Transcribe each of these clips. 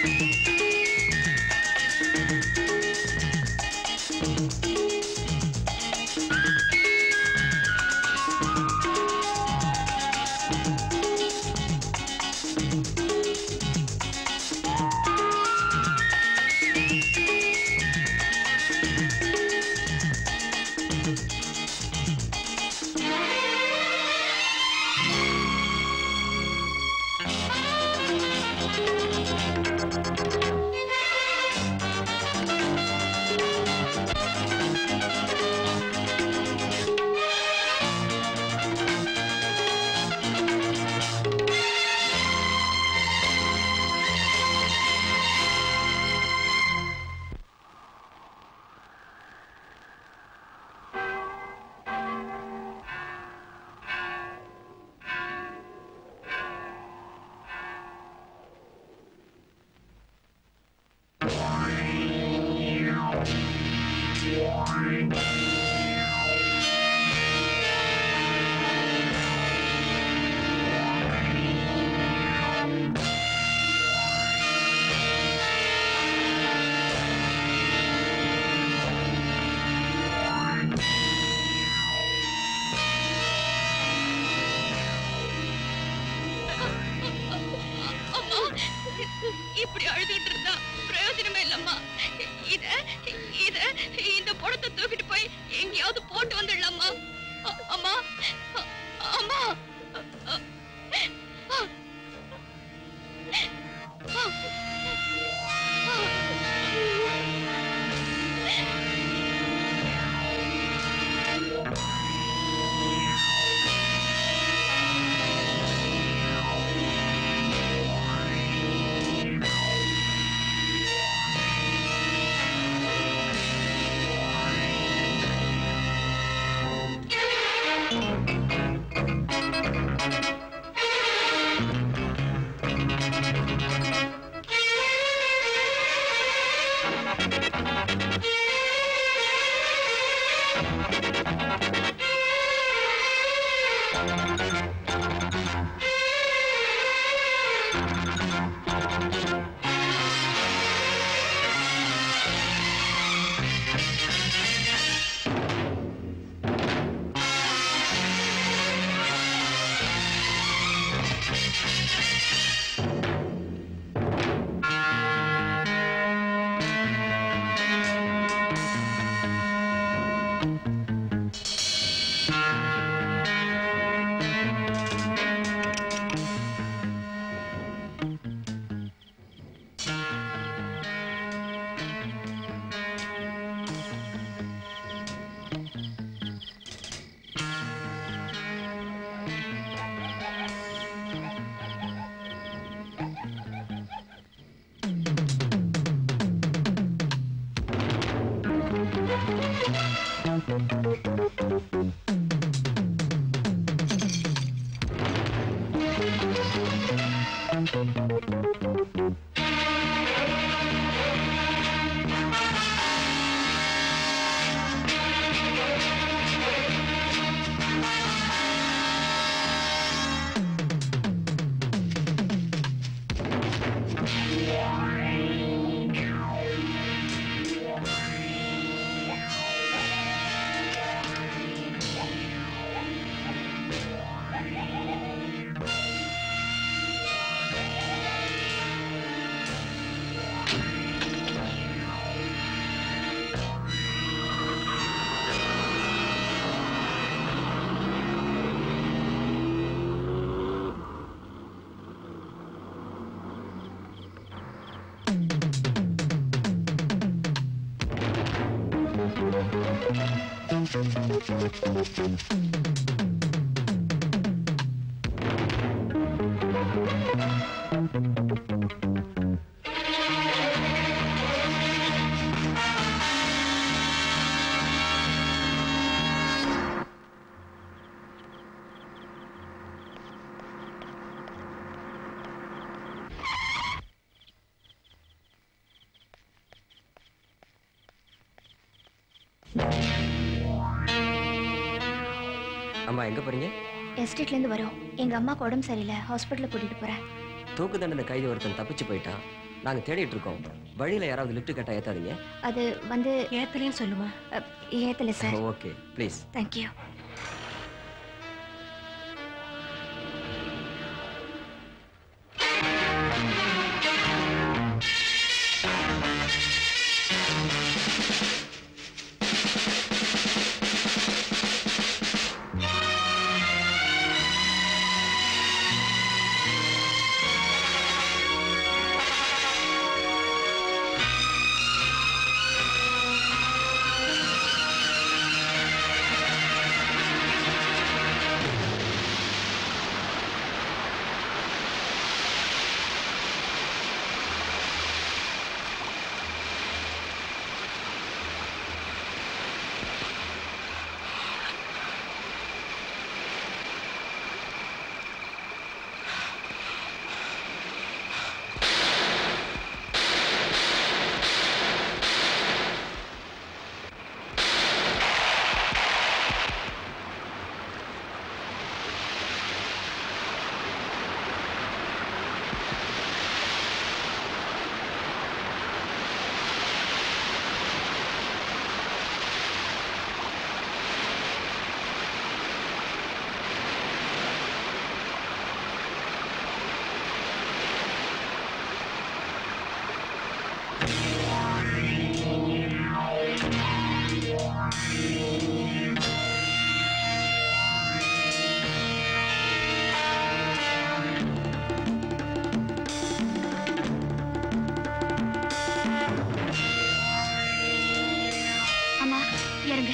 அம்மா இப்படி அழுதுகிட்டு இருந்தா பிரயோஜனமே இல்லம்மா இத இத இந்த படத்தை தூக்கிட்டு போய் எங்கேயாவது போட்டு வந்துடலாமா அ- அம்மா அ- அம்மா அ- அ- அம்மா எங்க போறீங்க எஸ்டேட்ல இருந்து வரோம் எங்க அம்மாக்கு உடம்பு சரியில்லை ஹாஸ்பிட்டலுக்கு கூட்டிட்டு போறேன் தூக்கு தண்டனை கைதி ஒருத்தன் தப்பிச்சு போயிட்டான் நாங்க தேடிட்டு இருக்கோம் வழியில யாராவது லிஃப்ட் கேட்டா ஏத்தாதீங்க அது வந்து ஏத்தலைன்னு சொல்லுமா அ, ஏத்தல சார் ஓகே ப்ளீஸ் தேங்க்யூ அம்மா இறங்கு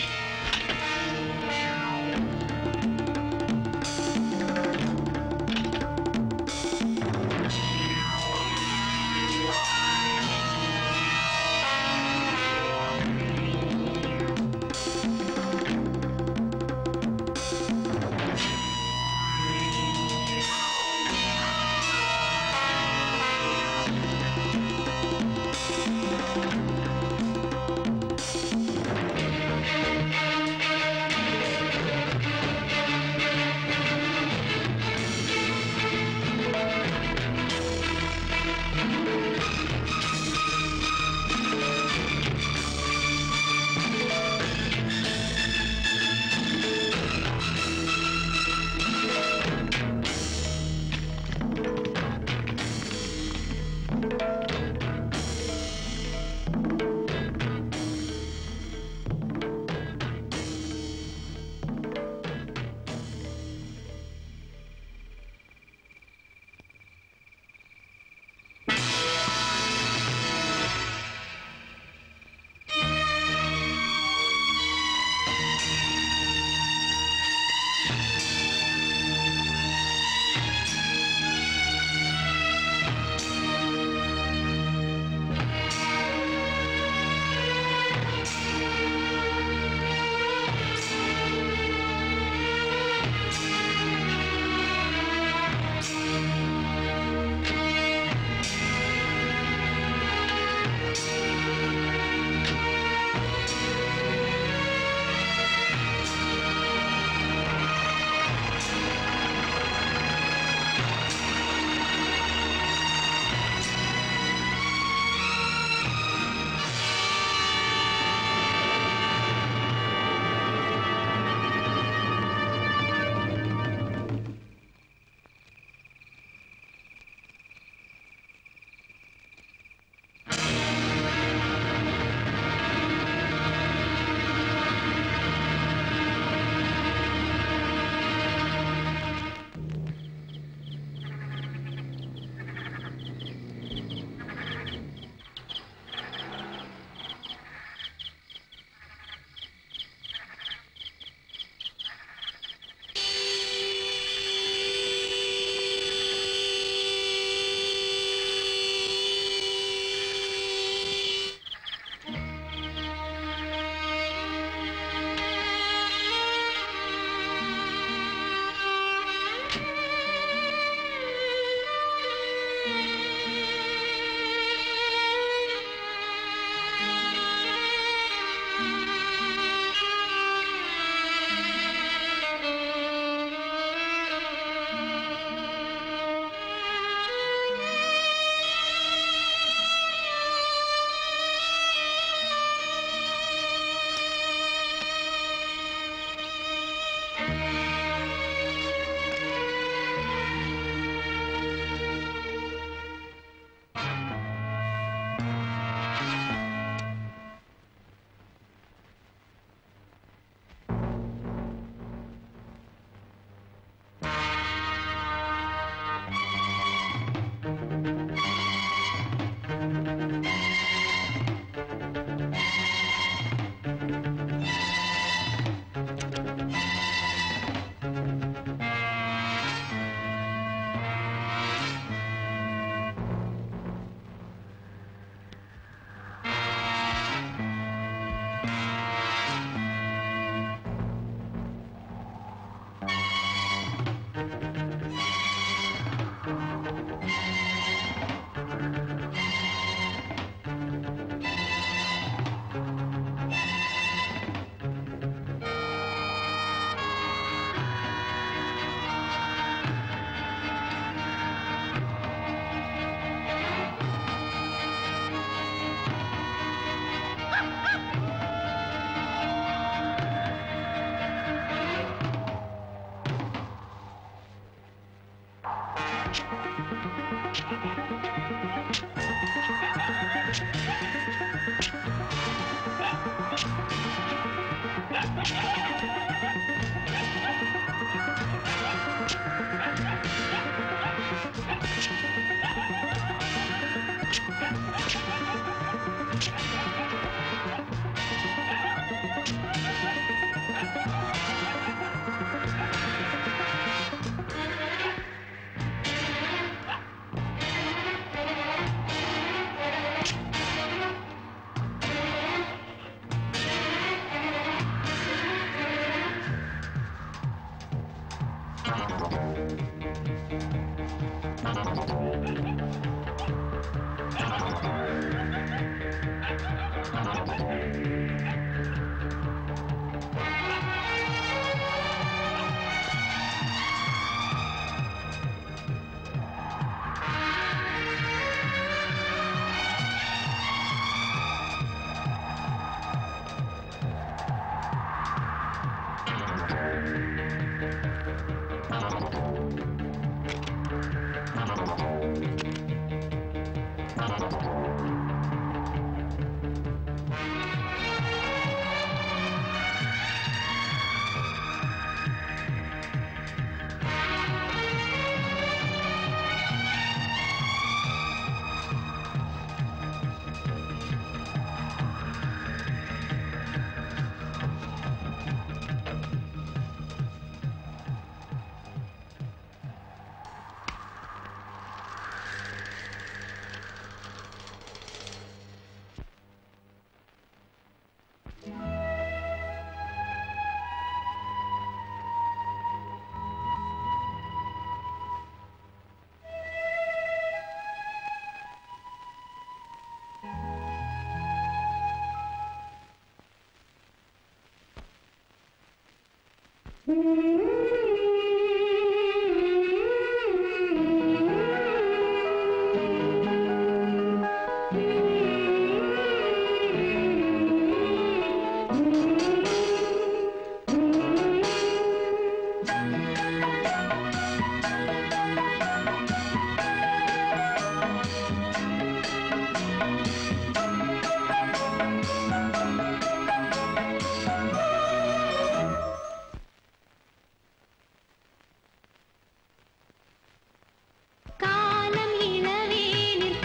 காலம் இளவேனிற்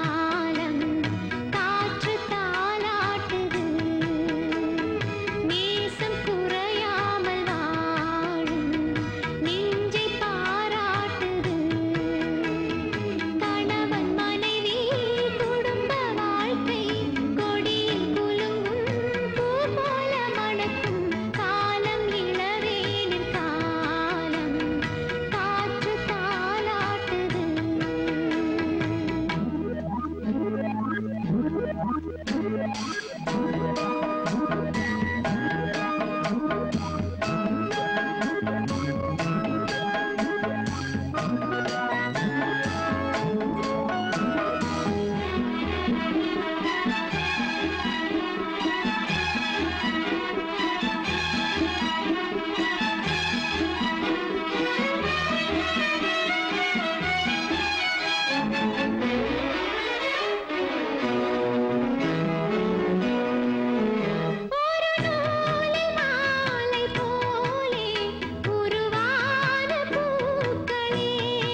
காலம் காற்று தாலாட்டுது நேசம் குறையாமல் வாழும் நெஞ்சை பாராட்டுது கணவன் மனைவி குடும்ப வாழ்க்கை கொடியில் குலுங்கும் பூ போல மணக்கும் காலம் இளவேனிற் காலம் காற்று தாலாட்டுது ஒரு நூலில் மாலை போலே உருவான பூக்களே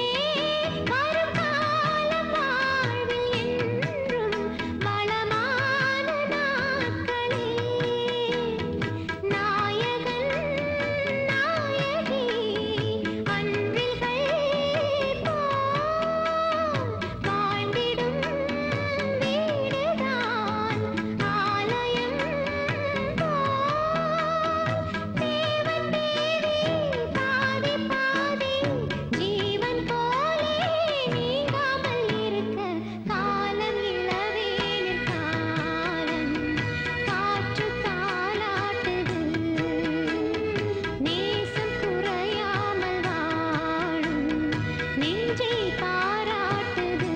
வருங்கால வாழ்வில் என்றும் வளமான நாட்களே நாயகன் நாயகி அன்பில்கள் போல் வாழ்ந்திடும் வீடுதான் ஆலயம் தேவன் தேவி பாதி பாதி ஜீவன் போலே நீங்காமல் இருக்க காலம் இளவேனிற் காலம் காற்று தாலாட்டுது நேசம் குறையாமல் வாழும் நெஞ்சை பாராட்டுது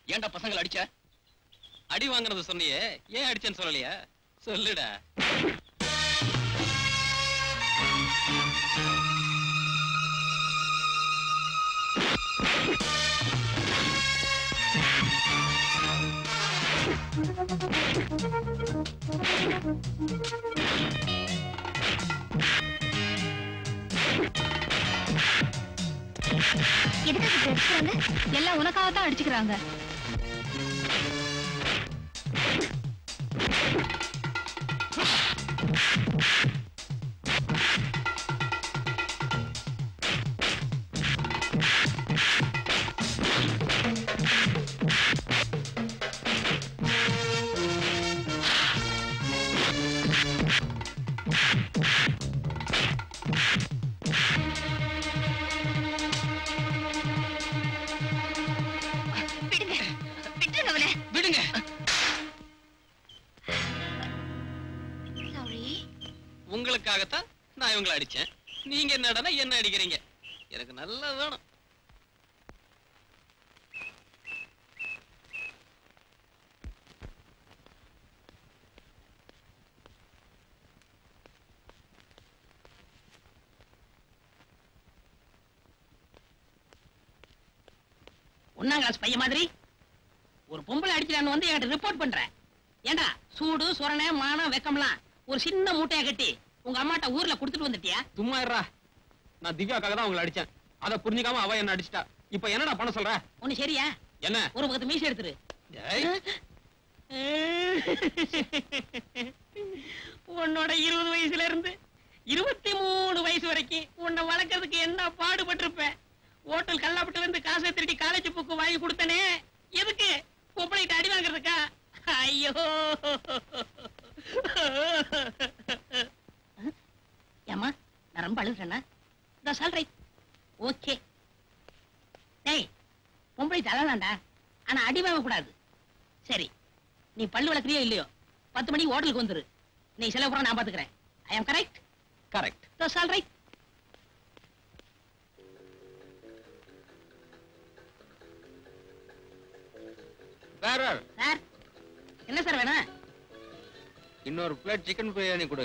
ஏன்டா பசங்களை அடிச்ச அடி வாங்குறது சொன்னியே ஏன் அடிச்சேன்னு சொல்லலையா சொல்லுடா எதுக்காக இப்படி அடிச்சுக்கிறாங்க எல்லாம் உனக்காக தான் அடிச்சுக்கிறாங்க விடுங்க விட்டுருங்க அவனை விடுங்க சாரி உங்களுக்காகத்தான் நான் இவங்களை அடிச்சேன் நீங்க என்னடனா என்ன அடிக்கிறீங்க எனக்கு நல்லா வேணும் ஒன்னாம் கிளாஸ் பையன் மாதிரி ஒரு பொம்பளை அடிக்கிறான்னு வந்து என்கிட்ட ரிப்போர்ட் பண்ற ஏண்டா சூடு சுரணை மானம் வெக்கம்லாம் ஒரு சின்ன மூட்டையை கட்டி உங்க அம்மாட்ட ஊர்ல கொடுத்துட்டு வந்துட்டியா சும்மா இருடா நான் திவ்யாக்காக தான் உங்களை அடிச்சேன் அதை புரிஞ்சுக்காம அவ என்ன அடிச்சிட்டா இப்ப என்னடா பண்ண சொல்ற ஒண்ணு சரியா என்ன ஒரு பக்கத்து மீசை எடுத்துரு ஏய், உன்னோட இருபது வயசுல இருந்து இருபத்தி மூணு வயசு வரைக்கும் உன்னை வளர்க்கறதுக்கு என்ன பாடுபட்டிருப்ப ஹோட்டல் கல்லாப்பட்டுல இருந்து காசை திருடி காலேஜ் புக்கு வாங்கி கொடுத்தனே எதுக்கு பொம்பளைகிட்ட அடி வாங்குறதுக்கா ஐயோ ஏமா நான் ரொம்ப அழுகுறேன்னா இந்த சொல்றேன் ஓகே டேய் பொம்பளை தலதாண்டா ஆனா அடி வாங்க கூடாது சரி நீ பல்லு வளர்க்குறியோ இல்லையோ பத்து மணிக்கு ஹோட்டலுக்கு வந்துரு நீ செலவு பூரா நான் பாத்துக்கிறேன் I am correct correct that's all right வேற சார் என்ன சார் வேணும் இன்னொரு பிளேட் சிக்கன் பிரியாணி கொடு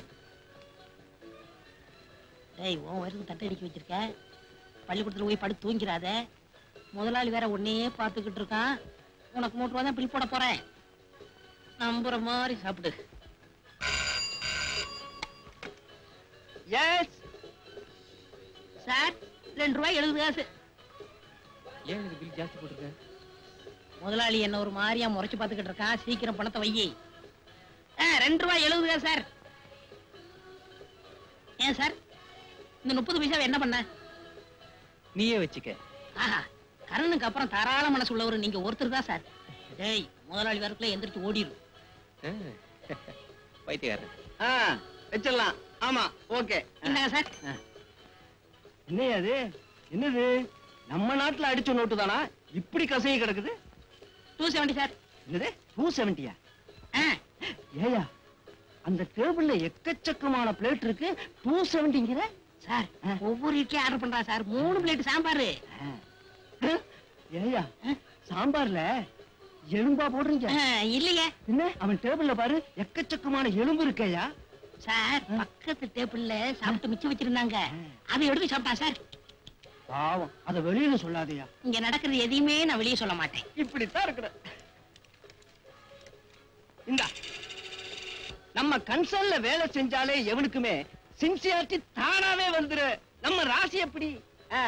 டேய் உன் வயிறுக்கு தட்டை அடிக்க வச்சிருக்க பள்ளிக்கூடத்துல போய் படுத்து தூங்கிறாத முதலாளி வேற உன்னையே பார்த்துக்கிட்டு இருக்கான் உனக்கு மூட்டு ரூபா தான் பில் போட போறேன் நம்புற மாதிரி சாப்பிடு எஸ் சார் ரெண்டு ரூபாய் எழுபது காசு ஏன் எனக்கு பில் ஜாஸ்தி போட்டிருக்க முதலாளி என்ன ஒரு மாதிரியா முறைச்சு பார்த்துக்கிட்டு இருக்கான் சீக்கிரம் பணத்தை வையி ஆ, ரெண்டு ரூபாய் எழுபது காசு சார் ஏன் சார் இந்த முப்பது பைசாவை என்ன பண்ண நீயே வச்சுக்க ஆஹா கரணுக்கு அப்புறம் தாராள மனசு உள்ளவர் நீங்க ஒருத்தர் தான் சார் டேய் முதலாளி வரக்குள்ள எந்திரிச்சு ஓடிடும் பைத்தியக்காரன் ஆ வச்சிடலாம் ஆமா ஓகே என்னங்க சார் என்னையா அது என்னது நம்ம நாட்டுல அடிச்ச நோட்டு தானா இப்படி கசங்கி கிடக்குது டூ செவன்டி சார் என்னது டூ செவன்டியா ஆ ஏயா அந்த டேபிள்ல எக்கச்சக்கமான பிளேட் இருக்கு டூ செவன்டிங்கிற சார் ஒவ்வொரு இட்லி ஆர்டர் பண்றா சார் மூணு பிளேட் சாம்பார் ஏயா சாம்பார்ல எலும்பா போடுறீங்க இல்லையே என்ன அவன் டேபிள்ல பாரு எக்கச்சக்கமான எலும்பு இருக்கையா சார் பக்கத்து டேபிள்ல சாப்பிட்டு மிச்சம் வச்சிருந்தாங்க அதை எடுத்து சாப்பிட்டா சார் பாவம் அத வெளியில சொல்லாதயா இங்க நடக்கிறது எதையுமே நான் வெளியே சொல்ல மாட்டேன் இப்படித்தான் இருக்கிற இந்தா நம்ம கன்சர்ன்ல வேலை செஞ்சாலே எவனுக்குமே சின்சியாரிட்டி தானாவே வந்துரு நம்ம ராசி எப்படி ஆ.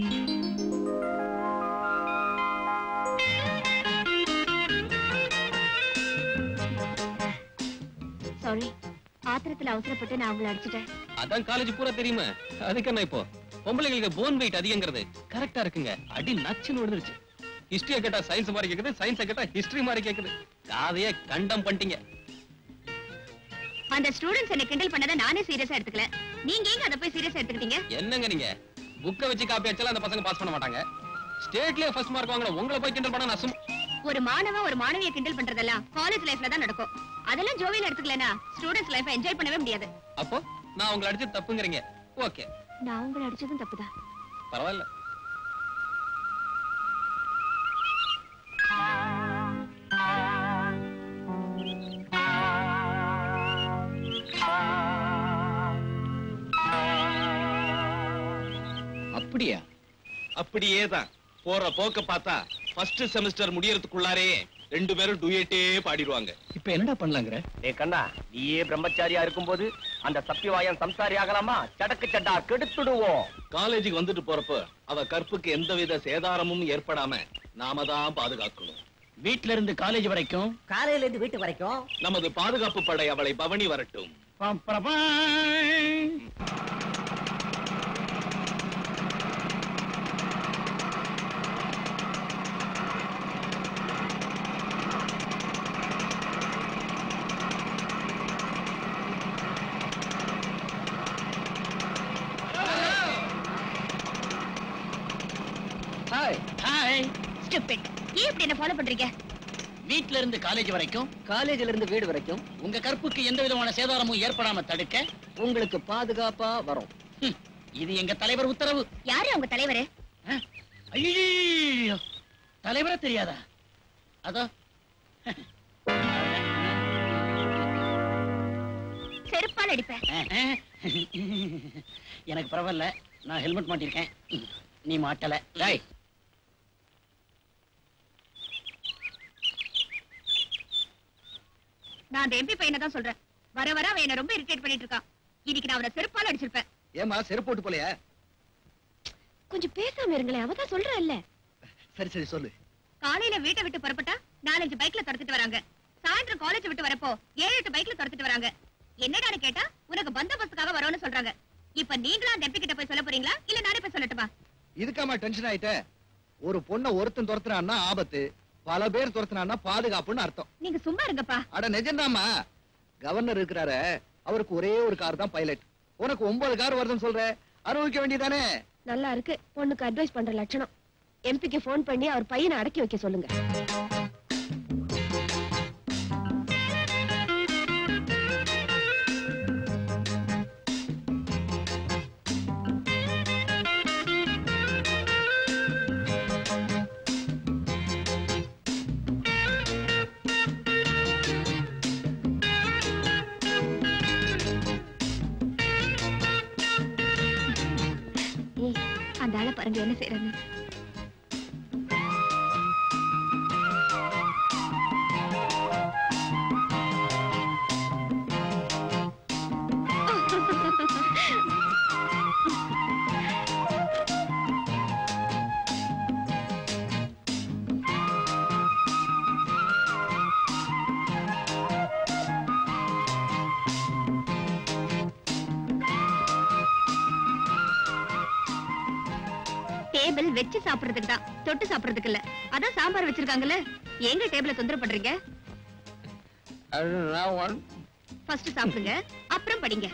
சாரி ஆத்திரத்துல அவசரப்பட்டு நான் உங்களை அடிச்சிட்டேன் அதான் காலேஜ் பூரா தெரியுமா அதுக்கு என்ன இப்போ பொம்பளைங்களுக்கு போன் வெயிட் அதிகங்கிறது கரெக்டா இருக்குங்க அடி நச்சுன்னு விழுந்துருச்சு ஹிஸ்டரிய கேட்டா சயின்ஸ் மாதிரி கேக்குது சயின்ஸை கேட்டா ஹிஸ்டரி மாதிரி கேக்குது காதையே கண்டம் பண்ணிட்டீங்க அந்த ஸ்டூடெண்ட்ஸ் என்ன கிண்டல் பண்ணதை நானே சீரியஸா எடுத்துக்கல நீங்க ஏங்க அதை போய் சீரியஸா எடுத்துக்கிட்டீங்க என்னங்க நீங்க புக்கை வச்சு காப்பி அடிச்சாலும் அந்த பசங்க பாஸ் பண்ண மாட்டாங்க ஸ்டேட்லயே ஃபர்ஸ்ட் மார்க் வாங்குற உங்களை போய் கிண்டல் பண்ண நான் சும்மா ஒரு மாணவன் ஒரு மாணவியை கிண்டல் பண்றதெல்லாம் காலேஜ் லைஃப்ல தான் நடக்கும் அதெல்லாம் ஜோவியல் எடுத்துக்கலனா ஸ்டூடெண்ட்ஸ் லைஃப் என்ஜாய் பண்ணவே முடியாது அப்போ நான் உங்களை அடிச்சு தப்புங்கிறீங்க ஓகே நான் உங்களை அடிச்சதும் தப்புதான் பரவாயில்ல அப்படியா அப்படியே தான் போற போக்க பார்த்தா ஃபர்ஸ்ட் செமஸ்டர் முடியறதுக்குள்ளாரே ரெண்டு பேரும் டூயட்டே பாடிடுவாங்க இப்ப என்னடா பண்ணலாங்கிற டே கண்ணா நீயே பிரம்மச்சாரியா இருக்கும்போது அந்த சத்தியவாயன் சம்சாரி ஆகலாமா சடக்கு சட்டா கெடுத்துடுவோம் காலேஜுக்கு வந்துட்டு போறப்ப அவ கற்புக்கு எந்தவித சேதாரமும் ஏற்படாம நாம தான் பாதுகாக்கணும் வீட்ல இருந்து காலேஜ் வரைக்கும் காலையில இருந்து வீட்டு வரைக்கும் நமது பாதுகாப்பு படை அவளை பவனி வரட்டும் பம், பரபாய். ஹாய் ஹாய் ஸ்டூபிட் ஏன் இப்படி என்ன ஃபாலோ பண்றீங்க வீட்ல இருந்து காலேஜ் வரைக்கும் காலேஜ்ல இருந்து வீடு வரைக்கும் உங்க கற்புக்கு எந்த விதமான சேதாரமும் ஏற்படாம தடுக்க உங்களுக்கு பாதுகாப்பா வரும் ஹம், இது எங்க தலைவர் உத்தரவு யாரு அவங்க தலைவரு ஐயோ தலைவரே தெரியாதா அதோ செருப்பால் அடிப்பேன் எனக்கு பரவாயில்ல நான் ஹெல்மெட் மாட்டிருக்கேன் நீ மாட்டல டேய் நான் அந்த எம்பி பையனை தான் சொல்றேன் வர வர அவன் என்ன ரொம்ப இரிட்டேட் பண்ணிட்டு இருக்கான் இன்னைக்கு நான் அவனை செருப்பால் அடிச்சிருப்பேன் ஏமா செருப்பு போட்டு போலையா கொஞ்சம் பேசாம இருங்களேன் அவ தான் சொல்றல்ல சரி சரி சொல்லு காலையில வீட்டை விட்டு புறப்பட்டா நாலஞ்சு பைக்ல துரத்துட்டு வராங்க சாயந்தரம் காலேஜ் விட்டு வரப்போ ஏழு எட்டு பைக்ல துரத்துட்டு வராங்க என்னடான்னு கேட்டா உனக்கு பந்தோபஸ்துக்காக வரோம்னு சொல்றாங்க இப்ப நீங்களா அந்த எம்பி கிட்ட போய் சொல்ல போறீங்களா இல்ல நானே போய் சொல்லட்டுமா இதுக்காமா டென்ஷன் ஆயிட்ட ஒரு பொண்ணை ஒருத்தன் துரத்துனான்னா ஆபத்து பல பேர் துரத்துனான்னா பாதுகாப்புன்னு அர்த்தம் நீங்க சும்மா இருங்கப்பா அட நிஜம்தாம்மா கவர்னர் இருக்கிறாரு அவருக்கு ஒரே ஒரு கார் தான் பைலட் உனக்கு ஒன்பது கார் வருதுன்னு சொல்ற அனுபவிக்க வேண்டியதானே நல்லா இருக்கு பொண்ணுக்கு அட்வைஸ் பண்ற லட்சணம் எம்பிக்கு ஃபோன் பண்ணி அவர் பையனை அடக்கி வைக்க சொல்லுங்க ஏய், அந்த ஆளை பாருங்க என்ன செய்யறாங்க டேபிள் வச்சு சாப்பிடுறதுக்கு தான் தொட்டு சாப்பிடுறதுக்கு இல்ல அதான் சாம்பார் வச்சிருக்காங்கல்ல எங்க டேபிள தொந்தரவு பண்றீங்க ஃபர்ஸ்ட் சாப்பிடுங்க அப்புறம் படிங்க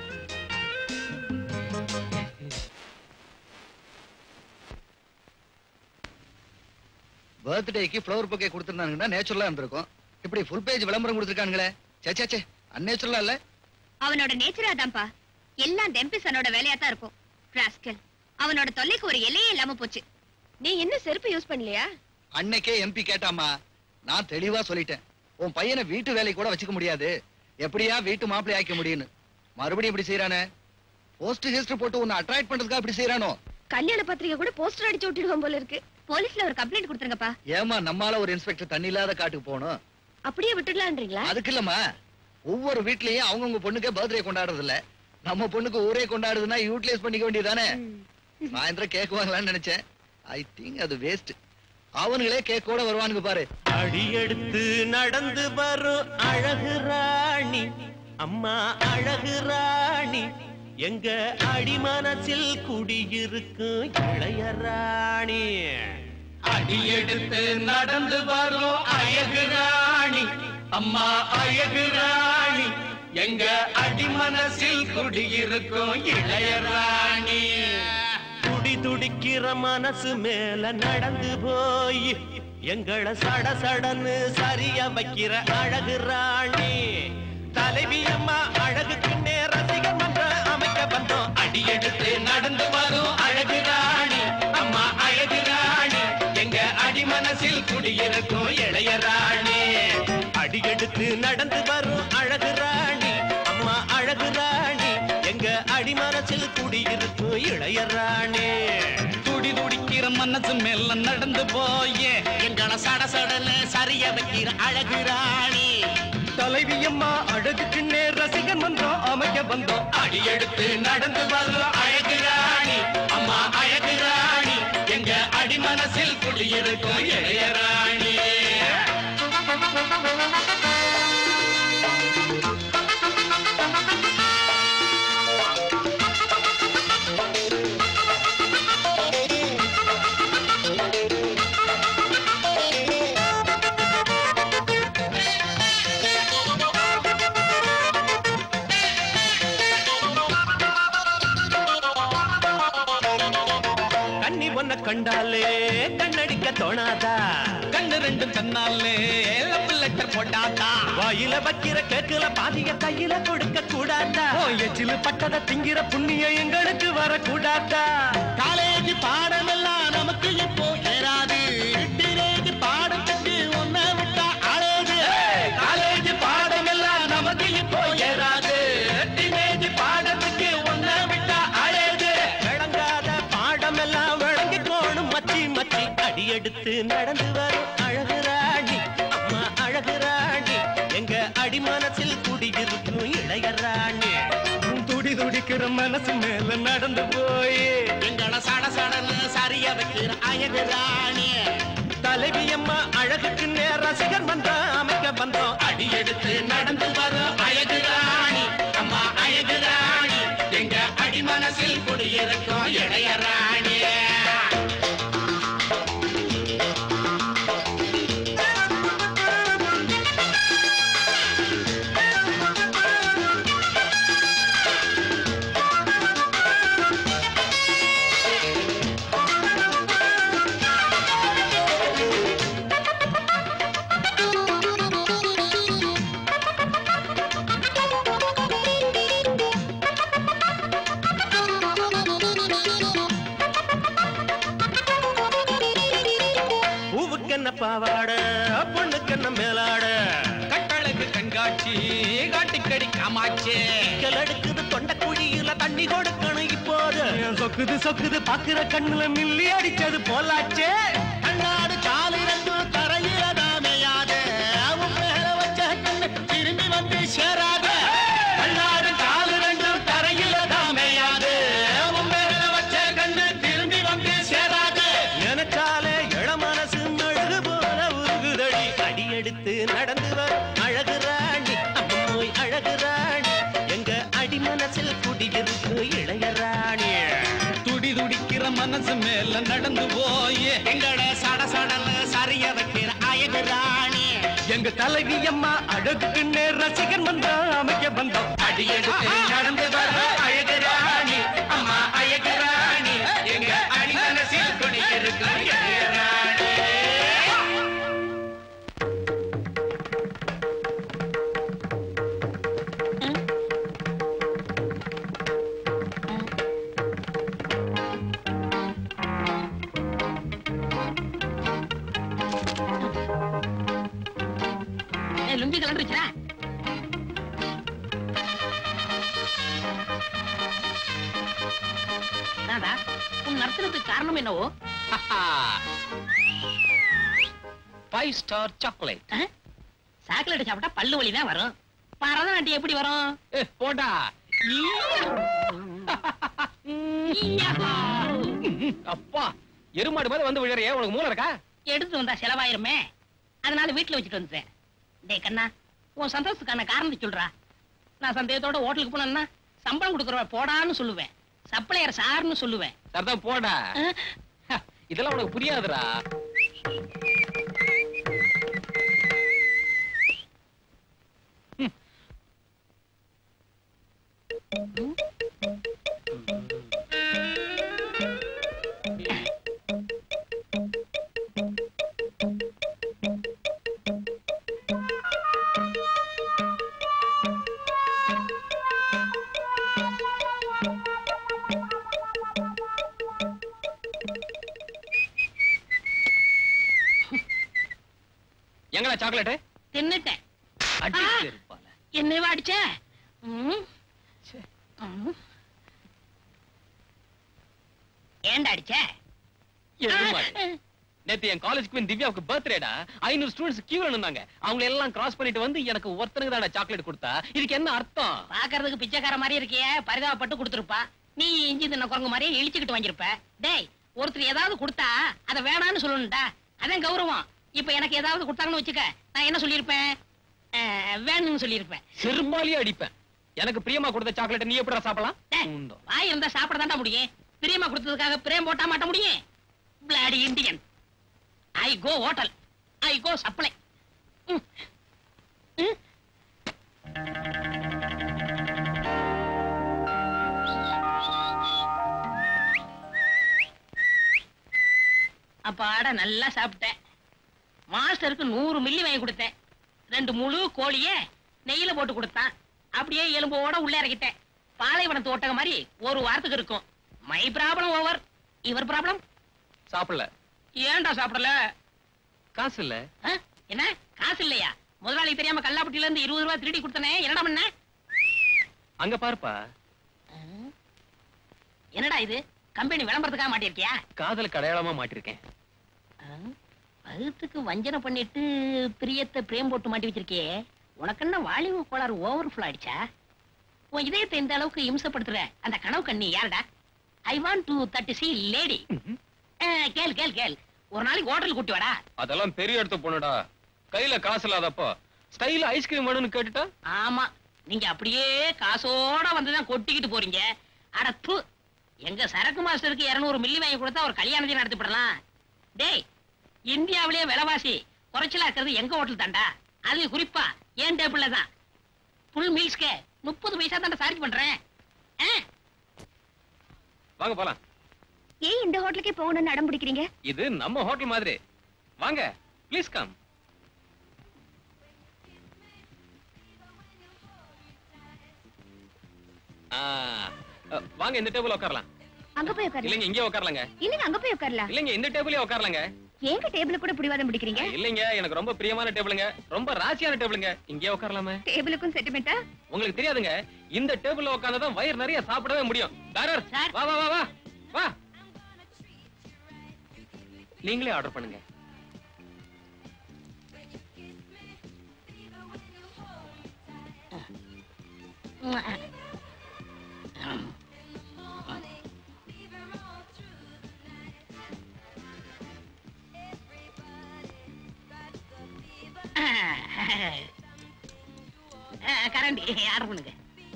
பர்த்டேக்கு ஃப்ளவர் பொக்கே கொடுத்துருந்தாங்கன்னா நேச்சுரலா இருந்திருக்கும் இப்படி ஃபுல் பேஜ் விளம்பரம் கொடுத்துருக்காங்களே சே சே சே அந்நேச்சுரலா இல்ல அவனோட நேச்சரா தான்ப்பா எல்லாம் டெம்பிசனோட வேலையா தான் இருக்கும் ராஸ்கல் அவனோட தொல்லைக்கு ஒரு எல்லையே இல்லாம போச்சு நீ என்ன செருப்பு யூஸ் பண்ணலையா அன்னைக்கே எம்பி கேட்டாமா நான் தெளிவா சொல்லிட்டேன் உன் பையனை வீட்டு வேலை கூட வச்சுக்க முடியாது எப்படியா வீட்டு மாப்பிள்ளை ஆக்க முடியும்னு மறுபடியும் இப்படி செய்யறானே போஸ்ட் ஹிஸ்டர் போட்டு உன்னை அட்ராக்ட் பண்றதுக்காக இப்படி செய்யறானோ கல்யாண பத்திரிகை கூட போஸ்டர் அடிச்சு விட்டுடுவோம் போல இருக்கு போலீஸ்ல ஒரு கம்ப்ளைண்ட் கொடுத்துருங்கப்பா ஏமா நம்மால ஒரு இன்ஸ்பெக்டர் தண்ணி இல்லாத காட்டுக்கு போகணும் அப்படியே விட்டுடலான்றீங்களா அதுக்கு இல்லம்மா ஒவ்வொரு வீட்லயும் அவங்கவுங்க பொண்ணுக்கே பர்த்டே கொண்டாடுறது இல்ல நம்ம பொண்ணுக்கு ஊரே கொண்டாடுதுன்னா யூட்டிலைஸ் பண்ணிக்க வேண்டியதானே சாயந்தரம் கேக் வாங்கலாம்னு நினைச்சேன் ஐ திங்க் அது வேஸ்ட் அவனுங்களே கேக்கோட வருவானுங்க பாரு அடியெடுத்து நடந்து வரும் அழகு ராணி அம்மா அழகு ராணி எங்க அடிமனசில் குடியிருக்கும் இளைய ராணி அடியெடுத்து நடந்து வரும் அழகு ராணி அம்மா அழகு ராணி எங்க அடிமனசில் குடியிருக்கும் இளையராணி துடி துடிக்கிற மனசு மேல நடந்து போய் எங்களை சட சடன்னு சரிய வைக்கிற அழகு ராணி தலைவி அம்மா அழகுக்கு நேர ரசிகர் மன்றம் அமைக்க வந்தோம் அடியெடுத்து நடந்து வரும் அழகு ராணி அம்மா அழகு ராணி எங்க அடிமனசில் குடியிருக்கும் இளையராணி அடியெடுத்து நடந்து வரும் அழகு ராணி அம்மா அழகு ராணி எங்க அடிமனசில் குடியிருக்கும் இளைய ராணி ராணி துடி துடிக்கிற மனசு மேல நடந்து போயே எங்களை சட சடல சரிய வைக்கிற அழகு ராணி தலைவி அம்மா அழகுக்கு நேர் ரசிகன் வந்தோம் அமைக்க வந்தோம் அடி எடுத்து நடந்து வரும் அழகு ராணி அம்மா அழகு ராணி எங்க அடி மனசில் குடியிருக்கும் இளைய ராணி கண்ணி ஒன்ன கண்டாலே கண்ணடிக்க தோணாதா கண்ணு ரெண்டும் தன்னாலே லவ் லெட்டர் போட்டாதா வாயில வைக்கிற கேக்குல பாதிய கையில கொடுக்க கூடாதா ஓ எச்சிலு பட்டத திங்கிற புண்ணியம் எங்களுக்கு வரக்கூடாதா காலேஜ் பாடம் எல்லாம் நமக்கு இப்போ ஏறாது டீனேஜ் பாடம் கட்டி ஒன்ன விட்டா அழகு காலேஜ் பாடம் எல்லாம் நமக்கு இப்போ ஏறாது டீனேஜ் பாடத்துக்கு ஒன்ன விட்டா அழகு விளங்காத பாடம் எல்லாம் விளங்கி கோணும் மச்சி மச்சி அடி எடுத்து நடந்து வரும் அழகு ராணி அம்மா அழகு ராணி எங்க அடி மனசில் குடியிருக்கும் இளைய ராணி உன் துடி துடிக்கிற மனசு மேல நடந்து போய் எங்களை சட சடன்னு சரிய வைக்கிற அழகு ராணி தலைவி அம்மா அழகுக்கு நேர ரசிகர் வந்தா அமைக்க வந்தோம் அடி எடுத்து நடந்து வரும் அழகு ராணி அம்மா அழகு ராணி எங்க அடி மனசில் குடியிருக்கும் இளைய ராணி பூவுக்கு என்ன பாவாட பொண்ணுக்கு என்ன மேலாட கட்டழகு கண்காட்சி காட்டிக்கடி காமாட்சி எடுக்குது தொண்ட குழியில தண்ணி கொடுக்கணும் இப்போது சொக்குது சொக்குது பாக்குற கண்ணுல மில்லி அடிச்சது போலாச்சே கண்ணாடு காலு ரெண்டும் தரையில தாமையாது அவன் மேல வச்ச கண்ணு திரும்பி வந்து சேராது கண்ணாடு காலு ரெண்டும் தரையில தாமையாது அவன் மேல வச்ச கண்ணு திரும்பி வந்து சேராது நினைச்சாலே இள மனசு அழகு போல உருகுதடி அடி எடுத்து நடந்து வர அழகு ராணி அம்மோய் அழகு ராணி எங்க அடி மனசில் குடியிருக்கு இளைய ராணி துடி துடிக்கிற மனசு மேல நடந்து போய் எங்கள சட சடல சரிய வைக்கிற அழகு ராணி எங்க தலைவி அம்மா அழகுக்கு நேர் ரசிகன் வந்தா அமைக்க வந்தோம் அடி எடுத்து நடந்து வர அழகு ராணி அம்மா அழகு ராணி எங்க அடி மனசில் குடியிருக்கு இளைய ராணி ஏய், லுங்கி கலண்டுருச்சா நாடா உன் நர்த்தனத்துக்கு காரணம் என்னவோ ஃபைவ் ஸ்டார் சாக்லேட் சாக்லேட் சாப்பிட்டா பல்லு வலி தான் வரும் பரதநாட்டியம் எப்படி வரும் போடா அப்பா எருமாடு மாதிரி வந்து விழுறியே உனக்கு மூளை இருக்கா எடுத்து வந்தா செலவாயிருமே அதனால வீட்டுல வச்சுட்டு வந்துட்டேன் டேய் கண்ணா உன் சந்தோஷத்துக்கான காரணத்தை சொல்றா நான் சந்தேகத்தோட ஹோட்டலுக்கு போனேன்னா சம்பளம் கொடுக்குறவ போடான்னு சொல்லுவேன் சப்ளையர் சார்னு சொல்லுவேன் சரிதான் போடா இதெல்லாம் உனக்கு புரியாதுடா எங்கடா சாக்லேட் தின்னுட்டேன் அடி ஆ! செருப்பால. என்னைவா அடிச்ச ம். ம். ஏன்டா அடிச்ச எருமாடு. நேத்து என் காலேஜ் குவீன் திவ்யாவுக்கு பர்த்டேடா ஐநூறு ஸ்டூடெண்ட்ஸ் கியூல நின்னாங்க அவங்க எல்லாம் கிராஸ் பண்ணிட்டு வந்து எனக்கு ஒருத்தனுக்கு தான் சாக்லேட் கொடுத்தா இதுக்கு என்ன அர்த்தம் பாக்குறதுக்கு பிச்சைக்கார மாதிரி இருக்கியே பரிதாபப்பட்டு கொடுத்துருப்பா நீ இஞ்சி தின்ன குரங்கு மாதிரி இழிச்சுக்கிட்டு வாங்கியிருப்ப டேய் ஒருத்தர் ஏதாவது கொடுத்தா அதை வேணான்னு சொல்லணும்டா அதான் கௌரவம் இப்ப எனக்கு ஏதாவது கொடுத்தாங்கன்னு வச்சுக்க நான் என்ன சொல்லியிருப்பேன் அஹ், வேணும்னு சொல்லியிருப்பேன் செரும்பாலியே அடிப்பேன் எனக்கு பிரியமா கொடுத்த சாக்லேட் நீ எப்படி சாப்பிடலாம் டேய், வாய் இருந்தா சாப்பிட தாண்டா முடியும் பிரியமா கொடுத்ததுக்காக பிரேம் போட்டா மாட்ட முடியும் bloody Indian I go hotel I go supply அப்பாட நல்லா சாப்பிட்டேன் மாஸ்டருக்கு நூறு மில்லி வாங்கி கொடுத்தேன் ரெண்டு முழு கோழிய நெய்யில போட்டு கொடுத்தான் அப்படியே எலும்போட உள்ள இறக்கிட்டேன் பாலைவனத்து ஒட்டக மாதிரி ஒரு வாரத்துக்கு இருக்கும் மை ப்ராப்ளம் ஓவர் இவர் ப்ராப்ளம் சாப்பிடல ஏன்டா சாப்பிடல காசு இல்ல ஆ? என்ன காசு இல்லையா முதலாளி தெரியாம கல்லாப்பட்டியில இருந்து இருபது ரூபாய் திருடி கொடுத்தனே என்னடா பண்ண அங்க பாருப்பா என்னடா இது கம்பெனி விளம்பரத்துக்காக மாட்டிருக்கியா காதலுக்கு அடையாளமா மாட்டிருக்கேன் பகுத்துக்கு வஞ்சனை பண்ணிட்டு பிரியத்தை பிரேம் போட்டு மாட்டி வச்சிருக்கியே உனக்கு என்ன வாலிப கோளாறு ஓவர் ஃபுல் ஆயிடுச்சா உன் இதயத்தை இந்த அளவுக்கு இம்சப்படுத்துற அந்த கனவு கண்ணி யாருடா ஐ வாண்ட் டு தட்டு சி லேடி கேள் கேள் கேள் ஒரு நாளைக்கு ஹோட்டல் கூட்டி வாடா அதெல்லாம் பெரிய இடத்து பொண்ணுடா கையில காசு இல்லாதப்போ ஸ்டைல் ஐஸ்கிரீம் வேணும்னு கேட்டுட்டா ஆமா நீங்க அப்படியே காசோட வந்துதான் கொட்டிக்கிட்டு போறீங்க அட து எங்க சரக்கு மாஸ்டருக்கு 200 மில்லி வாங்கி கொடுத்தா ஒரு கல்யாணத்தையும் நடத்திவிடலாம் டேய் இந்தியாவிலேயே விலைவாசி குறைச்சலா இருக்கிறது எங்க ஹோட்டல் தாண்டா அது குறிப்பா ஏன் டேபிள்ல தான் ஃபுல் மீல்ஸ்க்கு முப்பது பைசா தாண்டா சார்ஜ் பண்றேன் ஆ? வாங்க போலாம் ஏன் இந்த ஹோட்டலுக்கே போகணும்னு அடம் பிடிக்கிறீங்க இது நம்ம ஹோட்டல் மாதிரி வாங்க ப்ளீஸ் கம் வாங்க இந்த டேபிள் உட்காரலாம் அங்க போய் உட்காருங்க இல்லைங்க இங்கே உட்காரலாங்க இல்லங்க அங்க போய் உட்காரலாம் இல்லைங்க இந்த டேபிளே உட்காரலாங்க ஏங்க டேபிள் கூட பிடிவாதம் பிடிக்கிறீங்க இல்லைங்க எனக்கு ரொம்ப பிரியமான டேபிளுங்க ரொம்ப ராசியான டேபிளுங்க இங்கே உட்காரலாமே டேபிளுக்கும் சென்டிமெண்டா உங்களுக்கு தெரியாதுங்க இந்த டேபிள்ல உட்கார்ந்தா வயிறு நிறைய சாப்பிடவே முடியும் தாரர் வா வா வா வா வா நீங்களே ஆர்டர் பண்ணுங்க கரண்டி ஆர்டர் பண்ணுங்க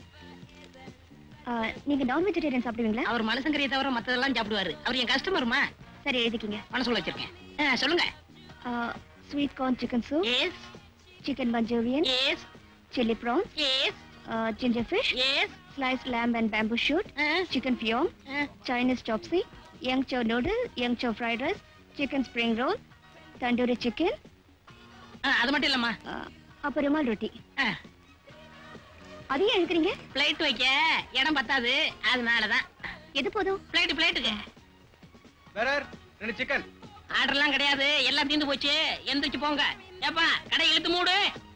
ஆ, நீங்க நான் வெஜிடேரியன் சாப்பிடுவீங்களா அவர் மனுஷங்கரையை தவிர மத்ததெல்லாம் சாப்பிடுவாரு அவர் என் கஸ்டமர்மா சரி எழுதிக்கிங்க மனசுல வச்சிருக்கேன் ஆ, சொல்லுங்க sweet corn chicken soup yes chicken manchurian yes chili prawns yes ginger fish yes sliced lamb and bamboo shoot chicken fion chinese chopsy young chow noodle young chow fried rice chicken spring roll tandoori chicken அது மட்டும் இல்லம்மா அப்ப ருமால் ரொட்டி அதையும் எழுதுறீங்க plate வைக்க இடம் பத்தாது அதனாலதான் எது போதும் பிளேட் பிளேட்டுக்கு வேறர் ரெண்டு சிக்கன் ஆர்டர்லாம் கிடையாது எல்லாம் தீந்து போச்சு எந்திரிச்சு போங்க ஏப்பா கடை இழுத்து மூடு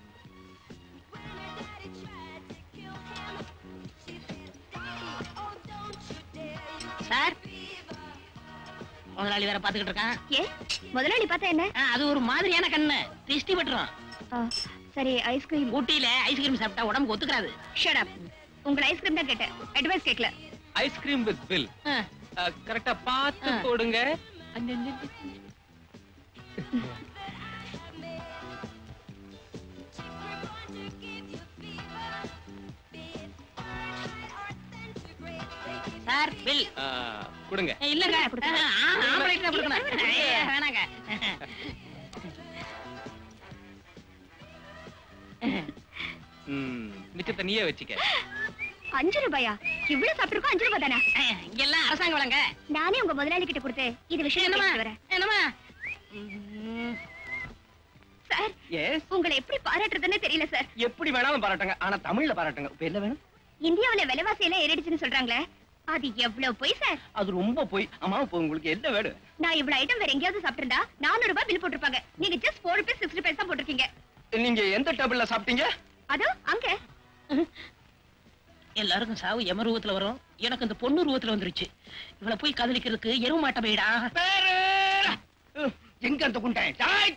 சார் முதலாளி வேற பாத்துக்கிட்டு இருக்கான் ஏ முதலாளி பார்த்தா என்ன ஆ, அது ஒரு மாதிரியான கண்ணு திருஷ்டி பட்டுரும் ஆ, சரி ஐஸ்கிரீம் ஊட்டியில ஐஸ்கிரீம் சாப்பிட்டா உடம்புக்கு ஒத்துக்கிறாது ஷட் அப் உங்களை ஐஸ்கிரீம் தான் கேட்டேன் அட்வைஸ் கேட்கல ஐஸ்கிரீம் வித் பில் கரெக்டா பார்த்து ஆ. போடுங்க சார் பில் ஆ, கொடுங்க இல்லங்க ஆம்பளைக்கு தான் கொடுக்கணும் ஐயா, வேணாங்க ம், மிச்சத்தை நீயே வச்சுக்க அஞ்சு ரூபாயா இவ்வளவு சாப்பிட்டுருக்கோம் அஞ்சு ரூபாய் தானே இங்கெல்லாம் அரசாங்க வழங்க நானே உங்க முதலாளி கிட்ட கொடுத்து இது விஷயம் என்னம்மா பேசிட்டு வரேன் என்னம்மா சார் எஸ் உங்களை எப்படி பாராட்டுறதுன்னு தெரியல சார் எப்படி வேணாலும் பாராட்டுங்க ஆனா தமிழ்ல பாராட்டுங்க இப்ப என்ன வேணும் இந்தியாவுல விலைவாசி எல்லாம் ஏறிடுச்சுன்னு சொல்றாங்களே அது எவ்வளவு போய் சார் அது ரொம்ப போய் ஆமா இப்போ உங்களுக்கு என்ன வேணும் நான் இவ்வளவு ஐட்டம் வேற எங்கேயாவது சாப்பிட்டிருந்தா நானூறு ரூபாய் பில் போட்டிருப்பாங்க நீங்க just four rupees six rupees தான் போட்டிருக்கீங்க நீங்க எந்த டேபிள்ல சாப்பிட்டீங்க அதோ அங்க எல்லாருக்கும் சாவு எம ரூபத்துல வரும் எனக்கு இந்த பொண்ணு ரூபத்துல வந்துருச்சு இவளை போய் காதலிக்கிறதுக்கு எருவு மாட்ட போயிடா எங்க அந்த குண்டை டாய்!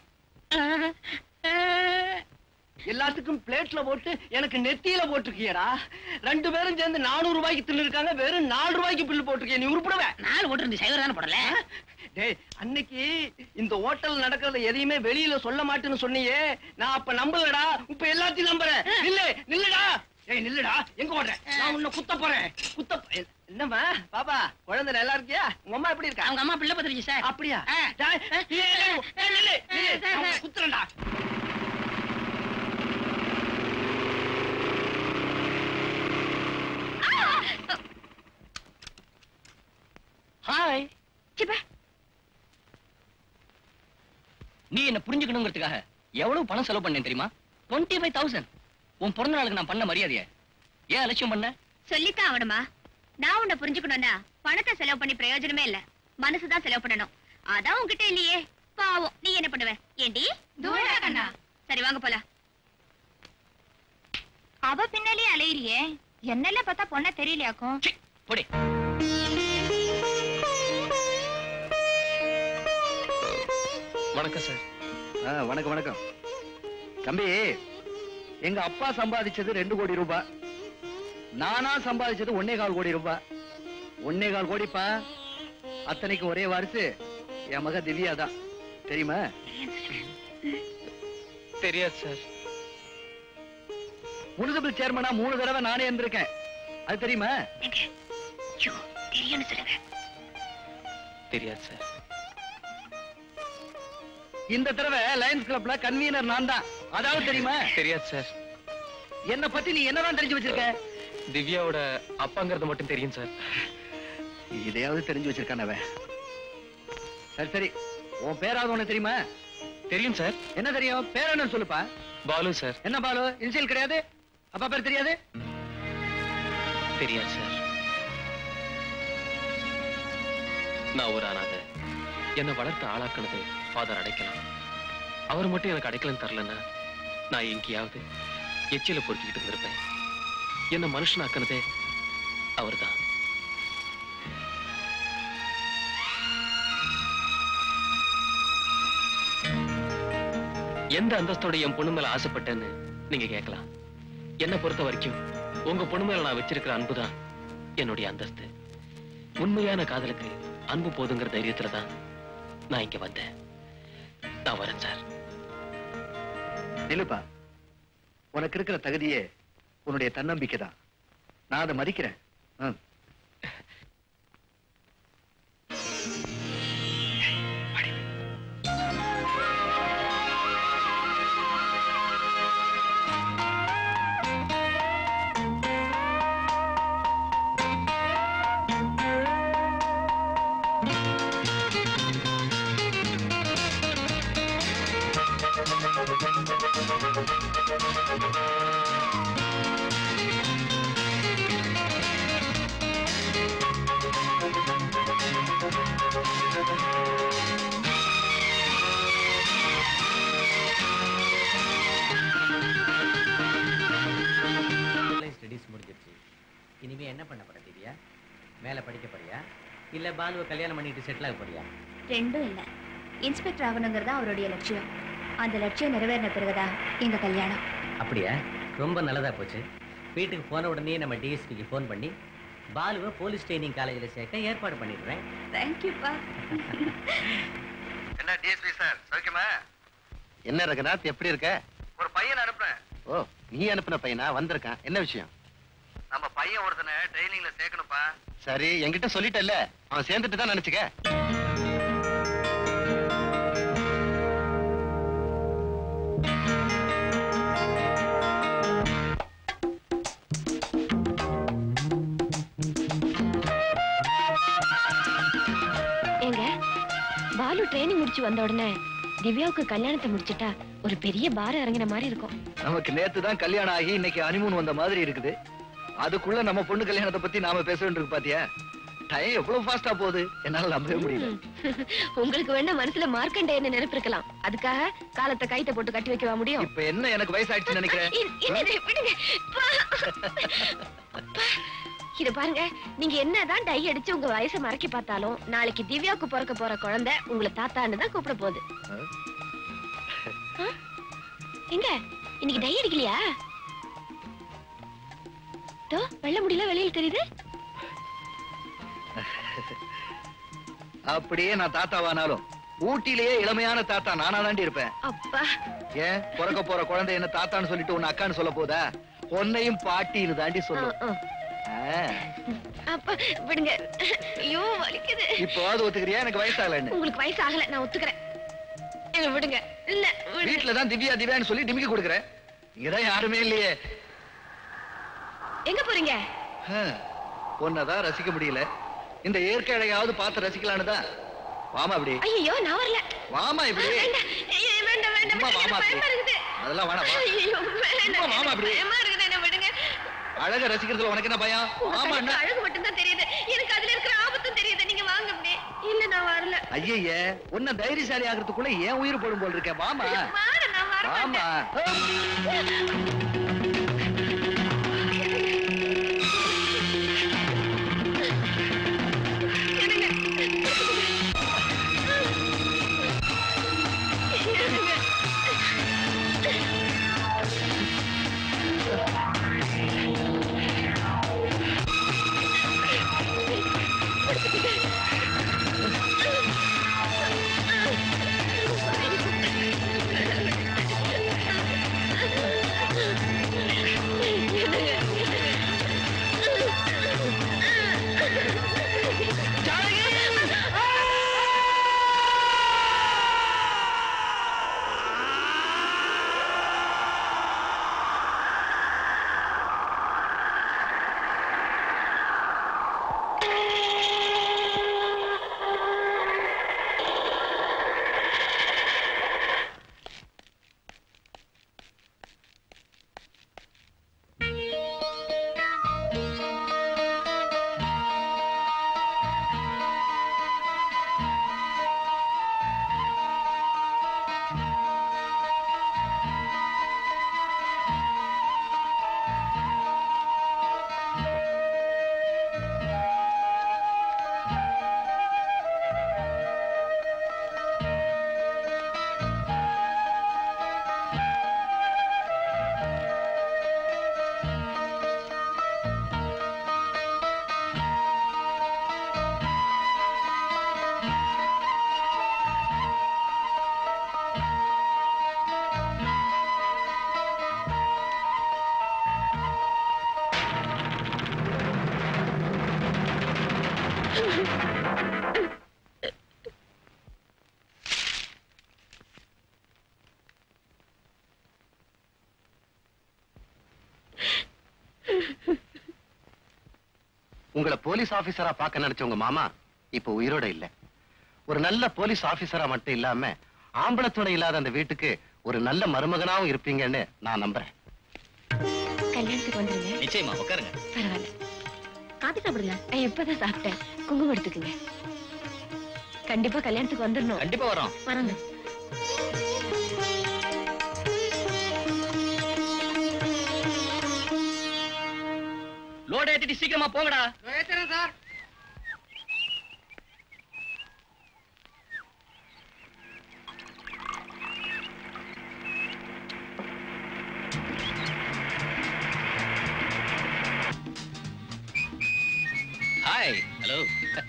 எல்லாத்துக்கும் பிளேட்ல போட்டு எனக்கு நெத்தியில போட்டிருக்கியடா ரெண்டு பேரும் சேர்ந்து நானூறு ரூபாய்க்கு தின்னு இருக்காங்க வெறும் நாலு ரூபாய்க்கு பில்லு போட்டிருக்கிய நீ உருப்பிடுவ நாலு போட்டு இருந்து சைவர் தானே போடல டேய் அன்னைக்கு இந்த ஹோட்டல் நடக்கிறத எதையுமே வெளியில சொல்ல மாட்டேன்னு சொன்னியே நான் அப்ப நம்பலடா இப்ப எல்லாத்தையும் நம்புறேன் நில்லு நில்லுடா ஏய் நில்லுடா எங்க ஓடுற நான் உன்னை குத்த போறேன் குத்த போ- என்னம்மா பாப்பா குழந்தை நல்லா இருக்கியா உங்க அம்மா எப்படி இருக்கா அவங்க அம்மா பிள்ளை பத்திரிச்சு சார் அப்படியா டேய், ஏய், ஏய், ஏய், நில்லு, நில்லு. நான் உன்னை குத்துறேன்டா ஹாய் நீ என்ன புரிஞ்சுக்கணுங்கிறதுக்காக எவ்வளவு பணம் செலவு பண்ணேன் தெரியுமா டுவெண்ட்டி ஃபைவ் தௌசண்ட் உன் பிறந்த நாளுக்கு நான் பண்ண மரியாதைய ஏன் அலட்சியம் பண்ண சொல்லித்தான் ஆகணுமா நான் உன்னை புரிஞ்சுக்கணும்னா பணத்தை செலவு பண்ணி பிரயோஜனமே இல்ல மனசுதான் செலவு பண்ணணும் அதான் உன்கிட்ட இல்லையே பாவம் நீ என்ன பண்ணுவ ஏண்டி தூரா கண்ணா. சரி வாங்க போலாம் அவ பின்னாலே அலையிறியே என்னெல்லாம் பார்த்தா பொண்ண தெரியலையாக்கும் போடி வணக்கம் சார் ஆ, வணக்கம் வணக்கம் தம்பி எங்க அப்பா சம்பாதிச்சது ரெண்டு கோடி ரூபாய் நானா சம்பாதிச்சது ஒன்னே கால் கோடி ரூபாய் ஒன்னே கால் கோடிப்பா அத்தனைக்கு ஒரே வாரிசு என் மக திவ்யா தான் தெரியுமா தெரியாது சார் முனிசிபல் சேர்மனா மூணு தடவை நானே இருந்திருக்கேன் அது தெரியுமா தெரியும்னு சொல்லுங்க தெரியாது சார் இந்த தடவை லயன்ஸ் கிளப்ல கன்வீனர் நான் தான் அதாவது தெரியுமா தெரியாது சார் என்ன பத்தி நீ என்னதான் தெரிஞ்சு வச்சிருக்க திவ்யாவோட அப்பாங்கிறது மட்டும் தெரியும் சார் இதையாவது தெரிஞ்சு வச்சிருக்கான் அவன் சரி சரி உன் பேராவது உனக்கு தெரியுமா தெரியும் சார் என்ன தெரியும் பேர் என்ன சொல்லுப்பா பாலு சார் என்ன பாலு இன்சியல் கிடையாது அப்பா பேர் தெரியாது தெரியாது சார் நான் ஒரு அனாதை என்னை வளர்த்து ஆளாக்குனது ஃபாதர் அடைக்கலாம் அவர் மட்டும் எனக்கு அடைக்கலம் தரலன்னா நான் எங்கேயாவது எச்சில பொறுக்கிக்கிட்டு இருந்திருப்பேன் என்ன மனுஷனாக்குனதே அவர்தான் எந்த அந்தஸ்தோட என் பொண்ணு மேல ஆசைப்பட்டேன்னு நீங்க கேட்கலாம் என்ன பொறுத்த வரைக்கும் உங்க பொண்ணு மேல நான் வச்சிருக்கிற அன்புதான் என்னுடைய அந்தஸ்து உண்மையான காதலுக்கு அன்பு போதுங்கிற தைரியத்துல தான் நான் இங்க வந்தேன் நான் வரேன் சார் நிலுப்பா உனக்கு இருக்கிற தகுதியே உன்னுடைய தன்னம்பிக்கை தான் நான் அதை மதிக்கிறேன் ம். ஸ்டடிஸ் முடிஞ்சிருச்சு இனிமே என்ன பண்ண போற திவ்யா மேல படிக்க போறியா இல்ல பாலுவை கல்யாணம் பண்ணிட்டு செட்டில் ஆக போறியா ரெண்டும் இல்ல இன்ஸ்பெக்டர் ஆகணுங்கிறதா அவருடைய லட்சியம் அந்த லட்சியம் நிறைவேறின பிறகுதான் எங்க கல்யாணம் அப்படியா ரொம்ப நல்லதா போச்சு வீட்டுக்கு போன உடனே நம்ம டிஎஸ்பிக்கு ஃபோன் பண்ணி பாலுவை போலீஸ் ட்ரைனிங் காலேஜில் சேர்க்க ஏற்பாடு பண்ணிடுறேன் தேங்க்யூப்பா என்ன டிஎஸ்பி சார் சௌக்கியமா என்ன ரகுநாத் எப்படி இருக்க ஒரு பையன் அனுப்புறேன் ஓ நீ அனுப்புன பையனா வந்திருக்கான் என்ன விஷயம் நம்ம பையன் ஒருத்தனை ட்ரைனிங்ல சேர்க்கணும்ப்பா சரி என்கிட்ட சொல்லிட்டல்ல அவன் சேர்ந்துட்டு தான் நினைச்சுக்க ஏங்க பாலு ட்ரைனிங் முடிச்சு வந்த உடனே திவ்யாவுக்கு கல்யாணத்தை முடிச்சிட்டா ஒரு பெரிய பாரம் இறங்கின மாதிரி இருக்கும் நமக்கு நேத்து தான் கல்யாணம் ஆகி இன்னைக்கு அனிமூன் வந்த மாதிரி இருக்குது அதுக்குள்ள நம்ம பொண்ணு கல்யாணத்தை பத்தி நாம பேச வேண்டியிருக்கு பாத்தியா டைம் எவ்வளவு ஃபாஸ்டா போகுது என்னால நம்பவே முடியல உங்களுக்கு வேணா மனசுல மார்க்கண்டேயன்னு நினைப்பு இருக்கலாம் அதுக்காக காலத்தை கைத்த போட்டு கட்டி வைக்கவா முடியும் இப்ப என்ன எனக்கு வயசாயிடுச்சுன்னு நினைக்கிறேன் இ- இல்ல, இல்ல, விடுங்க. பா. பா. இத பாருங்க நீங்க என்னதான் டை அடிச்சு உங்க வயசை மறக்கி பார்த்தாலும் நாளைக்கு திவ்யாவுக்கு பிறக்க போற குழந்தை உங்களை தாத்தான்னு தான் கூப்பிட போகுது ஆ? எங்க இன்னைக்கு டை அடிக்கலையா தோ வெள்ள முடியல வெளியில தெரியுது அப்படியே நான் தாத்தாவானாலும் ஊட்டிலேயே இளமையான தாத்தா நானா தாண்டி இருப்பேன் அப்பா ஏன் பிறக்க போற குழந்தை என்ன தாத்தான்னு சொல்லிட்டு உன்னை அக்கான்னு சொல்ல போதா உன்னையும் பாட்டின்னு தாண்டி ஆ, சொல்லும் ஆ. ஆ. அப்பா விடுங்க ஐயோ வலிக்குது இப்போவாது ஒத்துக்கிறியா எனக்கு வயசாகலன்னு உங்களுக்கு வயசு ஆகல நான் ஒத்துக்கிறேன் என்ன விடுங்க இல்ல விடுங்க. வீட்டுல தான் திவ்யா திவ்யான்னு சொல்லி டிமிக்கி கொடுக்குறேன் இங்கதான் யாருமே இல்லையே எங்க போறீங்க உன்னதான் ரசிக்க முடியல இந்த இயற்கை அழகாவது பார்த்து ரசிக்கலான்னு தான் வாமா இப்படி ஐயோ நான் வரல வாமா இப்படி வேண்டாம் ஐயோ, வேண்டாம் வேண்டாம் சும்மா விடுங்க, வாமா எனக்கு பயமா அப்படி. இருக்குது அதெல்லாம் வேணாம் வா. ஐயோ வேண்டாம் சும்மா வாமா எனக்கு அப்படி. பயமா இருக்குது என்ன விடுங்க அழக ரசிக்கிறதுல உனக்கு என்ன பயம் உங்க வாமா கண்ணுக்கு என்ன அழகு மட்டும் தான் தெரியுது எனக்கு அதுல இருக்கிற ஆபத்தும் தெரியுது நீங்க வாங்க அப்படி இல்ல நான் வரல ஐயய்ய உன்ன தைரியசாலி ஆகிறதுக்குள்ள ஏன் உயிர் போடும் போல் இருக்கேன் வாமா வாட நான் வர வாமா உங்களை போலீஸ் ஆபீசரா பார்க்க நினைச்ச உங்க மாமா இப்ப உயிரோட இல்ல ஒரு நல்ல போலீஸ் ஆபீசரா மட்டும் இல்லாம ஆம்பளை துணை இல்லாத அந்த வீட்டுக்கு ஒரு நல்ல மருமகனாவும் இருப்பீங்கன்னு நான் நம்புறேன் கல்யாணத்துக்கு வந்துருங்க நிச்சயமா உட்காருங்க பரவாயில்ல காபி சாப்பிடுங்க நான் இப்பதான் சாப்பிட்டேன் குங்குமம் எடுத்துக்குங்க கண்டிப்பா கல்யாணத்துக்கு வந்துடணும் கண்டிப்பா வரோம் வரங்க லோட ஏத்திட்டு சீக்கிரமா போங்கடா சார் ஹாய் ஹலோ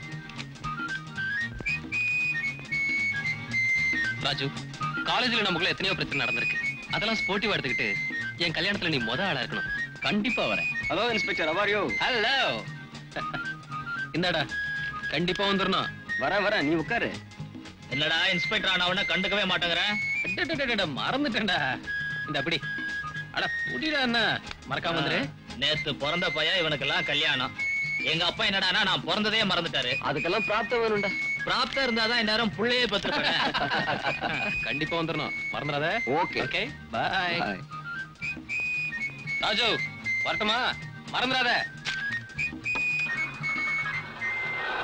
ராஜு காலேஜ்ல நமக்குள்ள எத்தனையோ பிரச்சனை நடந்திருக்கு அதெல்லாம் ஸ்போர்ட்டிவா எடுத்துக்கிட்டு என் கல்யாணத்துல நீ முத ஆளா இருக்கணும் கண்டிப்பா வரேன் ஹலோ இன்ஸ்பெக்டர் அவாரியோ ஹலோ இந்தாடா கண்டிப்பா வந்துடணும் வரேன் வரேன் நீ உட்காரு என்னடா இன்ஸ்பெக்டர் ஆனவன கண்டுக்கவே மாட்டேங்கிறேன் அடடடடட, மறந்துட்டேன்டா இந்த அப்படி அட புடிடா என்ன மறக்காம வந்துரு நேத்து பிறந்த பையன் இவனுக்கெல்லாம் கல்யாணம் எங்க அப்பா என்னடானா நான் பிறந்ததே மறந்துட்டாரு அதுக்கெல்லாம் பிராப்தம் வேணும்டா பிராப்தம் இருந்தாதான் இந்நேரம் புள்ளையே பத்திருப்பேன் கண்டிப்பா வந்துடணும் மறந்துடாத ஓகே ஓகே பாய் ராஜு வரட்டுமா மறந்துடாத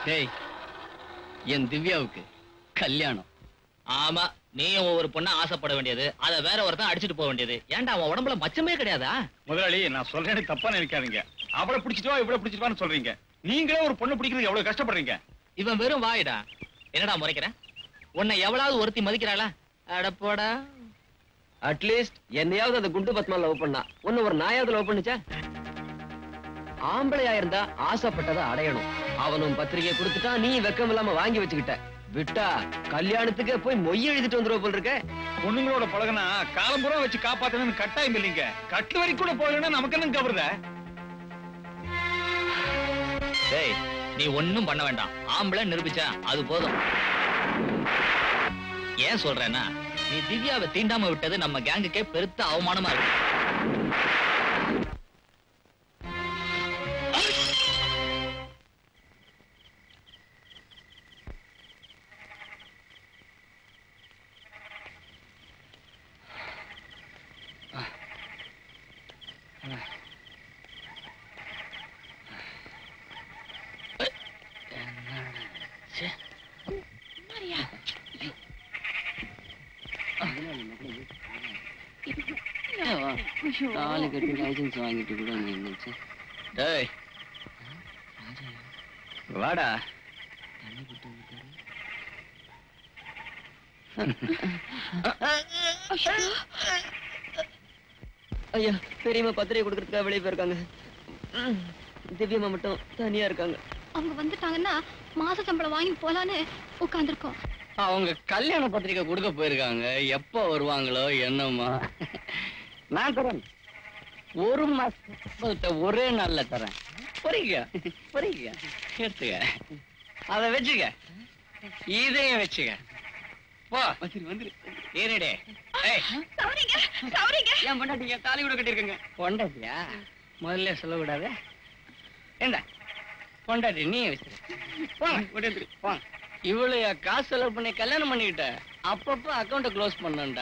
டேய் என் திவ்யாவுக்கு கல்யாணம் ஆமா நீயும் ஒரு பொண்ண ஆசைப்பட வேண்டியது அத வேற ஒருத்தன் அடிச்சிட்டு போக வேண்டியது ஏன்டா அவன் உடம்புல மச்சமே கிடையாதா முதலாளி நான் சொல்றேன்னு தப்பா நினைக்காதீங்க அவளை பிடிச்சிட்டு வா இவ்வளவு பிடிச்சிட்டு வான்னு சொல்றீங்க நீங்களே ஒரு பொண்ணு பிடிக்கிறதுக்கு எவ்வளவு கஷ்டப்படுறீங்க இவன் வெறும் வாயிடா என்னடா முறைக்கிற உன்னை எவ்வளவு ஒருத்தி மதிக்கிறாளா அடப்போடா அட்லீஸ்ட் என்னையாவது அந்த குண்டு பத்மா லவ் பண்ணா உன்ன ஒரு நாயாவது லவ் பண்ணுச்சா ஆம்பளையா இருந்தா ஆசைப்பட்டதை அடையணும் அவனும் பத்திரிகை கொடுத்துட்டான் நீ வெக்கம் இல்லாம வாங்கி வச்சுக்கிட்ட விட்டா கல்யாணத்துக்கு போய் மொய் எழுதிட்டு வந்துருவ போல் இருக்க பொண்ணுங்களோட பழகுனா காலம்புறம் வச்சு காப்பாத்தணும்னு கட்டாயம் இல்லைங்க கட்டு வரி கூட போகலன்னா நமக்கு என்ன கவருத டேய் நீ ஒண்ணும் பண்ண வேண்டாம் ஆம்பளை நிரூபிச்சா அது போதும் ஏன் சொல்றேன்னா நீ திவ்யாவை தீண்டாம விட்டது நம்ம கேங்குக்கே பெருத்த அவமானமா இருக்கு தாலி கட்டி லைசன்ஸ் வாங்கிட்டு கூட அங்க இருந்துச்சு டேய் வாடா ஐயா பெரியம்மா பத்திரிகை கொடுக்கறதுக்காக வெளியே போயிருக்காங்க ம், திவ்யம்மா மட்டும் தனியா இருக்காங்க அவங்க வந்துட்டாங்கன்னா மாச சம்பளம் வாங்கி போலான்னு உட்கார்ந்துருக்கோம் அவங்க கல்யாண பத்திரிக்கை கொடுக்க போயிருக்காங்க எப்ப வருவாங்களோ என்னம்மா நான் தரேன் ஒரு மாசத்தை ஒரே நாள்ல தரேன் பொறிக்க பொறிக்க எடுத்துக்க அத வச்சுக்க இதையும் வச்சுக்க போ வந்துரு ஏறிடே ஏய் சௌரிங்க சௌரிங்க என் பொண்டாட்டிங்க தாலி கூட கட்டியிருக்கங்க பொண்டாட்டியா முதல்ல சொல்லக்கூடாது என்ன பொண்டாட்டி நீ வச்சிரு போங்க விட்டு போங்க இவ்வளவு காசு செலவு பண்ணி கல்யாணம் பண்ணிக்கிட்ட அப்பப்ப அக்கௌண்ட்டை க்ளோஸ் பண்ணண்டா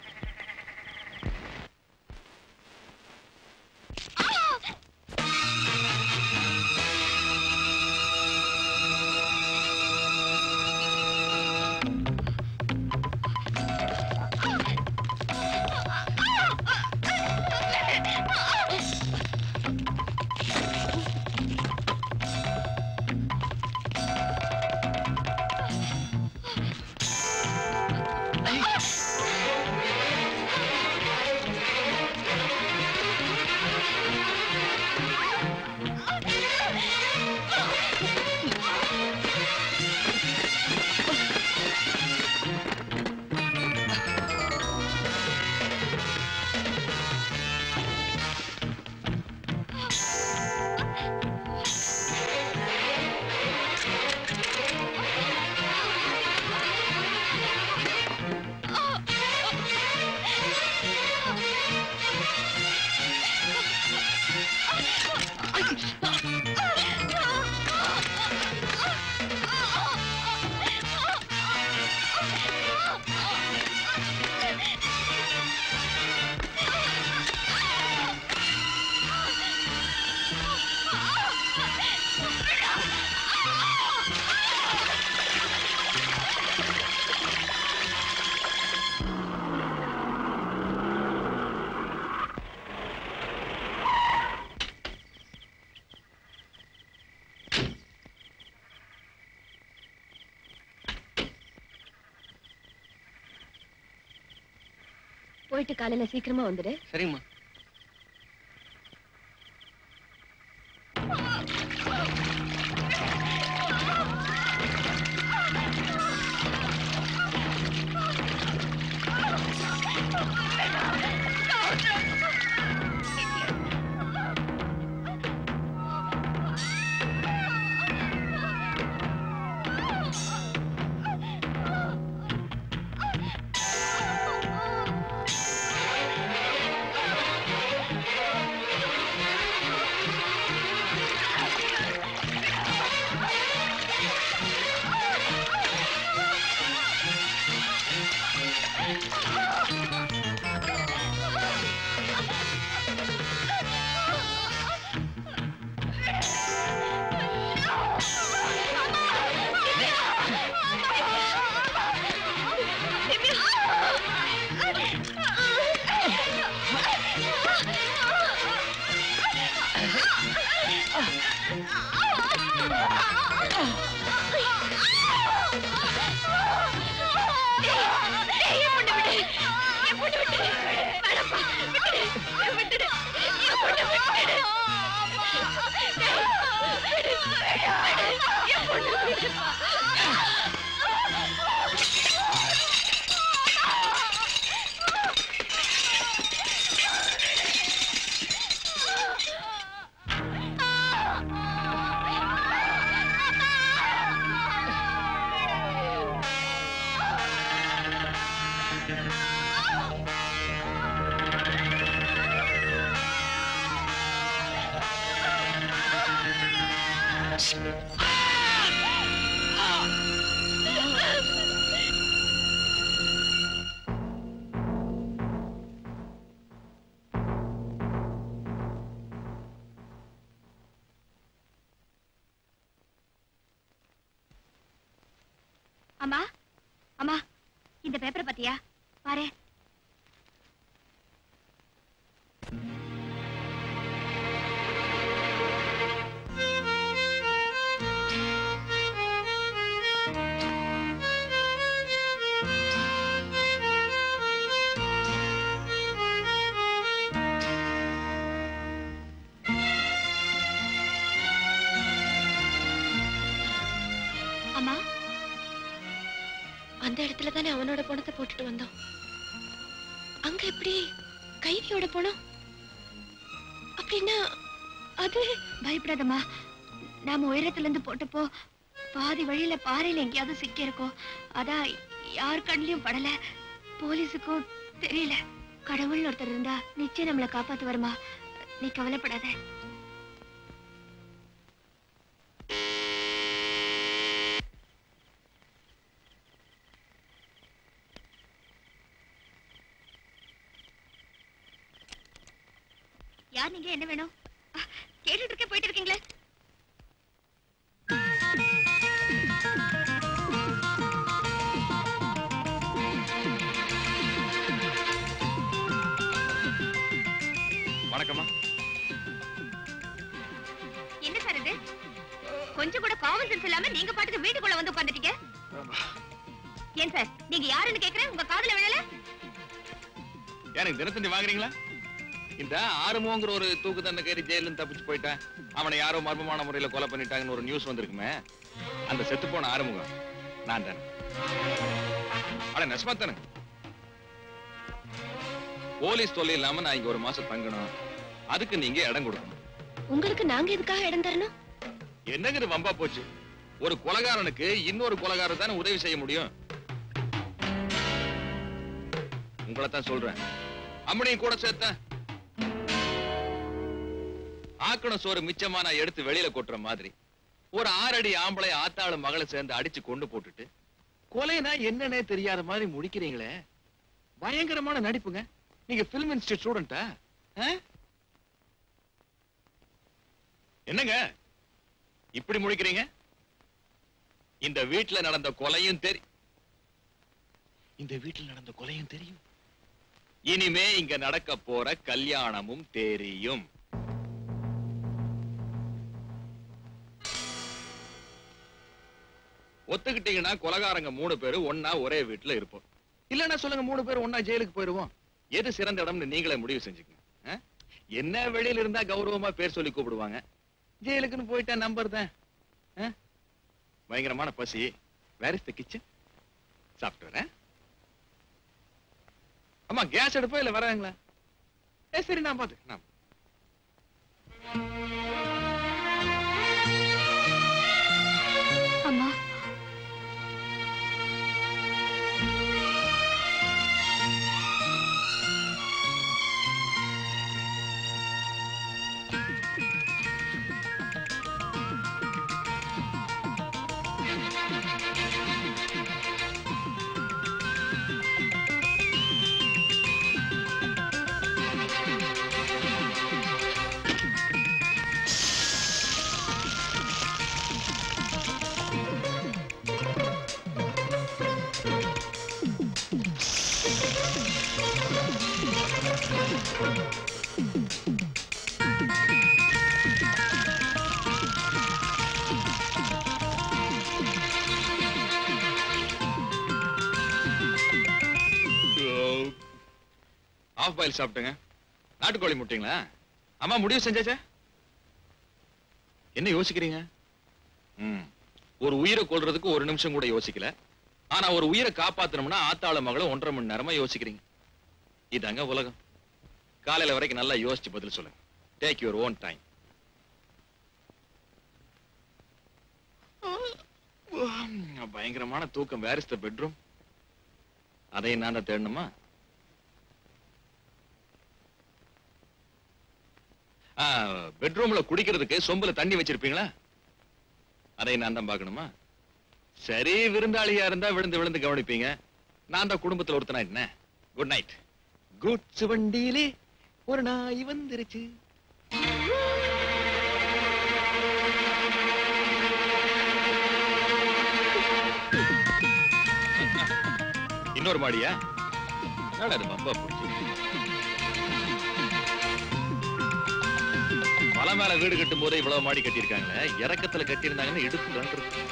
போயிட்டு காலையில சீக்கிரமா வந்துடு சரிம்மா ஆ அம்மா அம்மா இந்த பேப்பரை பாத்தியா பாரு அம்மா அந்த இடத்துல தானே அவனோட பணத்தை போட்டுட்டு வந்தோம் அங்க எப்படி கைதியோட பணம் அப்படின்னா அது பயப்படாதம்மா நாம உயரத்துல இருந்து போட்டப்போ பாதி வழியில பாறையில எங்கேயாவது சிக்கி இருக்கோம் அதான் யார் கண்ணிலையும் படல போலீஸுக்கும் தெரியல கடவுள்னு ஒருத்தர் இருந்தா நிச்சயம் நம்மளை காப்பாத்து வருமா நீ கவலைப்படாத யார் நீங்க என்ன வேணும் அஹ், கேட்டுட்டு இருக்க போயிட்டு இருக்கீங்களே வணக்கம்மா என்ன சார் இது கொஞ்சம் கூட காமன் சென்ஸ் இல்லாம நீங்க பாட்டுக்கு வீட்டுக்குள்ள வந்து உட்கார்ந்துட்டீங்க ஏன் சார் நீங்க யாருன்னு கேக்குறேன் உங்க காதுல விழல எனக்கு தினத்தந்தி வாங்குறீங்களா இந்த ஆறுமோங்கிற ஒரு தூக்கு தண்டனை கைதி ஜெயிலும் தப்பிச்சு போயிட்டேன் அவனை யாரோ மர்மமான முறையில கொலை பண்ணிட்டாங்கன்னு ஒரு நியூஸ் வந்திருக்குமே அந்த செத்து போன ஆறுமுகம் நான் தானே அட நெசமா தானே போலீஸ் தொல்லை இல்லாம நான் இங்க ஒரு மாசம் தங்கணும் அதுக்கு நீங்க இடம் கொடுக்கணும் உங்களுக்கு நாங்க எதுக்காக இடம் தரணும் என்னங்க இது வம்பா போச்சு ஒரு கொலகாரனுக்கு இன்னொரு கொலகாரன் தானே உதவி செய்ய முடியும் உங்களை தான் சொல்றேன் அம்மனையும் கூட சேர்த்தேன் ஆக்கண சோறு மிச்சமா நான் எடுத்து வெளியில கொட்டுற மாதிரி ஒரு ஆறடி ஆம்பளை ஆத்தாளு மகளை சேர்ந்து அடிச்சு கொண்டு போட்டுட்டு கொலைனா என்னன்னே தெரியாத மாதிரி முடிக்கிறீங்களே பயங்கரமான நடிப்புங்க நீங்க பிலிம் இன்ஸ்டியூட் ஸ்டூடெண்டா என்னங்க இப்படி முடிக்கிறீங்க இந்த வீட்டுல நடந்த கொலையும் தெரி இந்த வீட்டில் நடந்த கொலையும் தெரியும் இனிமே இங்க நடக்க போற கல்யாணமும் தெரியும் ஒத்துக்கிட்டீங்கன்னா கொலகாரங்க மூணு பேரு ஒன்னா ஒரே வீட்டுல இருப்போம் இல்லன்னா சொல்லுங்க மூணு பேர் ஒன்னா ஜெயிலுக்கு போயிருவோம் எது சிறந்த இடம்னு நீங்களே முடிவு செஞ்சுக்கங்க ஆ? என்ன வெளியில இருந்தா கௌரவமா பேர் சொல்லி கூப்பிடுவாங்க ஜெயிலுக்குன்னு போயிட்டா நம்பர் தான் ஆ? பயங்கரமான பசி வேர் இஸ் த கிச்சன் சாப்பிட்டு வரேன் அம்மா கேஸ் எடுப்பா இல்ல வராங்களா ஏ சரி நான் பாத்து நான் அம்மா ஆ ஆஃப் பாயில் சாப்பிட்டுங்க நாட்டுக்கோழி முட்டைங்களா அம்மா முடிவு செஞ்சாச்சா என்ன யோசிக்கிறீங்க ம் ஒரு உயிரை கொல்றதுக்கு ஒரு நிமிஷம் கூட யோசிக்கல ஆனா ஒரு உயிரை காப்பாத்தணும்னா ஆத்தாள மகளை ஒன்றரை மணி நேரமா யோசிக்கிறீங்க இதாங்க உலகம் காலையில வரைக்கும் நல்லா யோசிச்சு பதில் சொல்லுங்க டேக் யுவர் ஓன் டைம் பயங்கரமான தூக்கம் வேர் இஸ் த பெட்ரூம் அதை நான் தான் தேடணுமா பெட்ரூம்ல குடிக்கிறதுக்கு சொம்புல தண்ணி வச்சிருப்பீங்களா அதை நான் தான் பார்க்கணுமா சரி விருந்தாளியா இருந்தா விழுந்து விழுந்து கவனிப்பீங்க நான் தான் குடும்பத்துல ஒருத்தனா குட் நைட் குட்ஸ் வண்டியிலே ஒரு நாய் வந்துருச்சு இன்னொரு மாடியா என்னடா இது பம்பா போச்சு மலை மேல வீடு கட்டும் போதே இவ்வளவு மாடி கட்டியிருக்காங்களே இறக்கத்துல கட்டியிருந்தாங்கன்னா இடுப்பு ரெண்டு இருக்கும்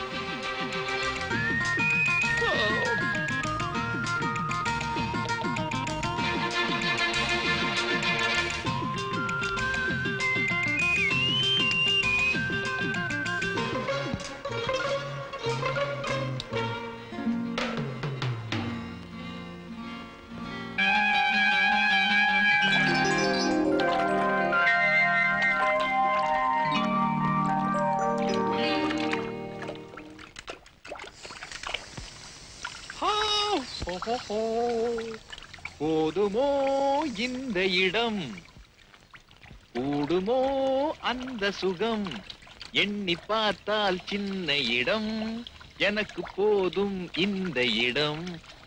போதுமோ இந்த இடம் கூடுமோ அந்த சுகம் எண்ணி பார்த்தால் சின்ன இடம் எனக்கு போதும் இந்த இடம்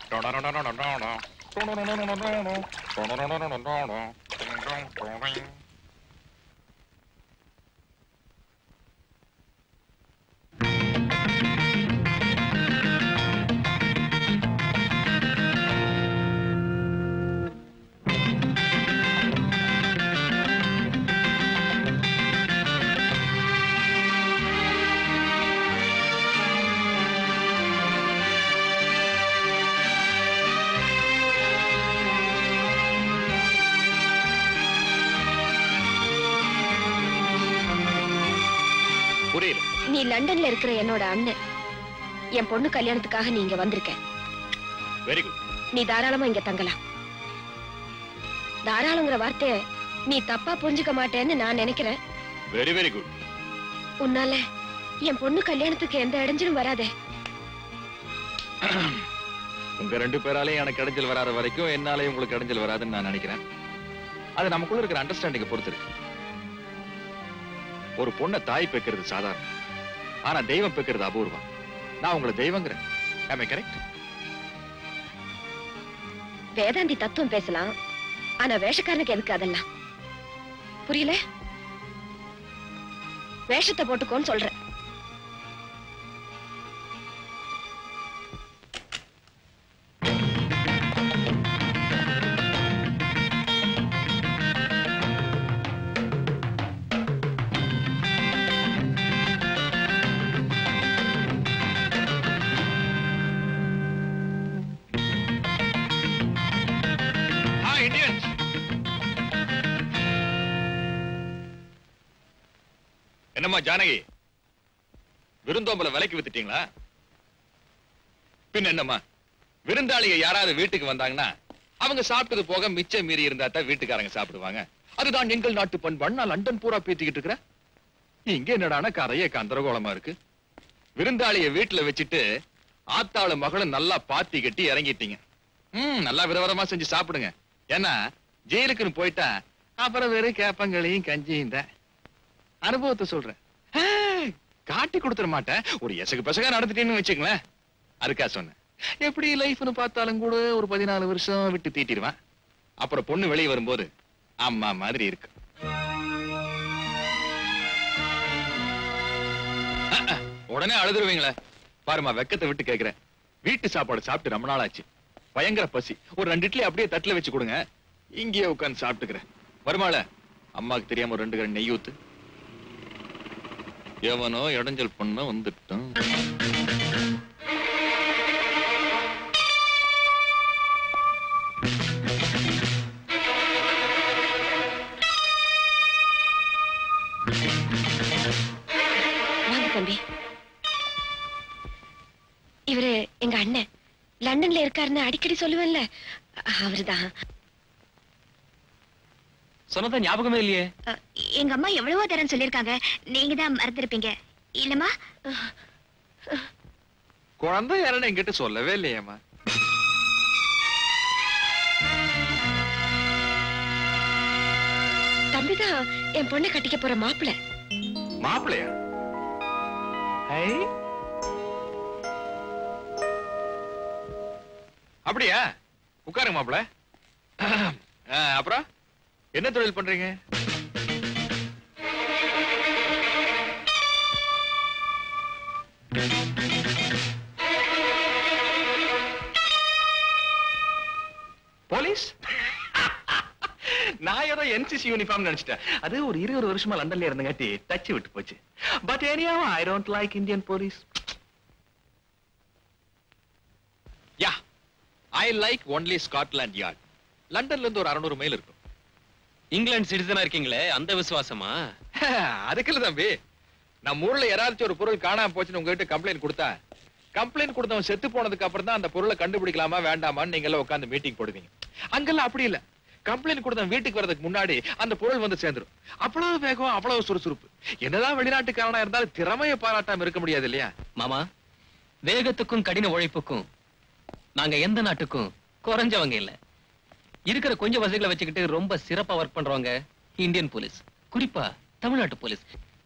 புரியல நீ லண்டன்ல இருக்கிற என்னோட அண்ணன் என் பொண்ணு கல்யாணத்துக்காக நீ இங்க வந்திருக்க வெரி குட் நீ தாராளமா இங்க தங்கலாம் தாராளங்கிற வார்த்தைய நீ தப்பா புரிஞ்சுக்க மாட்டேன்னு நான் நினைக்கிறேன் வெரி வெரி குட் உன்னால என் பொண்ணு கல்யாணத்துக்கு எந்த இடைஞ்சலும் வராதே உங்க ரெண்டு பேராலையும் எனக்கு இடைஞ்சல் வராத வரைக்கும் என்னாலையும் உங்களுக்கு இடைஞ்சல் வராதுன்னு நான் நினைக்கிறேன் அது நமக்குள்ள இருக்கிற அண்டர்ஸ்டாண்டிங்க பொறுத்து இருக்கு ஒரு பொண்ணை தாய் பெக்கிறது சாதாரணம் ஆனா தெய்வம் பெக்கிறது அபூர்வம் நான் உங்களை தெய்வங்கிறேன் ஆமே கரெக்ட் வேதாந்தி தத்துவம் பேசலாம் ஆனா வேஷக்காரனுக்கு எதுக்கு அதெல்லாம் புரியல வேஷத்தை போட்டுக்கோன்னு சொல்றேன் ஆ இந்தியன்ஸ் என்னம்மா ஜானகி விருந்தோம்பல விலைக்கு வித்துட்டீங்களா பின்ன என்னம்மா விருந்தாளிக யாராவது வீட்டுக்கு வந்தாங்கன்னா அவங்க சாப்பிட்டது போக மிச்சம் மீறி இருந்தா தான் வீட்டுக்காரங்க சாப்பிடுவாங்க அதுதான் எங்கள் நாட்டு பண்பாடு நான் லண்டன் பூரா பேத்திக்கிட்டு இருக்கிறேன் இங்க என்னடான கரையே கந்தரகோலமா இருக்கு விருந்தாளிய வீட்டுல வச்சுட்டு ஆத்தாளு மகளும் நல்லா பாத்தி கட்டி இறங்கிட்டீங்க ம் நல்லா விதவிதமா செஞ்சு சாப்பிடுங்க ஏன்னா ஜெயிலுக்குன்னு போயிட்டா அப்புறம் வெறும் கேப்பங்களையும் கஞ்சியும் தான் அனுபவத்தை சொல்றேன் ஆ, காட்டி கொடுத்துட மாட்டேன் ஒரு எசகு பெசகா நடந்துட்டேன்னு வச்சுக்கங்களேன் அதுக்கா சொன்னேன் எப்படி லைஃப்னு பார்த்தாலும் கூட ஒரு பதினாலு வருஷம் விட்டு தீட்டிடுவேன் அப்புறம் பொண்ணு வெளியே வரும்போது அம்மா மாதிரி இருக்கு அஹ், அஹ், உடனே அழுதுருவீங்களே பாருமா வெக்கத்தை விட்டு கேக்குறேன் வீட்டு சாப்பாடு சாப்பிட்டு ரொம்ப நாள் ஆச்சு பயங்கர பசி ஒரு ரெண்டு இட்லி அப்படியே தட்டுல வச்சு கொடுங்க இங்கேயே உட்கார்ந்து சாப்பிட்டுக்கிறேன் வருமாள அம்மாக்கு தெரியாம ஒரு ரெண்டு கரண்ட் நெய் ஊத்து எவனோ இடைஞ்சல் பண்ண வந்துட்டான் இவரு எங்க அண்ணன் லண்டன்ல இருக்காருன்னு அடிக்கடி சொல்லுவேன்ல அவருதான் சொன்னதா ஞாபகமே இல்லையே அ, எங்க அம்மா எவ்வளவோ தரம் சொல்லிருக்காங்க நீங்க தான் மறந்துருப்பீங்க இல்லம்மா குழந்தை யாருன்னு என்கிட்ட சொல்லவே இல்லையேம்மா தம்பிதான் என் பொண்ணை கட்டிக்க போற மாப்பிள்ளை மாப்பிள்ளையா ஐ அப்படியா உட்காருங்க மாப்பிள்ள அப்புறம் என்ன தொழில் பண்றீங்க போலீஸ் நான் ஏதோ என்சிசி யூனிஃபார்ம் நினைச்சிட்டேன் அது ஒரு இருபது வருஷமா லண்டன்ல இருந்தங்காட்டி டச் விட்டு போச்சு but anyhow I don't like Indian police yeah I like only Scotland Yard லண்டன்ல இருந்து ஒரு 600 மைல் இருக்கும் இங்கிலாந்து சிட்டிசனா இருக்கீங்களே அந்த விசுவாசமா அதுக்கு இல்ல தம்பி நம்ம ஊர்ல யாராச்சும் ஒரு பொருள் காணாம போச்சுன்னு உங்ககிட்ட கம்ப்ளைண்ட் கொடுத்தா கம்ப்ளைண்ட் கொடுத்தவன் செத்து போனதுக்கு அப்புறம் தான் அந்த பொருளை கண்டுபிடிக்கலாமா வேண்டாமான்னு நீங்க எல்லாம் உட்கார்ந்து மீட்டிங் போடுவீங்க அங்கெல்லாம் அப்படி இல்ல கம்ப்ளைண்ட் கொடுத்தவன் வீட்டுக்கு வர்றதுக்கு முன்னாடி அந்த பொருள் வந்து சேர்ந்துரும் அவ்வளவு வேகம் அவ்வளவு சுறுசுறுப்பு என்னதான் வெளிநாட்டுக்காரனா இருந்தாலும் திறமையை பாராட்டாம இருக்க முடியாது இல்லையா மாமா வேகத்துக்கும் கடின உழைப்புக்கும் நாங்க எந்த நாட்டுக்கும் குறைஞ்சவங்க இல்ல இருக்கிற கொஞ்சம் வசதிகளை வச்சுக்கிட்டு ரொம்ப சிறப்பா ஒர்க் பண்றவங்க இந்தியன் போலீஸ் குறிப்பா தமிழ்நாட்டு போலீஸ்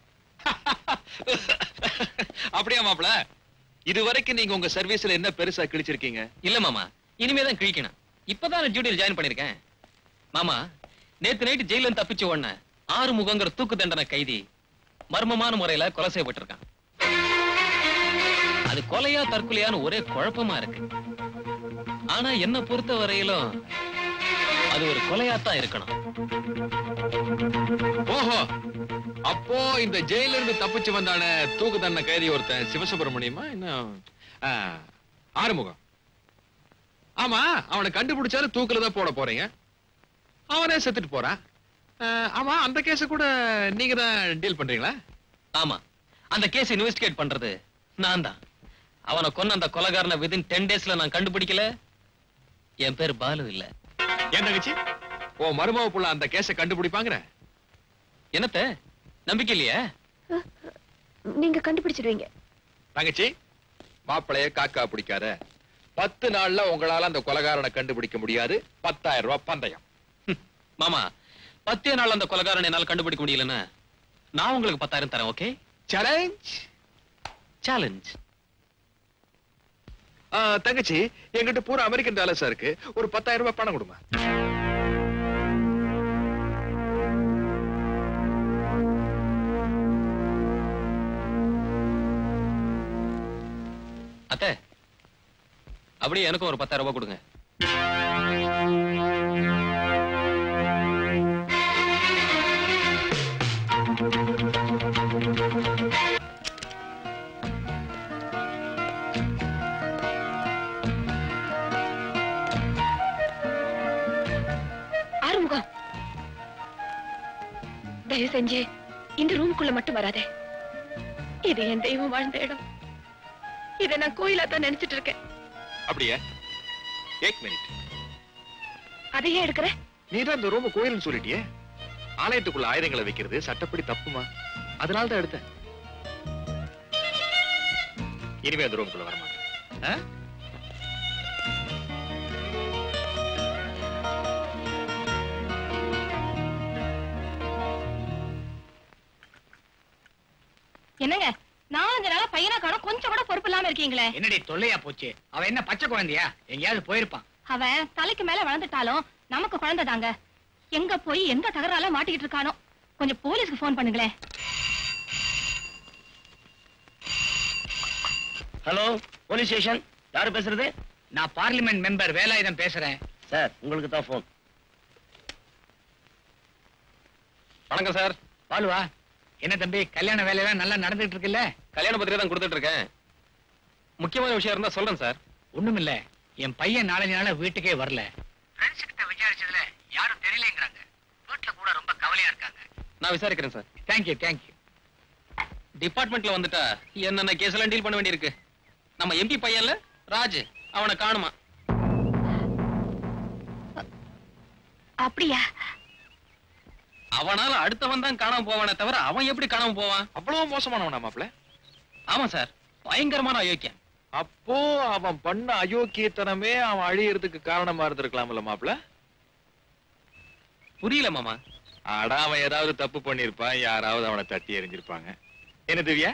அப்படியா மாப்ள இது வரைக்கும் நீங்க உங்க சர்வீஸ்ல என்ன பெருசா கிழிச்சிருக்கீங்க இல்ல மாமா இனிமேதான் கிழிக்கணும் இப்பதான் டியூட்டியில் ஜாயின் பண்ணிருக்கேன் மாமா நேத்து நைட்டு ஜெயில இருந்து தப்பிச்ச உடனே ஆறு முகங்கிற தூக்கு தண்டனை கைதி மர்மமான முறையில கொலை செய்யப்பட்டிருக்கான் அது கொலையா தற்கொலையான்னு ஒரே குழப்பமா இருக்கு ஆனா என்ன பொறுத்த வரையிலும் அது ஒரு கொலையாத்தான் இருக்கணும் ஓஹோ அப்போ இந்த ஜெயில இருந்து தப்பிச்சு வந்தானே தூக்கு தண்டனை கைதி ஒருத்தன் சிவசுப்பிரமணியமா என்ன ஆ, ஆறுமுகம் ஆமா அவனை கண்டுபிடிச்சாலும் தூக்குல தான் போட போறீங்க அவனே செத்துட்டு போறான் ஆ, ஆமா அந்த கேஸ கூட நீங்க தான் டீல் பண்றீங்களா ஆமா அந்த கேஸ் இன்வெஸ்டிகேட் பண்றது நான் தான் அவனை கொன்ன அந்த கொலைகாரனை விதின் டென் டேஸ்ல நான் கண்டுபிடிக்கல என் பேர் பாலு இல்ல ஏன் தங்கச்சி ஓ மருமக புள்ள அந்த கேஸ கண்டுபிடிப்பாங்கற என்னத்த நம்பிக்கை இல்லையா நீங்க கண்டுபிடிச்சிடுவீங்க தங்கச்சி மாப்பிளைய காக்கா பிடிக்காத பத்து நாள்ல உங்களால அந்த கொலைகாரனை கண்டுபிடிக்க முடியாது பத்தாயிரம் ரூபாய் பந்தயம் மாமா பத்தே நாள் அந்த கொலைகாரனை என்னால கண்டுபிடிக்க முடியலன்னா நான் உங்களுக்கு பத்தாயிரம் தரேன் ஓகே சேலஞ்ச் சேலஞ்ச் தங்கச்சி என்கிட்ட பூரா அமெரிக்கன் டாலர்ஸா இருக்கு ஒரு பத்தாயிரம் ரூபாய் பணம் கொடுங்க அத்தை அப்படியே எனக்கும் ஒரு பத்தாயிரம் ரூபாய் கொடுங்க ஆறுமுகம் தயவு செஞ்சு இந்த ரூமுக்குள்ள மட்டும் வராதே இது என் தெய்வம் வாழ்ந்த இடம் இதை நான் கோயிலா தான் நினைச்சிட்டு இருக்கேன் அப்படியே ஏக் மினிட் அதையே எடுக்கிற நீ தான் இந்த ரூம் கோயில்னு சொல்லிட்டியே ஆலயத்துக்குள்ள ஆயுதங்களை வைக்கிறது சட்டப்படி தப்புமா அதனால தான் எடுத்தேன் இனிமே அந்த ரூமுக்குள்ள வரமாட்டேன் ஆ? என்னங்க நாலஞ்சு நாளா பையனா காணோம் கொஞ்சம் கூட பொறுப்பு இல்லாம இருக்கீங்களே என்னடி தொல்லையா போச்சு அவன் என்ன பச்சை குழந்தையா எங்கேயாவது போயிருப்பான் அவன் தலைக்கு மேல வளர்ந்துட்டாலும் நமக்கு குழந்தை தாங்க எங்க போய் எந்த தகரால மாட்டிக்கிட்டு இருக்கானோ கொஞ்சம் போலீஸ்க்கு ஃபோன் பண்ணுங்களேன் ஹலோ போலீஸ் ஸ்டேஷன் யாரு பேசுறது நான் பார்லிமெண்ட் மெம்பர் வேலாயுதம் பேசுறேன் சார் உங்களுக்கு தான் போன் வணக்கம் சார் பாலுவா என்ன தம்பி கல்யாண வேலையெல்லாம் நல்லா நடந்துட்டு இருக்குல்ல கல்யாண பத்திரிகை தான் கொடுத்துட்டு இருக்கேன் முக்கியமான விஷயம் இருந்தா சொல்றேன் சார் ஒண்ணுமில்ல என் பையன் நாலஞ்சு நாளா வீட்டுக்கே வரல ஃப்ரெண்ட்ஸ் கிட்ட விசாரிச்சதுல யாரும் தெரியலங்கிறாங்க வீட்டுல கூட ரொம்ப கவலையா இருக்காங்க நான் விசாரிக்கிறேன் சார் தேங்க்யூ தேங்க்யூ டிபார்ட்மெண்ட்ல வந்துட்டா என்னென்ன கேஸ் எல்லாம் டீல் பண்ண வேண்டியிருக்கு நம்ம எம்பி பையன்ல ராஜ் அவனை காணுமா அப்படியா அவனால அடுத்தவன் தான் காணாம போவானே தவிர அவன் எப்படி காணாம போவான் அவ்வளவு மோசமானவனா மாப்ள ஆமா சார் பயங்கரமான அயோக்கியன் அப்போ அவன் பண்ண அயோக்கியத்தனமே அவன் அழியறதுக்கு காரணமா இருந்திருக்கலாம்ல மாப்ள புரியல மாமா அட அவன் ஏதாவது தப்பு பண்ணிருப்பான் யாராவது அவனை தட்டி எறிஞ்சிருப்பாங்க என்ன திவ்யா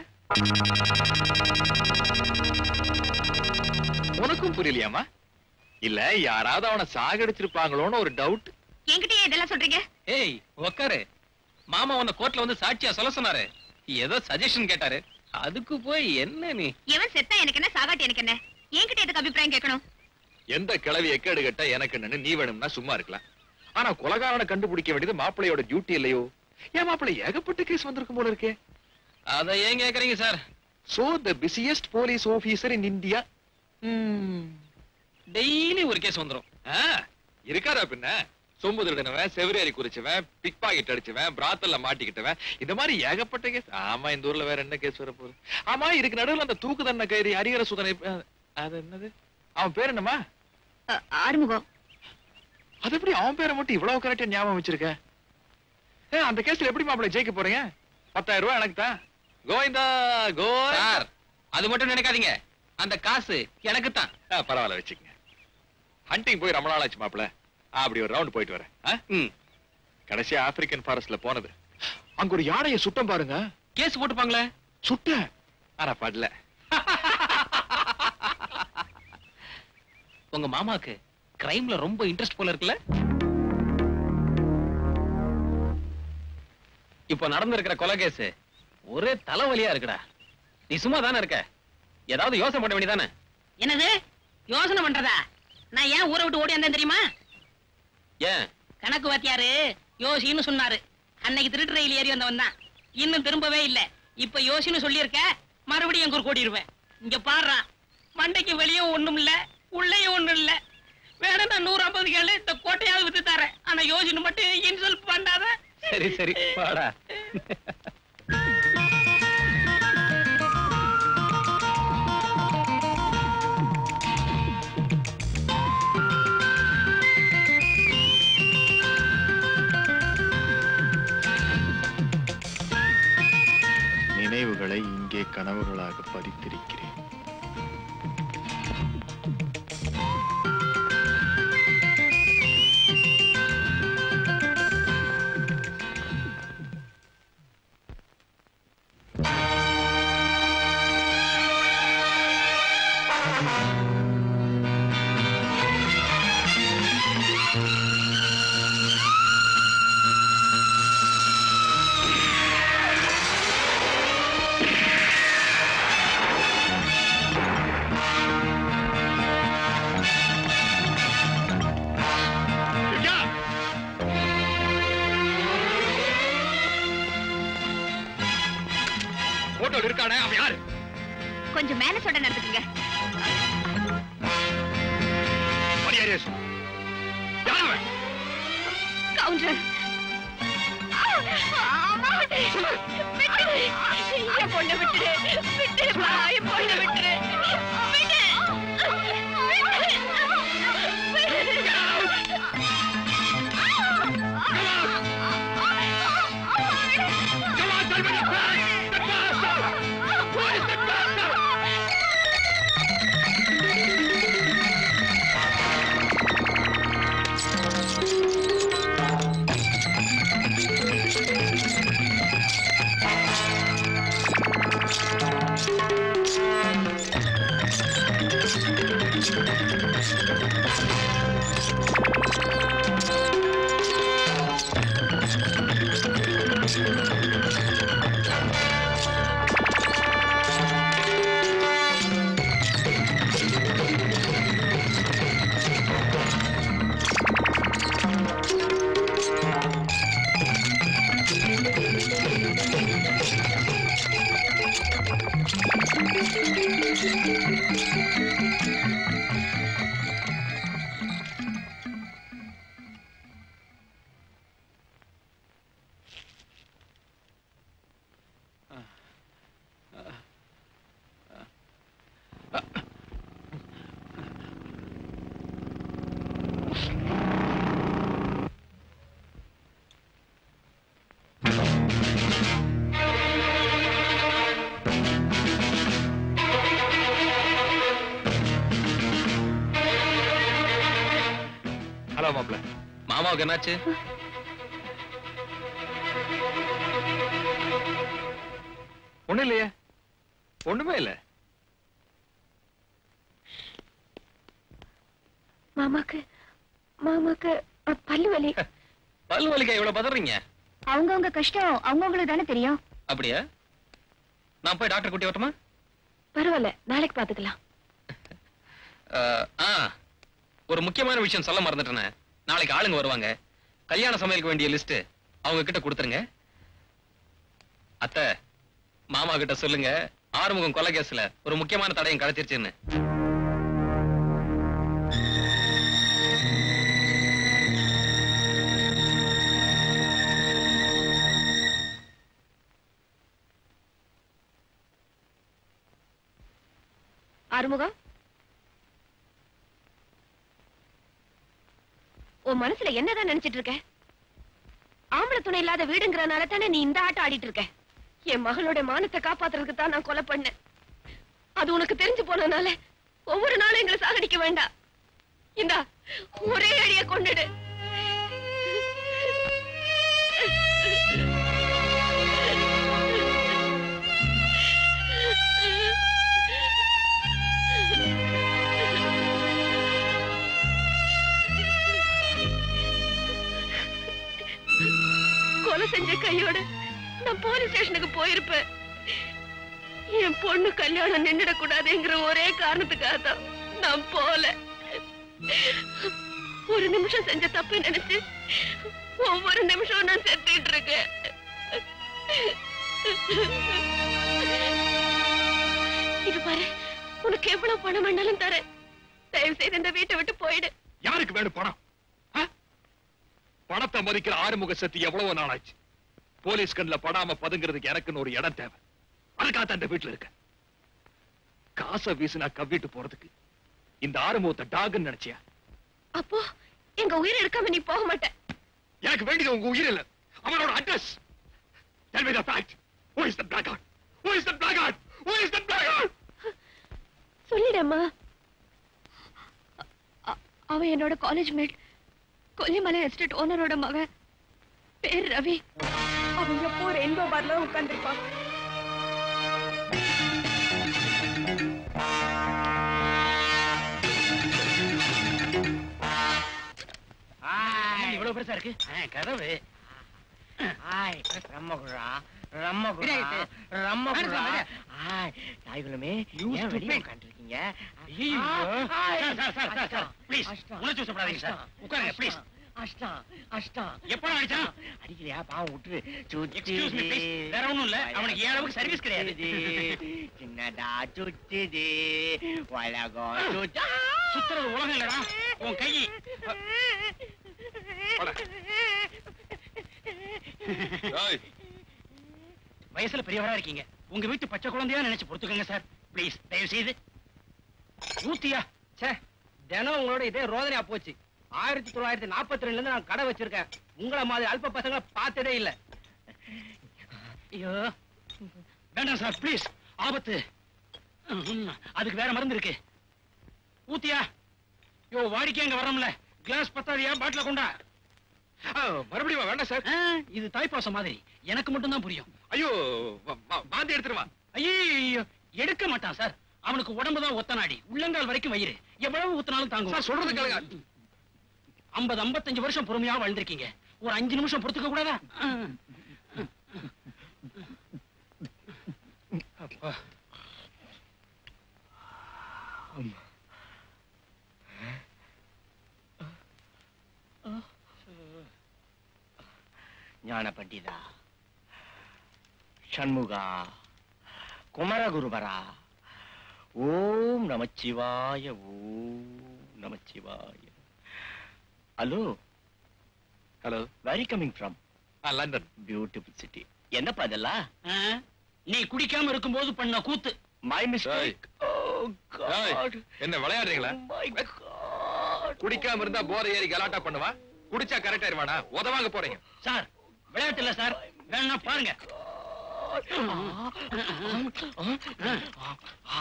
உனக்கும் புரியலையாமா இல்ல யாராவது அவனை சாகடிச்சிருப்பாங்களோன்னு ஒரு டவுட் என்கிட்டயே இதெல்லாம் சொல்றீங்க ஏய் உக்காரு மாமா உன்னை கோர்ட்ல வந்து சாட்சியா சொல்ல சொன்னாரு ஏதோ சஜஷன் கேட்டாரு அதுக்கு போய் என்ன நீ எவன் செத்தா எனக்கு என்ன சாகாட்டி எனக்கு என்ன என்கிட்ட எதுக்கு அபிப்பிராயம் கேட்கணும் எந்த கிளவி எக்கேடு கட்ட எனக்கு என்னன்னு நீ வேணும்னா சும்மா இருக்கலாம் ஆனா கொலகாரனை கண்டுபிடிக்க வேண்டியது மாப்பிள்ளையோட டியூட்டி இல்லையோ ஏன் மாப்பிள்ளை ஏகப்பட்ட கேஸ் வந்திருக்கும் போல இருக்கே அத ஏன் கேக்குறீங்க sir so the busiest police officer in India daily ஒரு கேஸ் வந்துரும் இருக்காரா பின்ன சொம்பு திருடினவன் செவிரேறி குறிச்சவன் பிக் பாக்கெட் அடிச்சவன் பிராத்தல்ல மாட்டிக்கிட்டவன் இந்த மாதிரி ஏகப்பட்ட கேஸ் ஆமா இந்த ஊர்ல வேற என்ன கேஸ் வர போகுது ஆமா இதுக்கு நடுவுல அந்த தூக்கு தண்டனை கயிறு ஹரிகர சுதனை அஹ், அது என்னது அவன் பேர் என்னமா ஆறுமுகம் அது எப்படி அவன் பேரை மட்டும் இவ்வளவு கரெக்டா ஞாபகம் வச்சிருக்க ஏ அந்த கேஸ்ல எப்படி மாப்பிள்ளை ஜெயிக்க போறீங்க பத்தாயிரம் ரூபாய் எனக்கு தான் கோவிந்தா கோ சார் அது மட்டும் நினைக்காதீங்க அந்த காசு எனக்கு தான் பரவாயில்ல வச்சுக்கங்க ஹண்டிங் போய் ரொம்ப நாள் ஆச்சு மாப்பிள்ள அப்படி ஒரு ரவுண்ட் போயிட்டு வரேன் ஆ? கடைசியா ஆப்பிரிக்கன் ஃபாரஸ்ட்ல போனது அங்க ஒரு யானையை சுட்டம் பாருங்க கேஸ் போட்டுப்பாங்களே சுட்ட ஆனா படல உங்க மாமாக்கு கிரைம்ல ரொம்ப இன்ட்ரெஸ்ட் போல இருக்குல்ல இப்போ நடந்திருக்கிற கொலை கேஸ் ஒரே தலைவலியா இருக்குடா நீ சும்மா தானே இருக்க ஏதாவது யோசனை பண்ண வேண்டியதானே என்னது யோசனை பண்றதா நான் ஏன் ஊரை விட்டு ஓடி வந்தேன் தெரியுமா ஏன் கணக்கு வாத்தியாரு யோசின்னு சொன்னாரு அன்னைக்கு திருட்டு ரயில் ஏறி வந்தவன் தான் இன்னும் திரும்பவே இல்ல இப்ப யோசின்னு சொல்லியிருக்க மறுபடியும் எங்க ஊர் கூட்டிடுவேன் இங்க பாடுறா மண்டைக்கு வெளியே ஒண்ணும் இல்ல உள்ளேயும் ஒண்ணும் இல்ல வேணா நான் நூறு ஐம்பது கேளு இந்த கோட்டையாவது வித்து தரேன் ஆனா யோசின்னு மட்டும் இன்சல்ட் பண்ணாத சரி சரி வாடா நினைவுகளை இங்கே கனவுகளாக பதித்திருக்கிறேன் போட்டோல இருக்கானே அவன் யாரு கொஞ்சம் மேல சொல்ல நடந்துக்குங்க மரியாதையா சொல்லு. யார் அவன் கவுண்டர் என் பொண்ணை விட்டுரு விட்டுருப்பா என் பொண்ணை விட்டுரு ஹலோ மாப்ள மாமாவுக்கு என்னாச்சு ஒண்ணும் இல்லையே ஒண்ணுமே இல்ல மாமாக்கு மாமாக்கு அ, பல்லு வலி பல்லு வலிக்கா இவ்வளவு பதறீங்க அவங்கவங்க கஷ்டம் அவங்கவங்களுக்கு தானே தெரியும் அப்படியா நான் போய் டாக்டர் கூட்டி வரட்டுமா பரவாயில்ல நாளைக்கு பாத்துக்கலாம் அஹ், ஆ ஒரு முக்கியமான விஷயம் சொல்ல மறந்துட்டேனே நாளைக்கு ஆளுங்க வருவாங்க கல்யாண சமையலுக்கு வேண்டிய லிஸ்ட் அவங்க கிட்ட கொடுத்துருங்க அத்தை மாமா கிட்ட சொல்லுங்க ஆறுமுகம் கொலை கேஸ்ல ஒரு முக்கியமான தடயம் கிடைச்சிருச்சுன்னு ஆறுமுகம் உன் மனசுல என்னதான் நினைச்சிட்டு இருக்க ஆம்பளை துணை இல்லாத வீடுங்கிறனால தானே நீ இந்த ஆட்டம் ஆடிட்டு இருக்க என் மகளோட மானத்தை காப்பாத்துறதுக்கு தான் நான் கொலை பண்ணேன் அது உனக்கு தெரிஞ்சு போனனால ஒவ்வொரு நாளும் எங்களை சாகடிக்க வேண்டாம் இந்தா ஒரே அடிய கொண்டுடு கொலை செஞ்ச கையோட நான் போலீஸ் ஸ்டேஷனுக்கு போயிருப்பேன் என் பொண்ணு கல்யாணம் நின்றுட கூடாதுங்கிற ஒரே காரணத்துக்காக தான் நான் போல ஒரு நிமிஷம் செஞ்ச தப்பு நினைச்சு ஒவ்வொரு நிமிஷம் நான் செத்துட்டு இருக்கேன் இது பாரு உனக்கு எவ்வளவு பணம் வேணாலும் தரேன் தயவு செய்து இந்த வீட்டை விட்டு போயிடு யாருக்கு வேணும் பணம் ஆ? பணத்தை மதிக்கிற ஆறுமுக சக்தி எவ்வளவு நாளாச்சு போலீஸ் கண்ணுல படாம பதுங்கிறதுக்கு எனக்குன்னு ஒரு இடம் தேவை அதுக்காக தான் இந்த வீட்டுல இருக்க காசை வீசினா கவ்விட்டு போறதுக்கு இந்த ஆறுமுகத்தை டாகுன்னு நினைச்சியா அப்போ எங்க உயிர் எடுக்காம நீ போக மாட்ட எனக்கு வேண்டியது உங்க உயிர் இல்ல அவனோட address tell me the fact who is the blackguard who is the blackguard who is the blackguard சொல்லிடம்மா அ- அவன் என்னோட காலேஜ் மேட் கொல்லிமலை எஸ்டேட் ஓனரோட மகன் பேர் ரவி அவன் எப்போ ரெயின்போ பார்ல உட்கார்ந்துருப்பான் இவ்வளவு பெருசா இருக்கு கதவு ஆய் ரம்மகுழா ரம்மகுழா ரம்மகுழா ஆய் தாய்குலமே ஏன் வெளியே உட்காந்துருக்கீங்க ப்ளீஸ் உணர்ச்சி வசப்படாதீங்க சார் உட்காருங்க ப்ளீஸ் அஷ்டம் அஷ்டம் எப்போ அடிச்சா அடிக்கலையா பாவம் விட்டுரு எக்ஸ்கியூஸ் மீ ப்ளீஸ் வேற ஒண்ணும் இல்ல அவனுக்கு ஏன் அளவுக்கு சர்வீஸ் கிடையாது சின்னதா சுத்துது உலகம் சுத்து சுத்துறது உலகம் இல்லடா உன் கை வயசுல பெரியவரா இருக்கீங்க உங்க வீட்டு பச்சை குழந்தையா நினைச்சு பொறுத்துக்கோங்க சார் ப்ளீஸ் தயவு செய்து ஊத்தியா ச்சே தினம் உங்களோட இதே ரோதனையா போச்சு ஆயிரத்தி தொள்ளாயிரத்தி நாற்பத்தி ரெண்டுல இருந்து நான் கடை வச்சிருக்கேன் உங்களை மாதிரி அல்ப பசங்களை பார்த்ததே இல்ல ஐயோ வேண்டாம் சார் ப்ளீஸ் ஆபத்து ம், அதுக்கு வேற மருந்து இருக்கு ஊத்தியா யோ வாடிக்கை அங்க வரோம்ல கிளாஸ் பத்தாதியா பாட்டில கொண்டா மறுபடியும் வேண்டாம் சார் இது தாய்ப்பாசம் மாதிரி எனக்கு மட்டும் தான் புரியும் ஐயோ வாந்தி எடுத்துருவா ஐயோ எடுக்க மாட்டான் சார் அவனுக்கு உடம்பு தான் ஒத்த நாடி உள்ளங்கால் வரைக்கும் வயிறு எவ்வளவு ஊத்தினாலும் தாங்கும் சார், சொல்றது கேளுங்க. ஐம்பது ஐம்பத்தஞ்சு வருஷம் பொறுமையா வாழ்ந்திருக்கீங்க ஒரு அஞ்சு நிமிஷம் பொறுத்துக்க கூடாதா அப்பா ஞான பண்டிதா ஷண்முகா குமரகுருபரா ஓம் நமச்சிவாய ஓம் நமச்சிவாய hello hello very coming from London beautiful city என்னப்பா இதெல்லாம் ஆ? நீ குடிக்காம இருக்கும்போது பண்ண கூத்து மை மிஸ்டேக் ஏய், என்ன விளையாடுறீங்களா குடிக்காம இருந்தா போதை ஏறி கலாட்டா பண்ணுவா குடிச்சா கரெக்டா இருவானா உதவாங்க போறீங்க சார் விளையாட்டு இல்ல சார் வேணா பாருங்க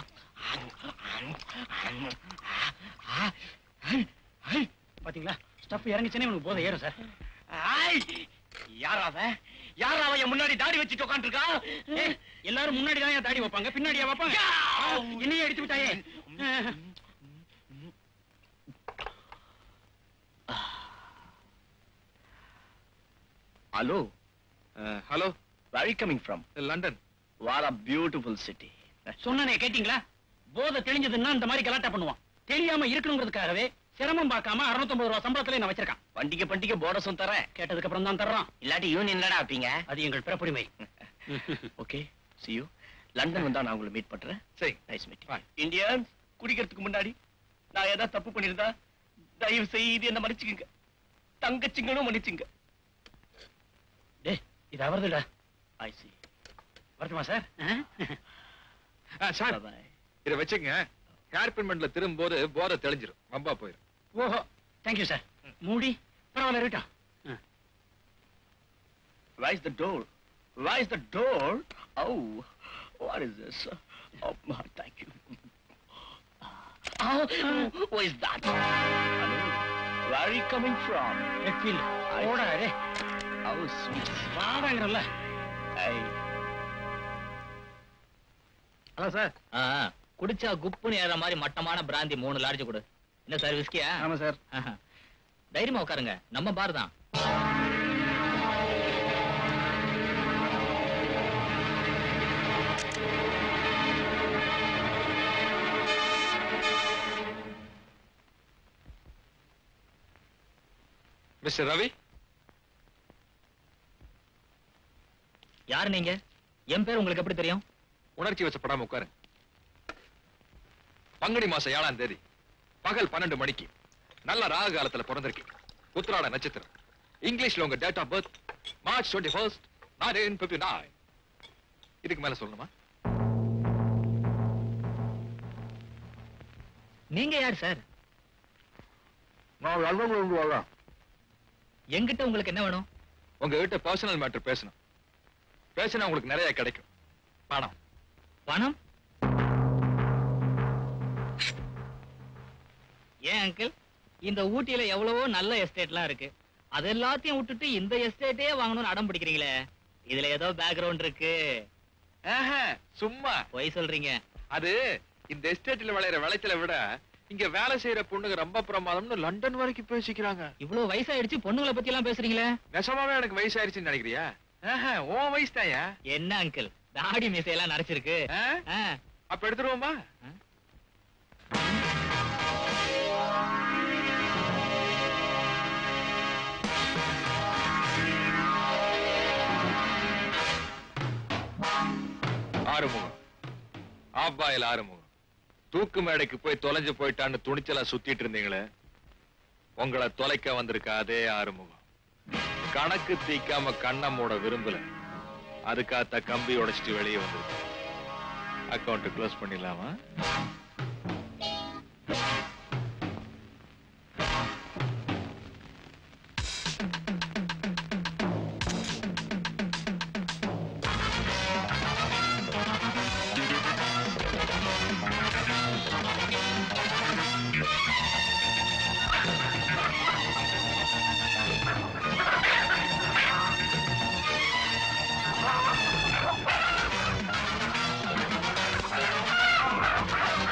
பாத்தீங்களா ஸ்டஃப் இறங்குச்சுன்னே உனக்கு போதை ஏறும் சார் ஆய் யாரா அவன் யாரா அவன் என் முன்னாடி தாடி வச்சுட்டு உட்காந்துருக்கா ஏய், எல்லாரும் முன்னாடி தான் என் தாடி வைப்பாங்க பின்னாடியா வைப்பாங்க என்னையே அடிச்சு விட்டாயே hello hello where coming from London what uh beautiful city சொன்னனே கேட்டீங்களா போதை தெளிஞ்சதுன்னா இந்த மாதிரி கலாட்டா பண்ணுவான் தெரியாம இருக்கணுங்கிறதுக்காகவே சிரமம் பார்க்காம 650 ரூபாய் சம்பளத்துல நான் வச்சிருக்கான் வண்டிக்கு பண்டிகை போனஸும் தரேன் கேட்டதுக்கு அப்புறம் தான் தர்றான் இல்லாட்டி யூனியன்லடா வைப்பீங்க அது எங்கள் பிறப்புரிமை ஓகே see you லண்டன் வந்தா நான் உங்களை மீட் பண்றேன் சரி நைஸ் மீட் இந்தியன்ஸ் குடிக்கிறதுக்கு முன்னாடி நான் ஏதாவது தப்பு பண்ணிருந்தா தயவு செய்து என்ன மன்னிச்சுக்குங்க தங்கச்சிங்களும் மன்னிச்சுங்க டேய் இது அவர்துடா ஐ சி வரட்டுமா சார் சார் இத வச்சுங்க ஹேர் பின்மெண்ட்ல திரும்பும்போது போதை தெளிஞ்சிரும் வம்பா போயிரும் ஓஹோ தேங்க்யூ சார் மூடி பரவாயில்ல இருக்கட்டும் Where is the door? Where is the door? Oh, what is this? Oh, thank you. Oh, who is that? Hello. Where are you coming from? Redfield ஓடா ரே How sweet. வாடாங்கறல்ல Hey. ஹலோ சார் குடிச்சா குப்புன்னு ஏற மாதிரி மட்டமான பிராந்தி மூணு large கொடு என்ன சார் விஸ்கியா ஆமா சார் தைரியமா உட்காருங்க நம்ம பார் தான் மிஸ்டர் ரவி யார் நீங்க என் பேர் உங்களுக்கு எப்படி தெரியும் உணர்ச்சி வசப்படாம உட்காரு பங்குனி மாசம் ஏழாம் தேதி பகல் பன்னெண்டு மணிக்கு நல்ல ராகு காலத்துல பிறந்திருக்கீங்க உத்திராட நட்சத்திரம் இங்கிலீஷ்ல உங்க date of birth March twenty first nineteen fifty nine இதுக்கு மேல சொல்லணுமா நீங்க யார் சார் நான் லண்டன் இருந்து வரேன் என்கிட்ட உங்களுக்கு என்ன வேணும் உங்ககிட்ட பர்சனல் மேட்டர் பேசணும் பேசினா உங்களுக்கு நிறைய கிடைக்கும் பணம் பணம் ஏன் அங்கிள் இந்த ஊட்டியில எவ்வளவோ நல்ல எஸ்டேட்லாம் இருக்கு அது எல்லாத்தையும் விட்டுட்டு இந்த எஸ்டேட்டே வாங்கணும்னு அடம் பிடிக்கிறீங்களே இதுல ஏதோ பேக்ரவுண்ட் இருக்கு சும்மா பொய் சொல்றீங்க அது இந்த எஸ்டேட்ல விளையிற விளைச்சலை விட இங்க வேலை செய்யற பொண்ணுங்க ரொம்ப பிரமாதம்னு லண்டன் வரைக்கும் பேசிக்கிறாங்க இவ்வளவு வயசாயிடுச்சு பொண்ணுங்களை பத்தி எல்லாம் பேசுறீங்களே நெசமாவே எனக்கு வயசாயிருச்சுன்னு நினைக்கிறியா ஆஹா, உன் வயசு தாயா என்ன அங்கிள் தாடி மீசையெல்லாம் நரைச்சிருக்கு ஆ. அப்ப எடுத்துருவோமா ஆறுமுகம் ஆப்பாயில் ஆறுமுகம் தூக்கு மேடைக்கு போய் தொலைஞ்சு போயிட்டான்னு துணிச்சலா சுத்திட்டு இருந்தீங்களே உங்களை தொலைக்க வந்திருக்க அதே ஆறுமுகம் கணக்கு தீக்காம கண்ணை மூட விரும்பல அதுக்காத்த கம்பி உடைச்சிட்டு வெளியே வந்திருக்கு அக்கௌண்ட் க்ளோஸ் பண்ணிடலாமா Ah!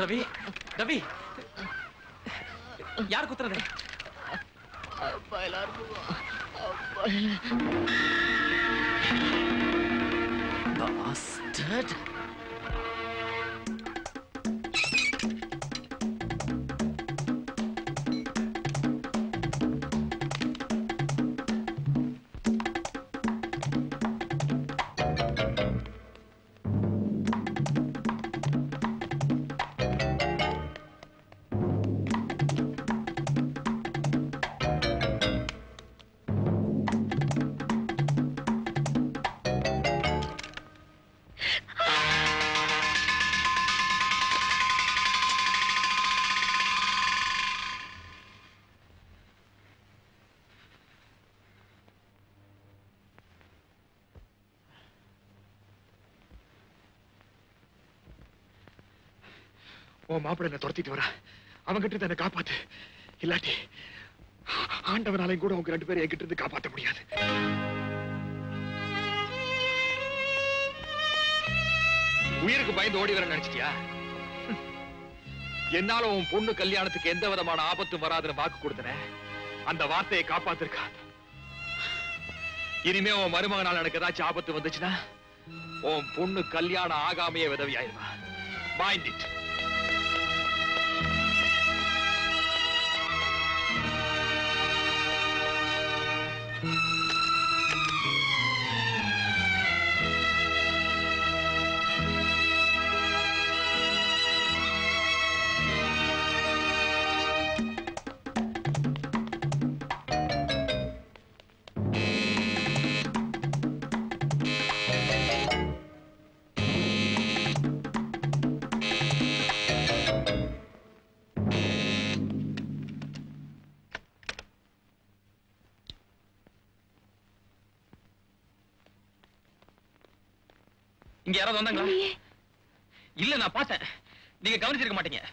ரவி ரவி யார் குத்துறது Bastard. உன் மாப்பிள்ளை என்ன துரத்திட்டு வரா அவன்கிட்ட இருந்து என்னை காப்பாத்து இல்லாட்டி ஆண்டவனாலையும் கூட உங்க ரெண்டு பேரும் என்கிட்ட இருந்து காப்பாத்த முடியாது உயிருக்கு பயந்து ஓடி வர நினைச்சிட்டியா என்னால உன் பொண்ணு கல்யாணத்துக்கு எந்த விதமான ஆபத்தும் வராதுன்னு வாக்கு கொடுத்தன அந்த வார்த்தையை காப்பாத்திருக்கா இனிமே உன் மருமகனால எனக்கு ஏதாச்சும் ஆபத்து வந்துச்சுன்னா உன் பொண்ணு கல்யாணம் ஆகாமையே விதவி ஆயிருவா மைண்ட் இட் இங்க யாராவது வந்தாங்களா இல்ல நான் பார்த்தேன் நீங்க கவனிச்சிருக்க மாட்டீங்க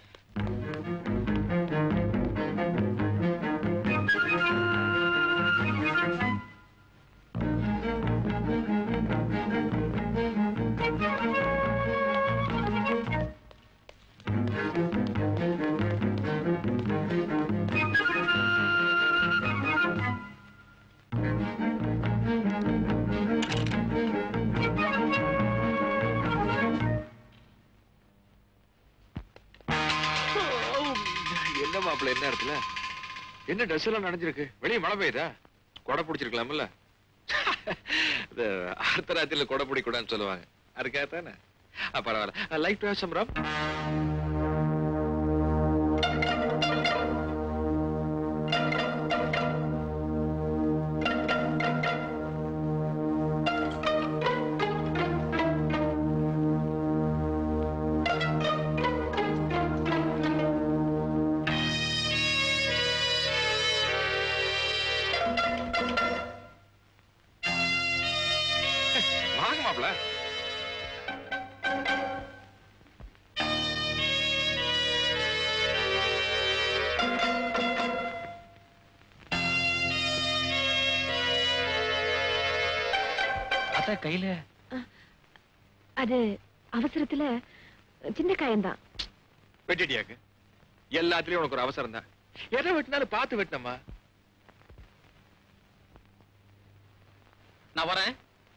என்ன மாப்பிள்ள என்ன இடத்துல என்ன ட்ரெஸ் எல்லாம் நனைஞ்சிருக்கு வெளியே மழை பெய்யுதா கொடை பிடிச்சிருக்கலாம்ல இந்த அர்த்தராத்திரில கொடை பிடிக்கூடாதுன்னு சொல்லுவாங்க அதுக்காக தானே பரவாயில்ல லைட் சம்ரம் வாங்க மாப்பிள்ள அத்த கையில அது அவசரத்துல சின்ன காயம்தான் வெட்டிட்டியாக்கு எல்லாத்துலயும் உனக்கு ஒரு அவசரம் தான் எதை வெட்டினாலும் பார்த்து வெட்டினம்மா நான் வரேன்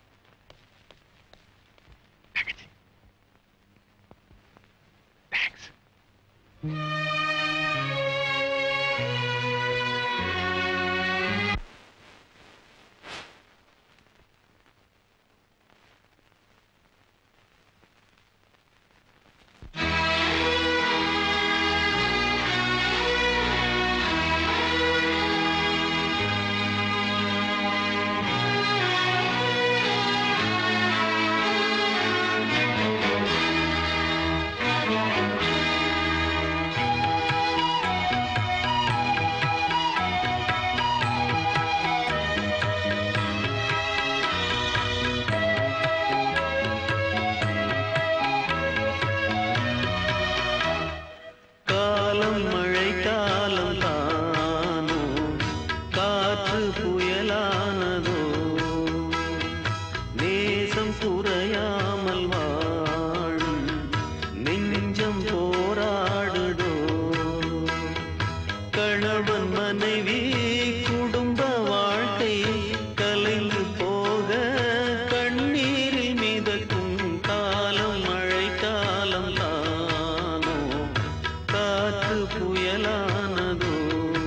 காலம் மழை காலம் தானோ காற்று புயலானதோ நேசம் குறையாமல் வாழும் நெஞ்சம் போராடுதோ புயலானதோ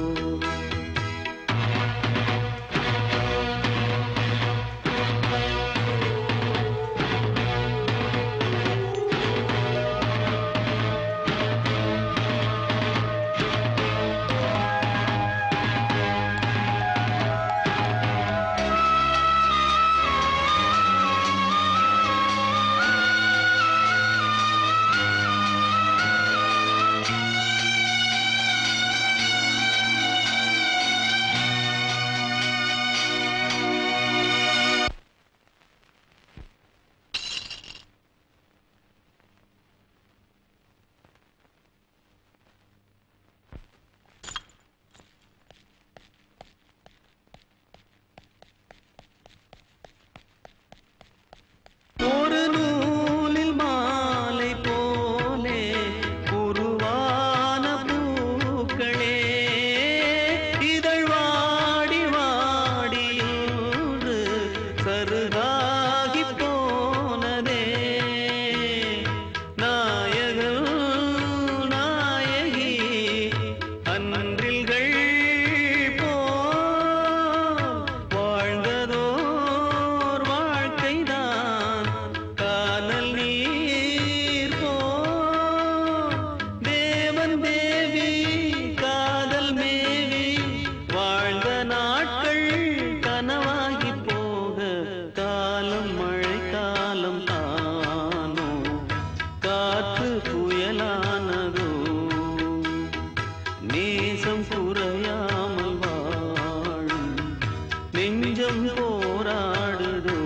ஒரு நூலில் மாலை போலே உருவான பூக்களே இதழ் வாடி வாடியோடு கருதாகி போனதே நாயகன் நாயகி அன்றில்கள் போல் வாழ்ந்ததோர் வாழ்க்கைதான் கானல் நீர் போல் தேவன் தேவி காதல் மேவி வாழ்ந்த நாட்கள் கனவாகி போக காலம் மழை காலம் தானோ காற்று புயலானதோ நேசம் குறையாமல் வாழும் நெஞ்சம் போராடுதோ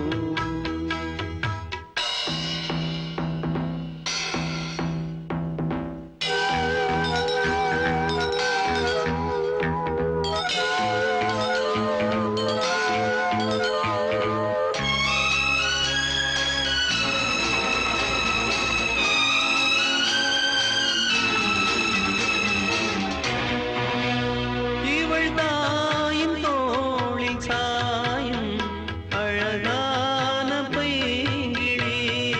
இவள் தாயின் தோளில் சாயும் அழகான பைங்கிழி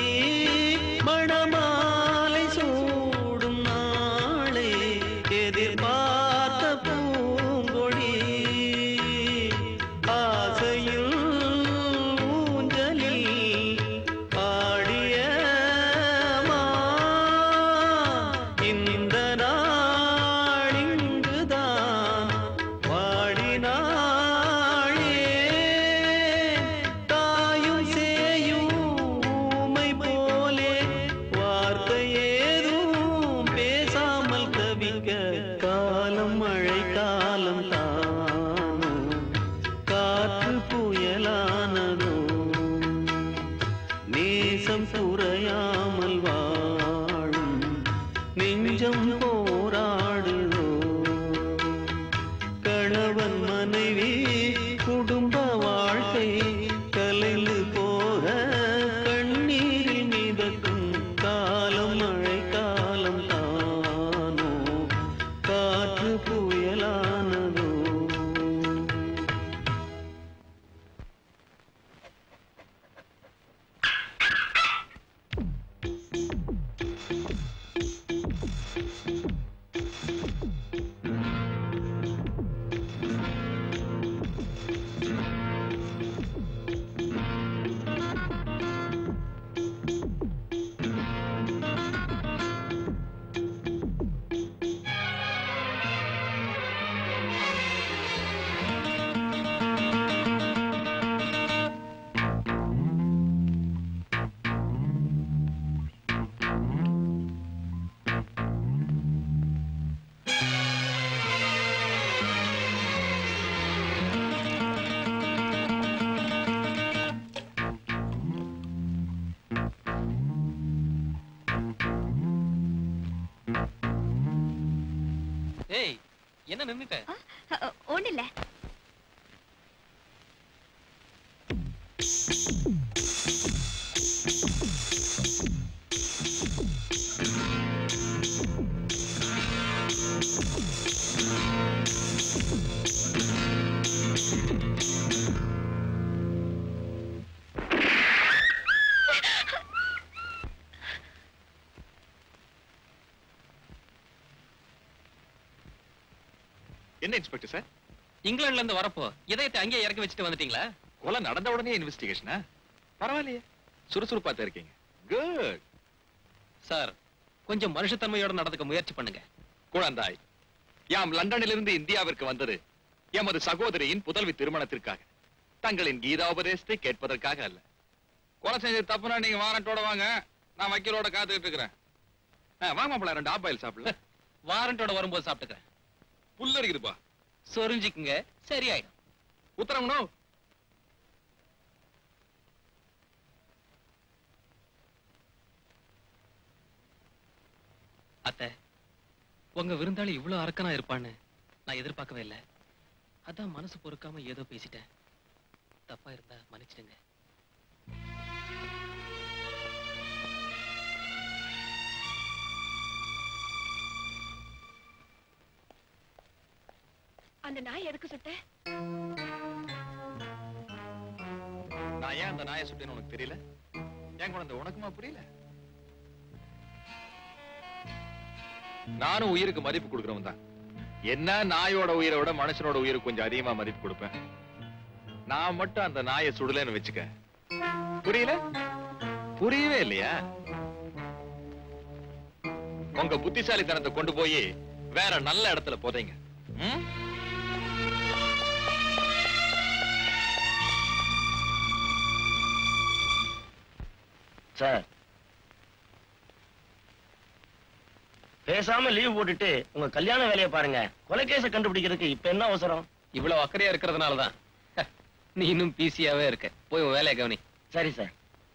மணமாலை சூடும் நாளை எதிர்பார்த்த பூங்கொடி ஆசையில் ஊஞ்சலில் பாடிய மா இந்த நாளிங்குதான் வாடினாளே தாயும் சேயும் ஊமை போலே வார்த்தை ஏதும் பேசாமல் தவிக்க காலம் மழை காலம் தானோ காற்று புயலானதோ நேசம் குறையாமல் வாழும் நெஞ்சம் போராடுதோ கணவன் மனைவி குடும்ப வாழ்க்கை கலைந்து போக கண்ணீரில் மிதக்கும் காலம் மழை காலம் தானோ காற்று புயலானதோ ஏய் என்ன நின்னுட்ட ஒண்ணு இல்ல என்ன இன்ஸ்பெக்டர் சார் இங்கிலாந்துல இருந்து வரப்போ இதயத்தை அங்கேயே இறக்கி வச்சுட்டு வந்துட்டீங்களா கொலை நடந்த உடனே இன்வெஸ்டிகேஷனா பரவாயில்லையே சுறுசுறுப்பா தான் இருக்கீங்க குட் சார் கொஞ்சம் மனுஷத்தன்மையோட நடந்துக்க முயற்சி பண்ணுங்க குழந்தாய் யாம் லண்டனிலிருந்து இந்தியாவிற்கு வந்தது எமது சகோதரியின் புதல்வி திருமணத்திற்காக தங்களின் கீதாபதேசத்தை கேட்பதற்காக அல்ல கொலை செஞ்சது தப்புனா நீங்க வாரண்டோட வாங்க நான் வக்கீலோட காத்துக்கிட்டு இருக்கிறேன் ஆ, வாங்க மாப்பிள்ள ரெண்டு ஆப்பாயில் சாப்பிடல வாரண்டோட வரும்போது சாப்பிட்டுக்கிறேன் புல்ல இருக்குதுப்பா சொரிஞ்சுக்குங்க சரியாயிடும் உத்தரவுனோ அத்தை உங்க விருந்தாளி இவ்வளவு அரக்கனா இருப்பான்னு நான் எதிர்பார்க்கவே இல்லை அதான் மனசு பொறுக்காம ஏதோ பேசிட்டேன் தப்பா இருந்தா மன்னிச்சிடுங்க அந்த நாய் எதுக்கு சுட்ட நான் ஏன் அந்த நாயை சுட்டேன்னு உனக்கு தெரியல ஏன் குழந்தை உனக்குமா புரியல நானும் உயிருக்கு மதிப்பு கொடுக்கறவன் தான் என்ன நாயோட உயிரை விட மனுஷனோட உயிருக்கு கொஞ்சம் அதிகமா மதிப்பு கொடுப்பேன் நான் மட்டும் அந்த நாயை சுடலைன்னு வச்சுக்க புரியல புரியவே இல்லையா உங்க புத்திசாலித்தனத்தை கொண்டு போய் வேற நல்ல இடத்துல புதைங்க ம்? சார் பேசாம லீவ் போட்டுட்டு உங்க கல்யாண வேலையை பாருங்க கொலைகேச கண்டுபிடிக்கிறதுக்கு இப்ப என்ன அவசரம் இவ்வளவு அக்கறையா இருக்கிறதுனாலதான் நீ இன்னும் பிசியாவே இருக்க போய் உன் வேலையை கவனி சரி சார்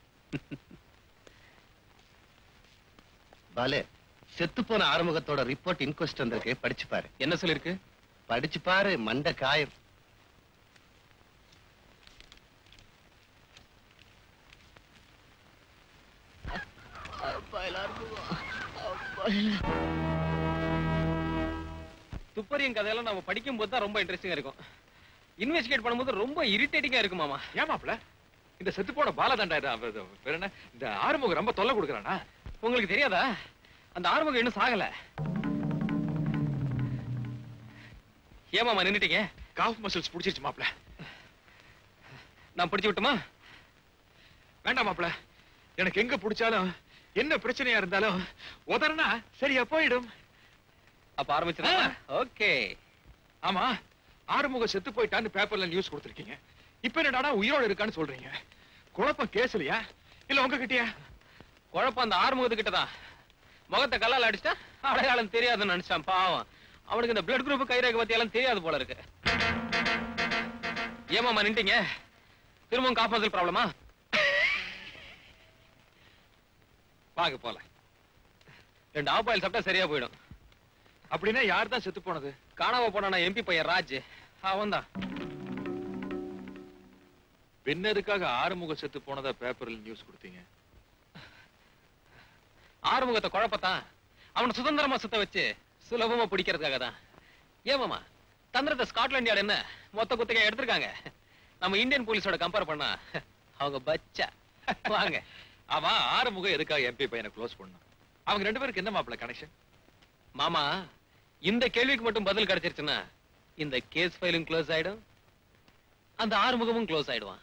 பாலு செத்து போன ஆறுமுகத்தோட ரிப்போர்ட் இன்கொஸ்ட் வந்திருக்கு படிச்சு பாரு என்ன சொல்லிருக்கு படிச்சு பாரு மண்ட காயம் துப்பறியும் கதையெல்லாம் நம்ம படிக்கும் போது தான் ரொம்ப இன்ட்ரெஸ்டிங்கா இருக்கும் இன்வெஸ்டிகேட் பண்ணும்போது ரொம்ப இரிட்டேட்டிங்கா இருக்கு மாமா ஏமாப்ல இந்த செத்து போன பாலதண்டா இது, அவ- இது, பேர் என்ன இந்த ஆறுமுகம் ரொம்ப தொல்லை கொடுக்கறானா உங்களுக்கு தெரியாதா அந்த ஆறுமுகம் இன்னும் சாகல ஏமாமா நின்னுட்டீங்க காஃப் மசில்ஸ் புடிச்சிருச்சு மாப்ள நான் பிடிச்சு விட்டுமா வேண்டாம் மாப்ள எனக்கு எங்க பிடிச்சாலும் என்ன பிரச்சனையா இருந்தாலும் உதறனா சரியா போயிடும் அப்ப ஆரம்பிச்சிடலாம் ஓகே ஆமா ஆறுமுகம் செத்து போயிட்டான்னு பேப்பர்ல நியூஸ் கொடுத்திருக்கீங்க இப்ப என்னடா உயிரோட இருக்கான்னு சொல்றீங்க குழப்பம் கேசலையா இல்ல உங்க கிட்டயா குழப்பம் அந்த ஆறுமுகத்து கிட்டதான் முகத்தை கல்லால் அடிச்சா அடையாளம் தெரியாதுன்னு நினைச்சான் பாவம் அவனுக்கு இந்த பிளட் குரூப் கைரேகை பத்தி எல்லாம் தெரியாது போல இருக்கு ஏமாமா நின்ட்டீங்க திரும்பவும் காப்பாசல் ப்ராப்ளமா வாங்க போல ரெண்டு ஆப்பாயில் சாப்பிட்டா சரியா போயிடும் அப்படின்னா யார் தான் செத்து போனது காணாம போனானா எம்பி பையன் ராஜ் அவன் தான் பின்ன எதுக்காக ஆறுமுகம் செத்து போனதா பேப்பர்ல நியூஸ் கொடுத்தீங்க ஆறுமுகத்தை குழப்பத்தான் அவனை சுதந்திரமா சுத்த வச்சு சுலபமா பிடிக்கிறதுக்காக தான் ஏமாமா தந்திரத்தை ஸ்காட்லாண்ட் யார்டு என்ன மொத்த குத்தகை எடுத்திருக்காங்க நம்ம இந்தியன் போலீஸோட கம்பேர் பண்ணா அவங்க பச்சா வாங்க அவன் ஆறுமுகம் எதுக்காக எம்பி பையனை க்ளோஸ் பண்ணான் அவங்க ரெண்டு பேருக்கு என்ன மாப்பிள்ள கனெக்ஷன் மாமா இந்த கேள்விக்கு மட்டும் பதில் கிடைச்சிருச்சுன்னா இந்த கேஸ் ஃபைலும் க்ளோஸ் ஆயிடும் அந்த ஆறுமுகமும் க்ளோஸ் ஆயிடுவான்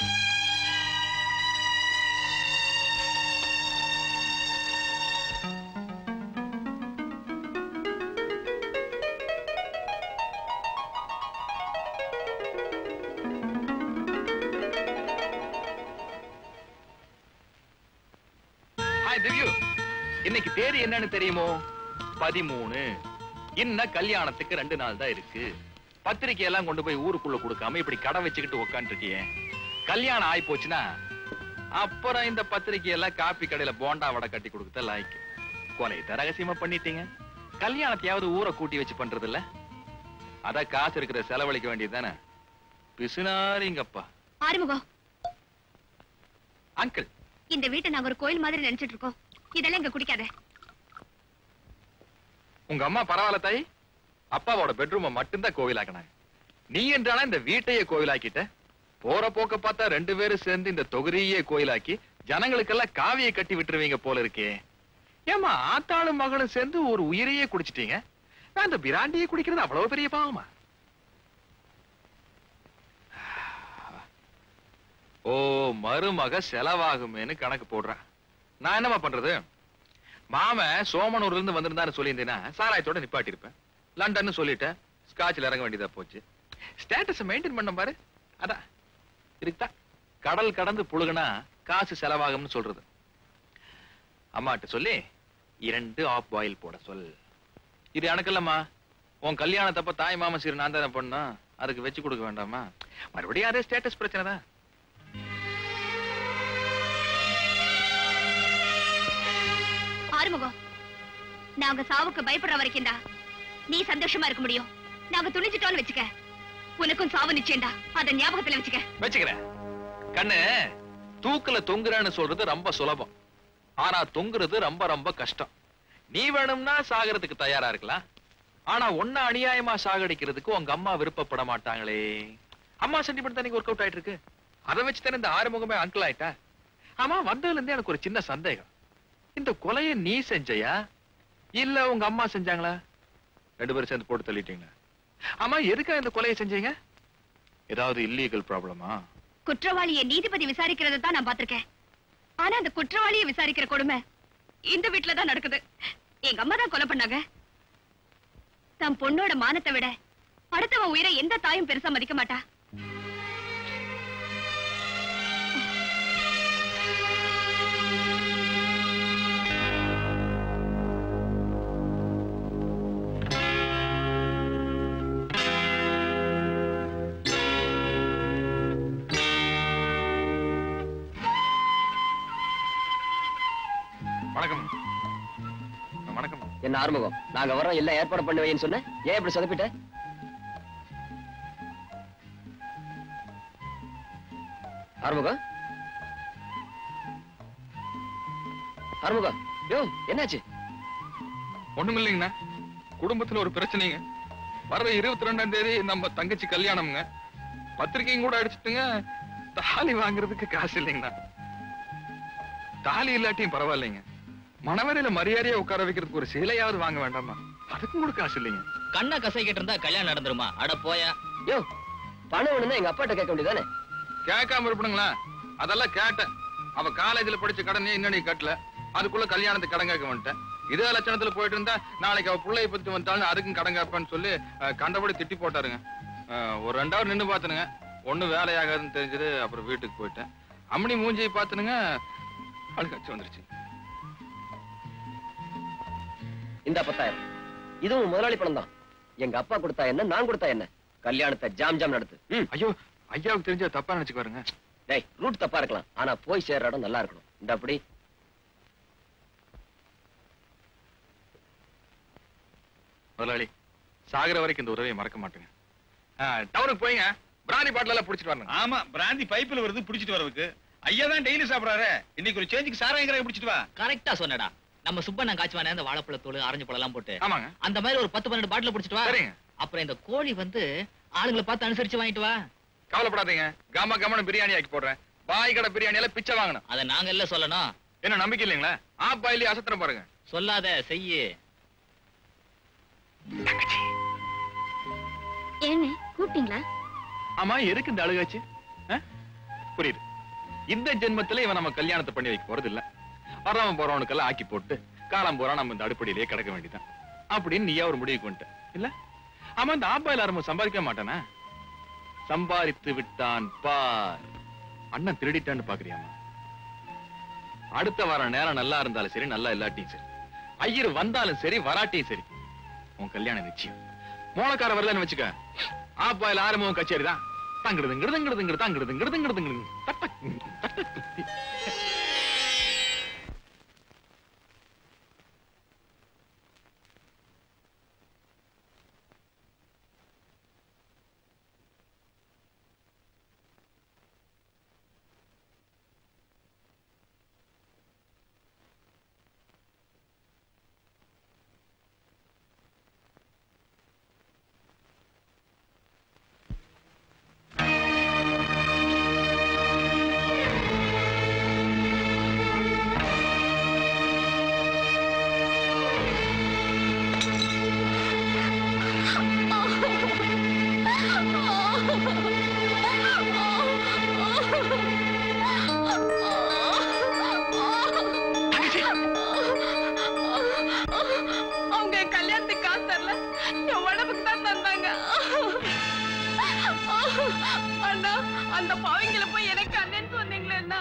ஹாய் திவ்யூ இன்னைக்கு தேதி என்னன்னு தெரியுமோ பதிமூணு இன்னும் கல்யாணத்துக்கு ரெண்டு நாள் தான் இருக்கு பத்திரிக்கை எல்லாம் கொண்டு போய் ஊருக்குள்ள கொடுக்காம இப்படி கடை வச்சுக்கிட்டு உட்காந்துருக்கியே கல்யாணம் ஆயி போச்சுன்னா அப்புறம் இந்த பத்திரிக்கை எல்லாம் காப்பி கடையில போண்டா வடை கட்டி கொடுக்கத்த லாய்க்கு கொலையத்தை ரகசியமா பண்ணிட்டீங்க கல்யாணத்தையாவது ஊரை கூட்டி வச்சு பண்றது இல்ல அத காசு இருக்கிற செலவழிக்க வேண்டியது தானே பிசுனாரிங்கப்பா ஆறுமுகம் அங்கிள் இந்த வீட்டை நாங்க ஒரு கோயில் மாதிரி நினைச்சிட்டு இருக்கோம் இதெல்லாம் இங்க குடிக்காத உங்க அம்மா பரவாயில்ல தாய் அப்பாவோட பெட்ரூமை மட்டும்தான் கோவிலாக்கினாங்க நீ என்றாலும் இந்த வீட்டையே கோவிலாக்கிட்ட போற போக்க பார்த்தா ரெண்டு பேரும் சேர்ந்து இந்த தொகுதியே கோயிலாக்கி ஜனங்களுக்கெல்லாம் காவியை கட்டி விட்டுருவீங்க போல இருக்கே ஏமா ஆத்தாளும் மகளும் சேர்ந்து ஒரு உயிரையே குடிச்சிட்டீங்க நான் இந்த பிராண்டியை குடிக்கிறது அவ்வளவு பெரிய பாவமா ஓ மருமக செலவாகுமேன்னு கணக்கு போடுறேன் நான் என்னமா பண்றது மாமன் சோமனூர்ல இருந்து வந்திருந்தான்னு சொல்லியிருந்தேன்னா சாராயத்தோட நிப்பாட்டியிருப்பேன் லண்டன்னு சொல்லிட்டேன் ஸ்காட்ச்ல இறங்க வேண்டியதா போச்சு ஸ்டேட்டஸ் மெயின்டைன் பண்ண பாரு அதான் இருக்குதா கடல் கடந்து புழுகுனா காசு செலவாகும்னு சொல்றது அம்மாட்ட சொல்லி இரண்டு ஆஃப் பாயில் போட சொல் இது எனக்கு இல்லம்மா உன் கல்யாணத்தப்ப தாய் மாமன் சீர் நான் தானே பண்ணோம் அதுக்கு வச்சு கொடுக்க வேண்டாமா மறுபடியும் அதே ஸ்டேட்டஸ் பிரச்சனை தான் ஆறுமுகம் நாங்க சாவுக்கு பயப்படுற வரைக்கும் தான் நீ சந்தோஷமா இருக்க முடியும் நாங்க துணிஞ்சிட்டோம்னு வச்சுக்க உனக்கும் சாவு நிச்சயம்டா அத ஞாபகத்துல வச்சுக்க வச்சுக்கிறேன் கண்ணு தூக்குல தொங்குறேன்னு சொல்றது ரொம்ப சுலபம் ஆனா தொங்குறது ரொம்ப ரொம்ப கஷ்டம் நீ வேணும்னா சாகறதுக்கு தயாரா இருக்கலாம் ஆனா ஒன்ன அநியாயமா சாகடிக்கிறதுக்கு உங்க அம்மா விருப்பப்பட மாட்டாங்களே அம்மா சென்டிமெண்ட் தான் ஒர்க் அவுட் ஆயிட்டு இருக்கு அதை வச்சு தானே இந்த ஆறுமுகமே அங்கிள் ஆயிட்டா ஆமா வந்ததுல இருந்தே எனக்கு ஒரு சின்ன சந்தேகம் இந்த கொலைய நீ செஞ்சையா இல்ல உங்க அம்மா செஞ்சாங்களா ரெண்டு பேரும் சேர்ந்து போட்டு தள்ளிட்டீங்களா ஆமா எதுக்கா இந்த கொலையை செஞ்சீங்க ஏதாவது இல்லீகல் ப்ராப்ளமா குற்றவாளியை நீதிபதி விசாரிக்கிறத தான் நான் பாத்திருக்கேன் ஆனா அந்த குற்றவாளியை விசாரிக்கிற கொடுமை இந்த வீட்டுல தான் நடக்குது எங்க அம்மா தான் கொலை பண்ணாங்க தன் பொண்ணோட மானத்தை விட அடுத்தவன் உயிரை எந்த தாயும் பெருசா மதிக்க மாட்டா வணக்கம் வணக்கம் என்ன ஆறுமுகம் நாங்க வரோம் எல்லாம் ஏற்பாடு பண்ணி வைன்னு சொன்ன ஏன் இப்படி சொதப்பிட்ட ஆறுமுகம் ஆறுமுகம் யோ என்னாச்சு ஒண்ணும் இல்லைங்கண்ணா குடும்பத்துல ஒரு பிரச்சனைங்க வர்ற இருபத்தி ரெண்டாம் தேதி நம்ம தங்கச்சி கல்யாணம்ங்க பத்திரிக்கையும் கூட அடிச்சுட்டுங்க தாலி வாங்குறதுக்கு காசு இல்லைங்கண்ணா தாலி இல்லாட்டியும் பரவாயில்லைங்க மணவரையில மரியாதையா உட்கார வைக்கிறதுக்கு ஒரு சிலையாவது வாங்க வேண்டாமா அதுக்கும் கூட காசு இல்லைங்க கண்ணை கசைக்கிட்டு இருந்தா கல்யாணம் நடந்துருமா அட போயா யோ பணம் வேணும்னா எங்க அப்பாட்ட கேட்க வேண்டியதானே கேட்காம இருப்பணுங்களா அதெல்லாம் கேட்டேன் அவ காலேஜ்ல படிச்ச கடனே இன்னும் நீ கட்டல அதுக்குள்ள கல்யாணத்துக்கு கடன் கேட்க வந்துட்டேன் இதே லட்சணத்துல போயிட்டு இருந்தா நாளைக்கு அவ பிள்ளைய பத்தி வந்தாலும் அதுக்கும் கடன் கேட்பேன்னு சொல்லி அஹ், கண்டபடி திட்டி போட்டாருங்க அஹ், ஒரு ரெண்டாவது நின்னு பாத்துனுங்க ஒண்ணு வேலையாகாதுன்னு தெரிஞ்சது அப்புறம் வீட்டுக்கு போயிட்டேன் அம்மனி மூஞ்சியை பாத்துனுங்க அழுகாச்சு வந்துருச்சு இந்த பத்தாயிரம் இதுவும் முதலாளி பணம் தான் எங்க அப்பா கொடுத்தா என்ன நான் கொடுத்தா என்ன கல்யாணத்தை ஜாம் ஜாம் நடத்து ம். ஐயோ ஐயாவுக்கு தெரிஞ்சா தப்பா நினைச்சுக்கு பாருங்க டேய் ரூட் தப்பா இருக்கலாம் ஆனா போய் சேர்ற இடம் நல்லா இருக்கணும் இந்த அப்படி முதலாளி சாகுற வரைக்கும் இந்த உதவியை மறக்க மாட்டேங்க டவுனுக்கு போய்ங்க பிராணி பாட்டில எல்லாம் புடிச்சிட்டு வரணும் ஆமா பிராந்தி பைப்ல வருது புடிச்சிட்டு வரதுக்கு ஐயா தான் டெய்லி சாப்பிடுறாரு இன்னைக்கு ஒரு சேஞ்சுக்கு சாராயங்கிற புடிச்சிட்டு வா கரெக்டா சொன்னடா நம்ம சுப்பண்ணன் காய்ச்சுவானே அந்த வாழைப்பழத்தூள் ஆரஞ்சு பழம் எல்லாம் போட்டு ஆமாங்க அந்த மாதிரி ஒரு பத்து பன்னெண்டு பாட்டில் பிடிச்சிட்டு வா சரிங்க. அப்புறம் இந்த கோழி வந்து ஆளுங்களை பார்த்து அனுசரிச்சு வாங்கிட்டு வா கவலைப்படாதீங்க கம கமன பிரியாணி ஆக்கி போடுறேன் பாய் கடை பிரியாணியில பிச்சை வாங்கணும் அத நாங்க எல்லாம் சொல்லணும் என்ன நம்பிக்கை இல்லைங்களா ஆ பாயிலே அசத்திரம் பாருங்க சொல்லாத செய்யு ஏன்னு கூப்பிட்டீங்களா ஆமா எதுக்கு இந்த அழுகாச்சு ஆ? புரியுது இந்த ஜென்மத்துல இவன் நம்ம கல்யாணத்தை பண்ணி வைக்க போறது இல்ல வர்றவன் போறவனுக்கெல்லாம் ஆக்கி போட்டு காலம் போறா நம்ம இந்த அடுப்படியிலேயே கிடக்க வேண்டியதான் அப்படின்னு நீயா ஒரு முடிவுக்கு வந்துட்ட இல்ல ஆமா இந்த ஆப்பாயில் ஆரம்பம் சம்பாதிக்க மாட்டானா சம்பாதித்து விட்டான் பார் அண்ணன் திருடிட்டான்னு பாக்குறியாமா அடுத்த வார நேரம் நல்லா இருந்தாலும் சரி நல்லா இல்லாட்டியும் சரி ஐயர் வந்தாலும் சரி வராட்டியும் சரி உன் கல்யாணம் நிச்சயம் மோளக்கார வரலன்னு வச்சுக்க ஆப்பாயில் ஆரம்பம் கச்சேரி தான் தங்கிடுதுங்கிறதுங்கிறதுங்கிறது தங்கிடுதுங்கிறதுங்கிறதுங்கிறது ஆ உங்க உடம்புக்கு தான் தந்தாங்க அண்ணா அந்த பாவிங்களை போய் எனக்கு அண்ணன் சொன்னீங்களே அண்ணா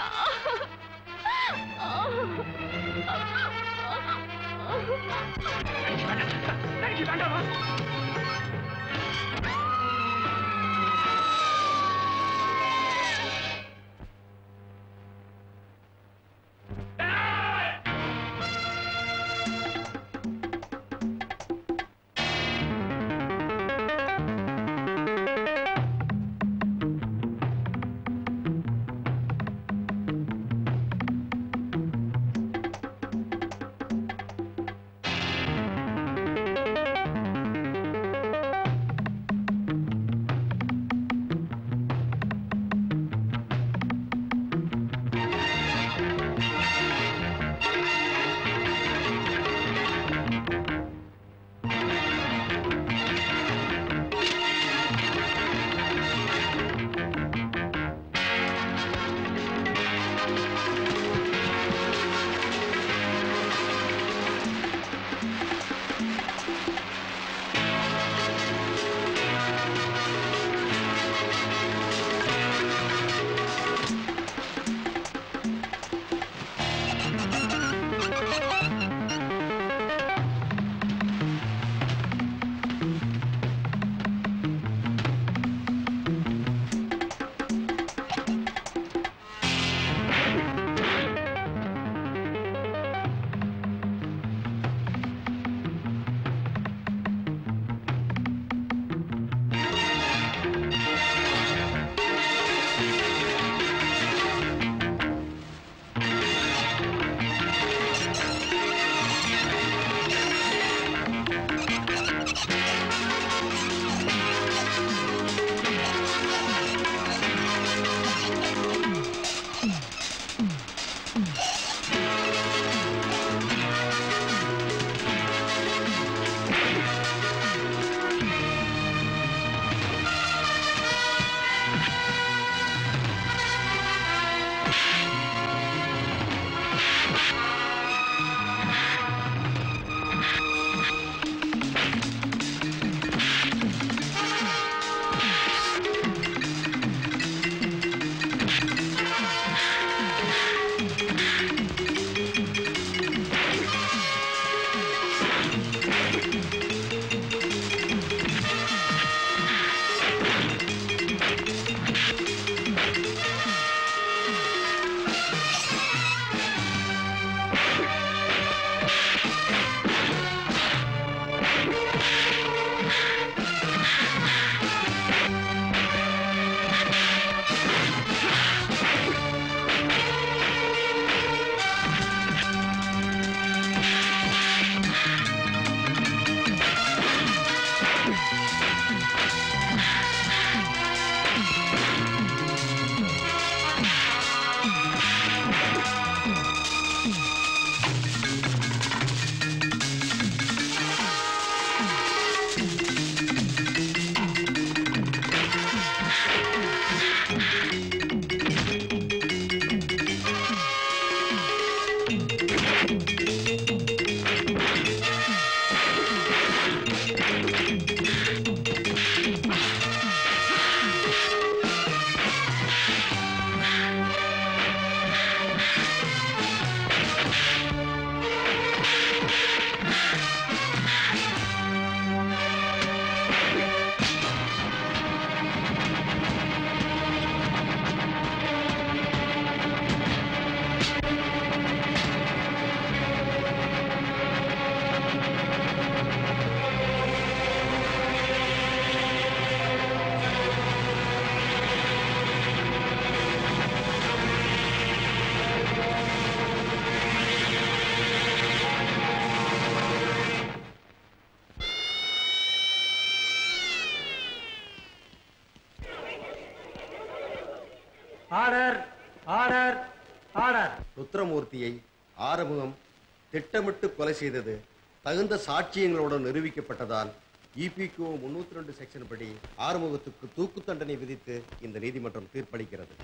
ஆர்டர் ஆர்டர் ஆர்டர் ருத்ரமூர்த்தியை ஆறுமுகம் திட்டமிட்டு கொலை செய்தது தகுந்த சாட்சியங்களுடன் நிரூபிக்கப்பட்டதால் இபிகோ முன்னூத்தி ரெண்டு செக்ஷன் படி ஆறுமுகத்துக்கு தூக்கு தண்டனை விதித்து இந்த நீதிமன்றம் தீர்ப்பளிக்கிறது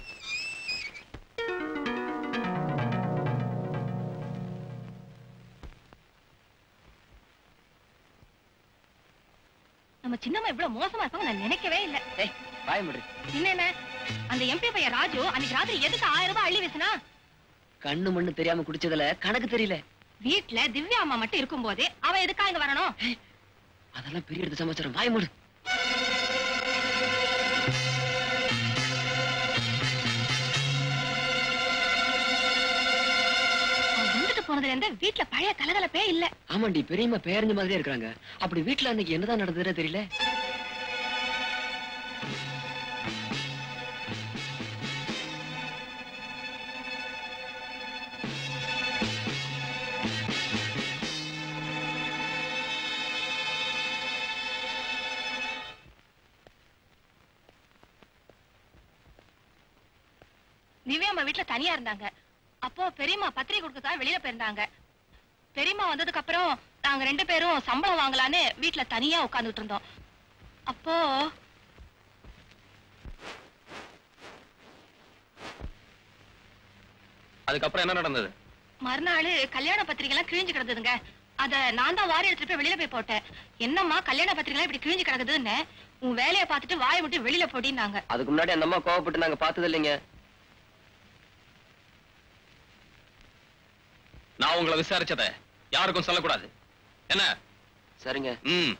நம்ம சின்னம்மா இவ்வளவு மோசமா இருப்பாங்க நான் நினைக்கவே இல்ல வாய முடி என்ன என்ன அந்த எம்பி பையன் ராஜு அன்னைக்கு ராத்திரி எதுக்கு ஆயிரம் ரூபாய் அள்ளி வீசினா கண்ணு மண்ணு தெரியாம குடிச்சதுல கணக்கு தெரியல வீட்ல திவ்யா அம்மா மட்டும் இருக்கும் போதே அவன் எதுக்கா இங்க வரணும் அதெல்லாம் பெரிய எடுத்து சமாச்சாரம் வாய மூடு அவன் வந்துட்டு போனதுல இருந்து வீட்ல பழைய கலகலப்பே இல்ல ஆமாண்டி பெரியம்மா பேரஞ்ச மாதிரியே இருக்காங்க அப்படி வீட்டுல அன்னைக்கு என்னதான் நடந்ததுன்னு தெரியல திவ்யா அம்மா வீட்ல தனியா இருந்தாங்க அப்போ பெரியம்மா பத்திரிகை கொடுக்கதான் வெளியில போயிருந்தாங்க பெரியம்மா வந்ததுக்கு அப்புறம் நாங்க ரெண்டு பேரும் சம்பளம் வாங்கலான்னு வீட்ல தனியா உட்கார்ந்துட்டு இருந்தோம் அப்போ அதுக்கப்புறம் என்ன நடந்தது மறுநாள் கல்யாண பத்திரிகை எல்லாம் கிழிஞ்சு கிடந்ததுங்க அத நான் தான் வாரி எடுத்துட்டு போய் வெளியில போய் போட்டேன் என்னம்மா கல்யாண பத்திரிகை எல்லாம் இப்படி கிழிஞ்சு கிடக்குதுன்னு உன் வேலையை பார்த்துட்டு வாயை விட்டு வெளியில போடினாங்க அதுக்கு முன்னாடி அந்த அம்மா கோவப்பட்டு நாங்க பார்த்தது இல்லைங்க நான் உங்களை விசாரிச்சத யாருக்கும் சொல்லக்கூடாது என்ன சரிங்க ம்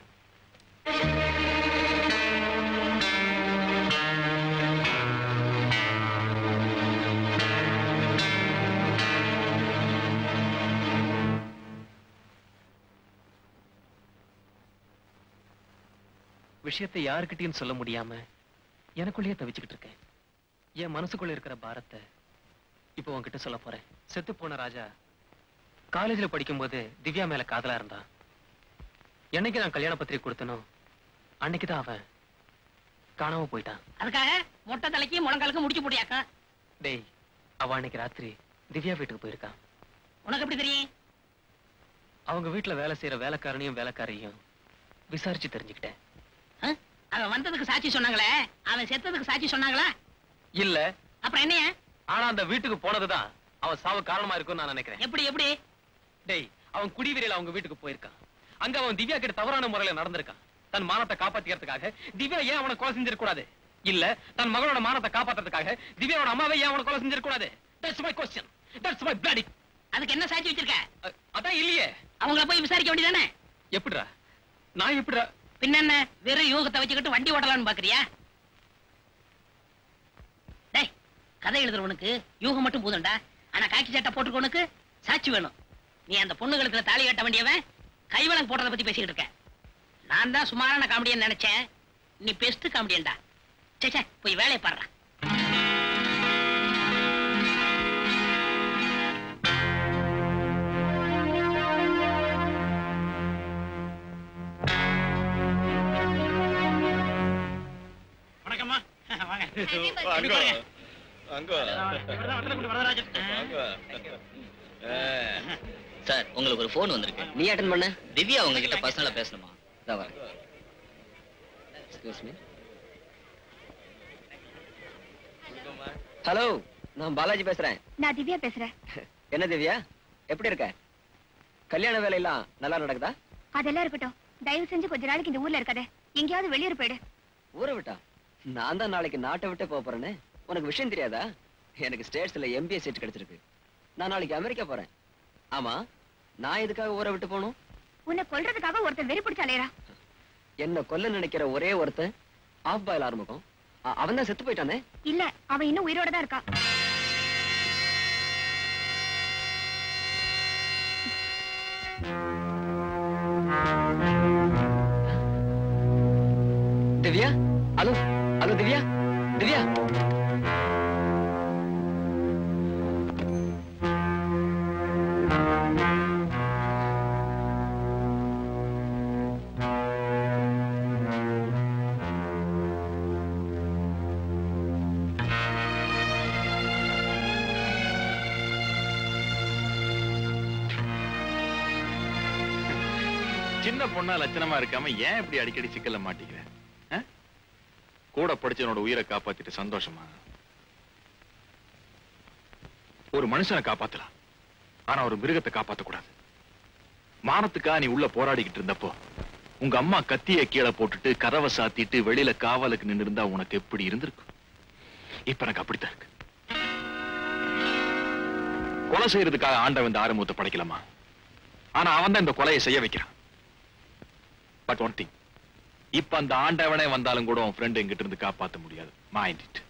விஷயத்தை யாருக்கிட்டையும் சொல்ல முடியாம எனக்குள்ளேயே தவிச்சுக்கிட்டு இருக்கேன் என் மனசுக்குள்ள இருக்கிற பாரத்தை இப்போ உன்கிட்ட சொல்ல போறேன் செத்து போன ராஜா காலேஜ்ல படிக்கும்போது திவ்யா மேல காதலா இருந்தான் என்னைக்கு நான் கல்யாண பத்திரிக்கை கொடுத்தனோ அன்னைக்குதான் அவன் காணாம போயிட்டான் அதுக்காக மொட்டை தலைக்கு முழங்காலுக்கு முடிச்சு போட்டியாக்கா டேய் அவ அன்னைக்கு ராத்திரி திவ்யா வீட்டுக்கு போயிருக்கான் உனக்கு எப்படி தெரியும் அவங்க வீட்டுல வேலை செய்யற வேலைக்காரனையும் வேலைக்காரையும் விசாரிச்சு தெரிஞ்சுக்கிட்டேன் ஆ? அவன் வந்ததுக்கு சாட்சி சொன்னாங்களே அவன் செத்ததுக்கு சாட்சி சொன்னாங்களா இல்ல அப்புறம் என்னையா ஆனா அந்த வீட்டுக்கு போனதுதான் அவன் சாவு காரணமா இருக்கும்னு நான் நினைக்கிறேன் எப்படி எப்படி டேய் அவன் குடிவெறியில அவங்க வீட்டுக்கு போயிருக்கான் அங்க அவன் திவ்யா கிட்ட தவறான முறையில நடந்திருக்கான் தன் மானத்தை காப்பாத்திக்கிறதுக்காக திவ்யா ஏன் அவனை கொலை செஞ்சிருக்க இல்ல தன் மகளோட மானத்தை காப்பாத்துறதுக்காக திவ்யாவோட அம்மாவை ஏன் அவனை கொலை செஞ்சிருக்க கூடாது that's my question that's my bloody அதுக்கு என்ன சாட்சி வச்சிருக்க அதான் இல்லையே அவங்கள போய் விசாரிக்க வேண்டியதானே எப்படிடா நான் எப்படிடா பின்ன என்ன வெறும் யூகத்தை வச்சுக்கிட்டு வண்டி ஓட்டலாம்னு பாக்குறியா டேய் கதை எழுதுறவனுக்கு யூகம் மட்டும் போதும்டா ஆனா காக்கி சட்டை போட்டுக்கவனுக்கு சாட்சி வேணும் நீ அந்த பொண்ணுகளுக்கு தாலி கட்ட வேண்டியவன் கைவளம் போடுறத பத்தி பேசிக்கிட்டு இருக்க நான் தான் சுமாரான காமெடியன் நினைச்சேன் நீ பெஸ்ட் காமெடியன்டா சே சே, போய் வேலையை பாடுறா வணக்கம்மா வாங்க அங்க அங்க சார் உங்களுக்கு ஒரு போன் வந்திருக்கு நீ அட்டன் பண்ண திவ்யா உங்ககிட்ட பர்சனலா பேசணுமா இதான் வரேன் எக்ஸ்கியூஸ் மீ ஹலோ நான் பாலாஜி பேசுறேன் நான் திவ்யா பேசுறேன் என்ன திவ்யா எப்படி இருக்க கல்யாண வேலையெல்லாம் நல்லா நடக்குதா அதெல்லாம் இருக்கட்டும் தயவு செஞ்சு கொஞ்ச நாளைக்கு இந்த ஊர்ல இருக்காத எங்கேயாவது வெளியூர் போயிடு ஊரை விட்டா நான் தான் நாளைக்கு நாட்டை விட்டே போக போறேனே உனக்கு விஷயம் தெரியாதா எனக்கு ஸ்டேட்ஸ்ல எம்பிஏ சீட் கிடைச்சிருக்கு நான் நாளைக்கு அமெரிக்கா போறேன் ஆமா நான் எதுக்காக ஊரை விட்டு போகணும் உன்னை கொல்றதுக்காக ஒருத்தன் வெறி பிடிச்ச அலையறா என்ன கொல்ல நினைக்கிற ஒரே ஒருத்தன் ஆஃப் பாயில் ஆரம்பிக்கும் அவன் தான் செத்து போயிட்டானே இல்ல அவன் இன்னும் உயிரோட தான் இருக்கா திவ்யா ஹலோ ஹலோ திவ்யா திவ்யா சின்ன பொண்ணா லட்சணமா இருக்காம ஏன் இப்படி அடிக்கடி சிக்கல்ல மாட்டிக்கிற ஆ? கூட படிச்சவனோட உயிரை காப்பாத்திட்டு சந்தோஷமா ஒரு மனுஷனை காப்பாத்தலாம் ஆனா ஒரு மிருகத்தை காப்பாத்த கூடாது மானத்துக்கா நீ உள்ள போராடிக்கிட்டு இருந்தப்போ உங்க அம்மா கத்திய கீழே போட்டுட்டு கதவை சாத்திட்டு வெளியில காவலுக்கு நின்னு இருந்தா உனக்கு எப்படி இருந்திருக்கும் இப்ப எனக்கு அப்படித்தான் இருக்கு கொலை செய்யறதுக்காக ஆண்டவன் இந்த ஆரம்பத்தை படைக்கலாமா ஆனா அவன் தான் இந்த கொலையை செய்ய வைக்கிறான் பட் ஒன் திங் இப்ப அந்த ஆண்டவனே வந்தாலும் கூட உன் ஃப்ரெண்ட் எங்கிட்ட இருந்து காப்பாத்த முடியாது மைண்ட் இட்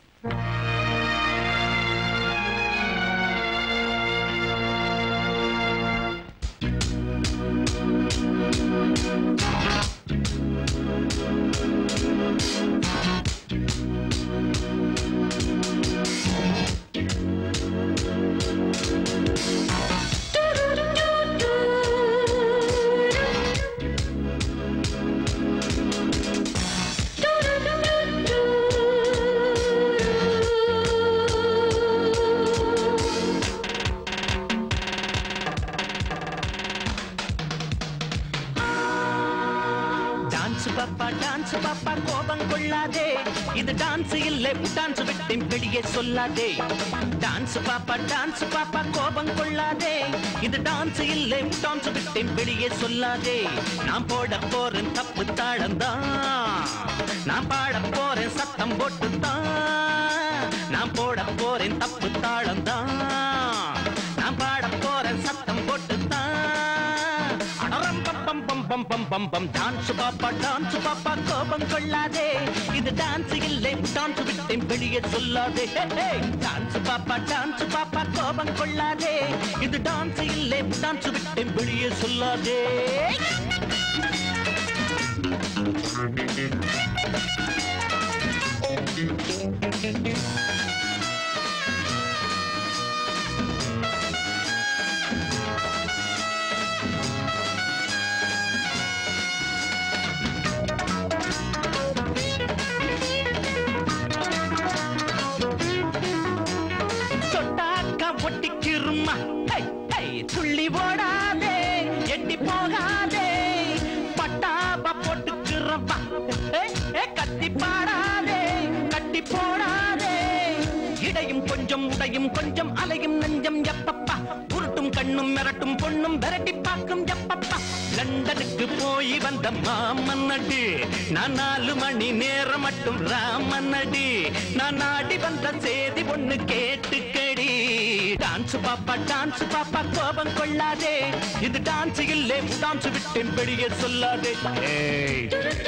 டான்ஸ் பாப்பா டான்ஸ் பாப்பா கோபம் கொள்ளாதே இது டான்ஸ் இல்லை டான்ஸ் விட்டு வெளியே சொல்லாதே டான்ஸ் பாப்பா டான்ஸ் பாப்பா கோபம் கொள்ளாதே இது டான்ஸ் இல்லை டான்ஸ் விட்டு வெளியே சொல்லாதே நான் போட போறேன் தப்பு தாளம்தான் நான் பாட போறேன் சத்தம் போட்டு தான் நான் போட போறேன் தப்பு தாளம்தான் நான் பாட போறேன் சத்தம் போட்டு தான் அடரம் பம் பம் பம் பம் பம் பம் பம் டான்ஸ் பாப்பா டான்ஸ் பாப்பா கோபம் கொள்ளாதே இது டான்ஸ் இல்லை டான்ஸ் விட்டு வெளியே சொல்லாதே டான்ஸ் பாப்பா டான்ஸ் பாப்பா கோபம் கொள்ளாதே இது டான்ஸ் இல்லை டான்ஸ் விட்டு வெளியே சொல்லாதே தொட்டாக்கா ஒட்டிக்கிருமா ஹை, ஹை, துள்ளி ஓடாதே எட்டி போகாதே பட்டாப போட்டுக்கிறப்பா ஏ, ஏ, கத்தி பாடாதே கட்டி போடாதே இடையும் கொஞ்சம் உடையும் கொஞ்சம் அலையும் நெஞ்சம் எப்பப்பா உருட்டும் கண்ணும் மிரட்டும் பொண்ணும் விரட்டி பார்க்கும் எப்பப்பா லண்டனுக்கு போய் வந்த மாமன் நடி நான் நாலு மணி நேரம் மட்டும் ராமன் நடி நான் நாடி வந்த செய்தி ஒண்ணு கேட்டுக்கடி டான்ஸ் பாப்பா டான்ஸ் பாப்பா கோபம் கொள்ளாதே இது டான்ஸ் இல்லை டான்ஸ் விட்டு வெளியே சொல்லாதே ஏய்.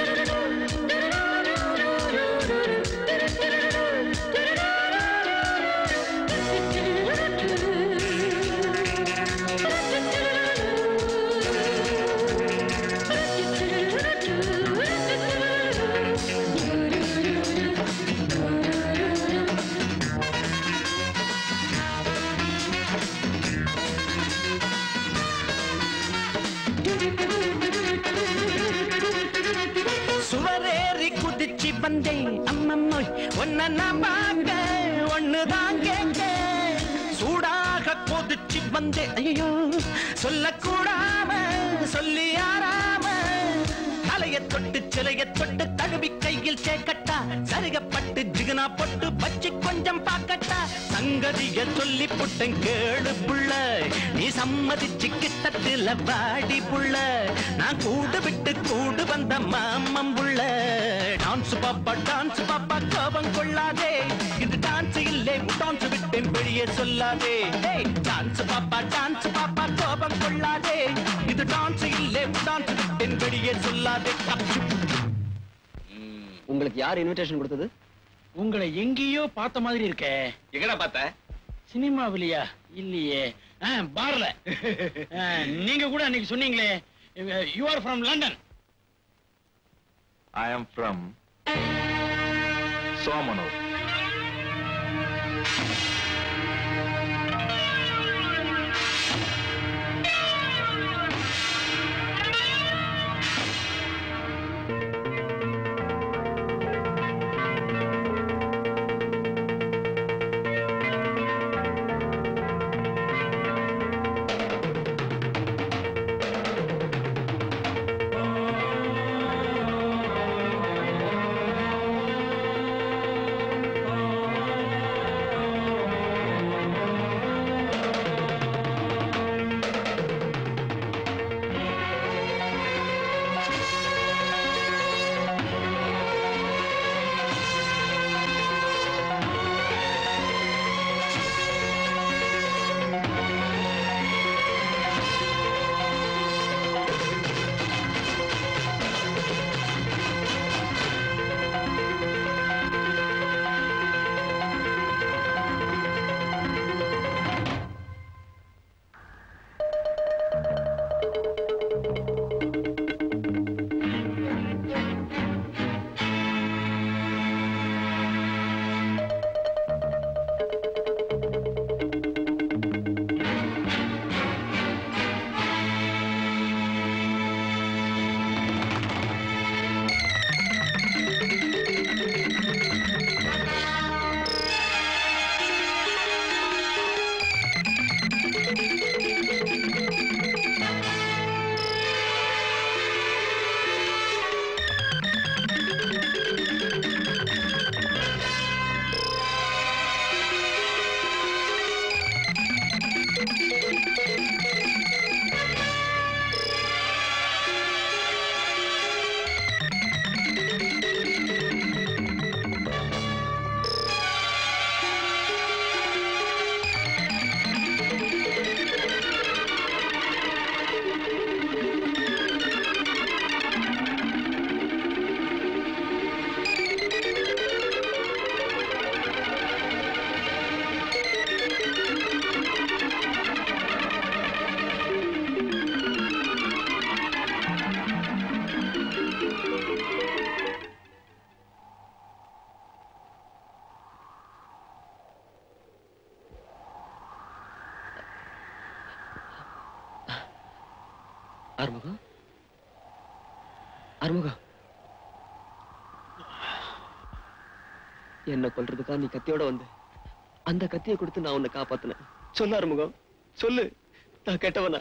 சுவரேறி குதிச்சு வந்தேன் அம்மம்மோய் ஒன்ன நான் பார்க்க ஒண்ணுதான் கேட்க சூடாக கொதிச்சு வந்தேன் ஐயோ சொல்லக்கூடாம சொல்லி ஆறாம தலைய தொட்டு சிலைய தொட்டு தழுவி கையில் சேக்கட்டா சருகப்பட்டு ஜிகனா பொட்டு பச்சி கொஞ்சம் பாக்கட்டா சங்கதிய சொல்லி புட்டன் கேளு புள்ள நீ சம்மதிச்சு கிட்டத்துல வாடி புள்ள நான் கூடு விட்டு கூடு வந்த மாமம் புள்ள டான்ஸ் பாப்பா டான்ஸ் பாப்பா கோபம் கொள்ளாதே இது டான்ஸ் இல்லை டான்ஸ் விட்டேன் வெளியே சொல்லாதே டான்ஸ் பாப்பா டான்ஸ் பாப்பா கோபம் கொள்ளாதே இது டான்ஸ் இல்லை டான்ஸ் விட்டேன் வெளியே சொல்லாதே உங்களுக்கு யார் இன்விடேஷன் கொடுத்தது உங்களை எங்கேயோ பார்த்த மாதிரி இருக்கே எங்கடா பார்த்த சினிமாவிலையா இல்லையே ஆ, பார்ல ஆ, நீங்க கூட அன்னைக்கு சொன்னீங்களே you are from London I am from Somanur ஆ ஆறுமுகம் ஆறுமுகம் என்ன கொல்றதுக்கா நீ கத்தியோட வந்து அந்த கத்தியை கொடுத்து நான் உன்னை காப்பாத்தினேன் சொல்லு ஆறுமுகம் சொல்லு நான் கெட்டவனா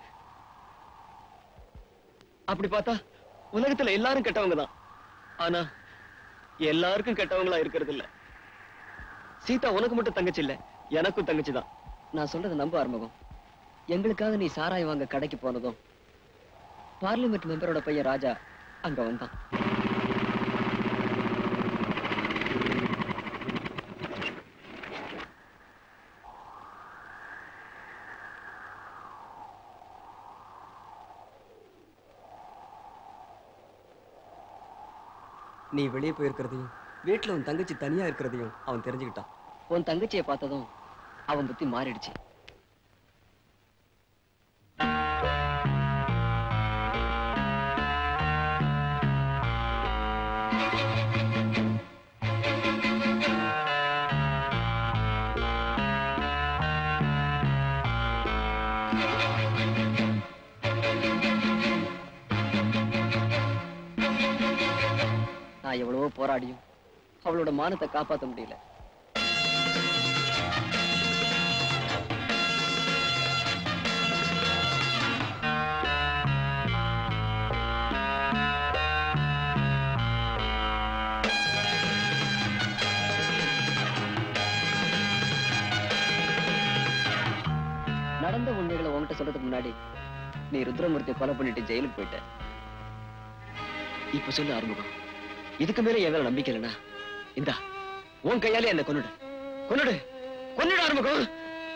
அப்படி பார்த்தா உலகத்துல எல்லாரும் கெட்டவங்க தான் ஆனா எல்லாருக்கும் கெட்டவங்களா இருக்கிறது இல்ல சீதா உனக்கு மட்டும் தங்கச்சி இல்ல எனக்கும் தங்கச்சி தான் நான் சொல்றதை நம்ப ஆரம்பகம் எங்களுக்காக நீ சாராய் வாங்க கடைக்கு போனதும் பார்லிமெண்ட் மெம்பரோட பையன் ராஜா அங்க வந்தான் நீ வெளியே போயிருக்கிறதையும் வீட்டுல உன் தங்கச்சி தனியா இருக்கிறதையும் அவன் தெரிஞ்சுக்கிட்டான் உன் தங்கச்சியை பார்த்ததும் அவன் புத்தி மாறிடுச்சு நான் எவ்வளவோ போராடியும் அவளோட மானத்தை காப்பாத்த முடியல நடந்த உண்மைகளை உன்கிட்ட சொல்றதுக்கு முன்னாடி நீ ருத்ரமூர்த்தியை கொலை பண்ணிட்டு ஜெயிலுக்கு போயிட்ட இப்ப சொல்லு ஆறுமுகம் இதுக்கு மேல என் மேல நம்பிக்கை இல்லைனா இந்தா உன் கையாலே என்ன கொன்னுடு கொன்னுடு கொன்னுடு ஆறுமுகம்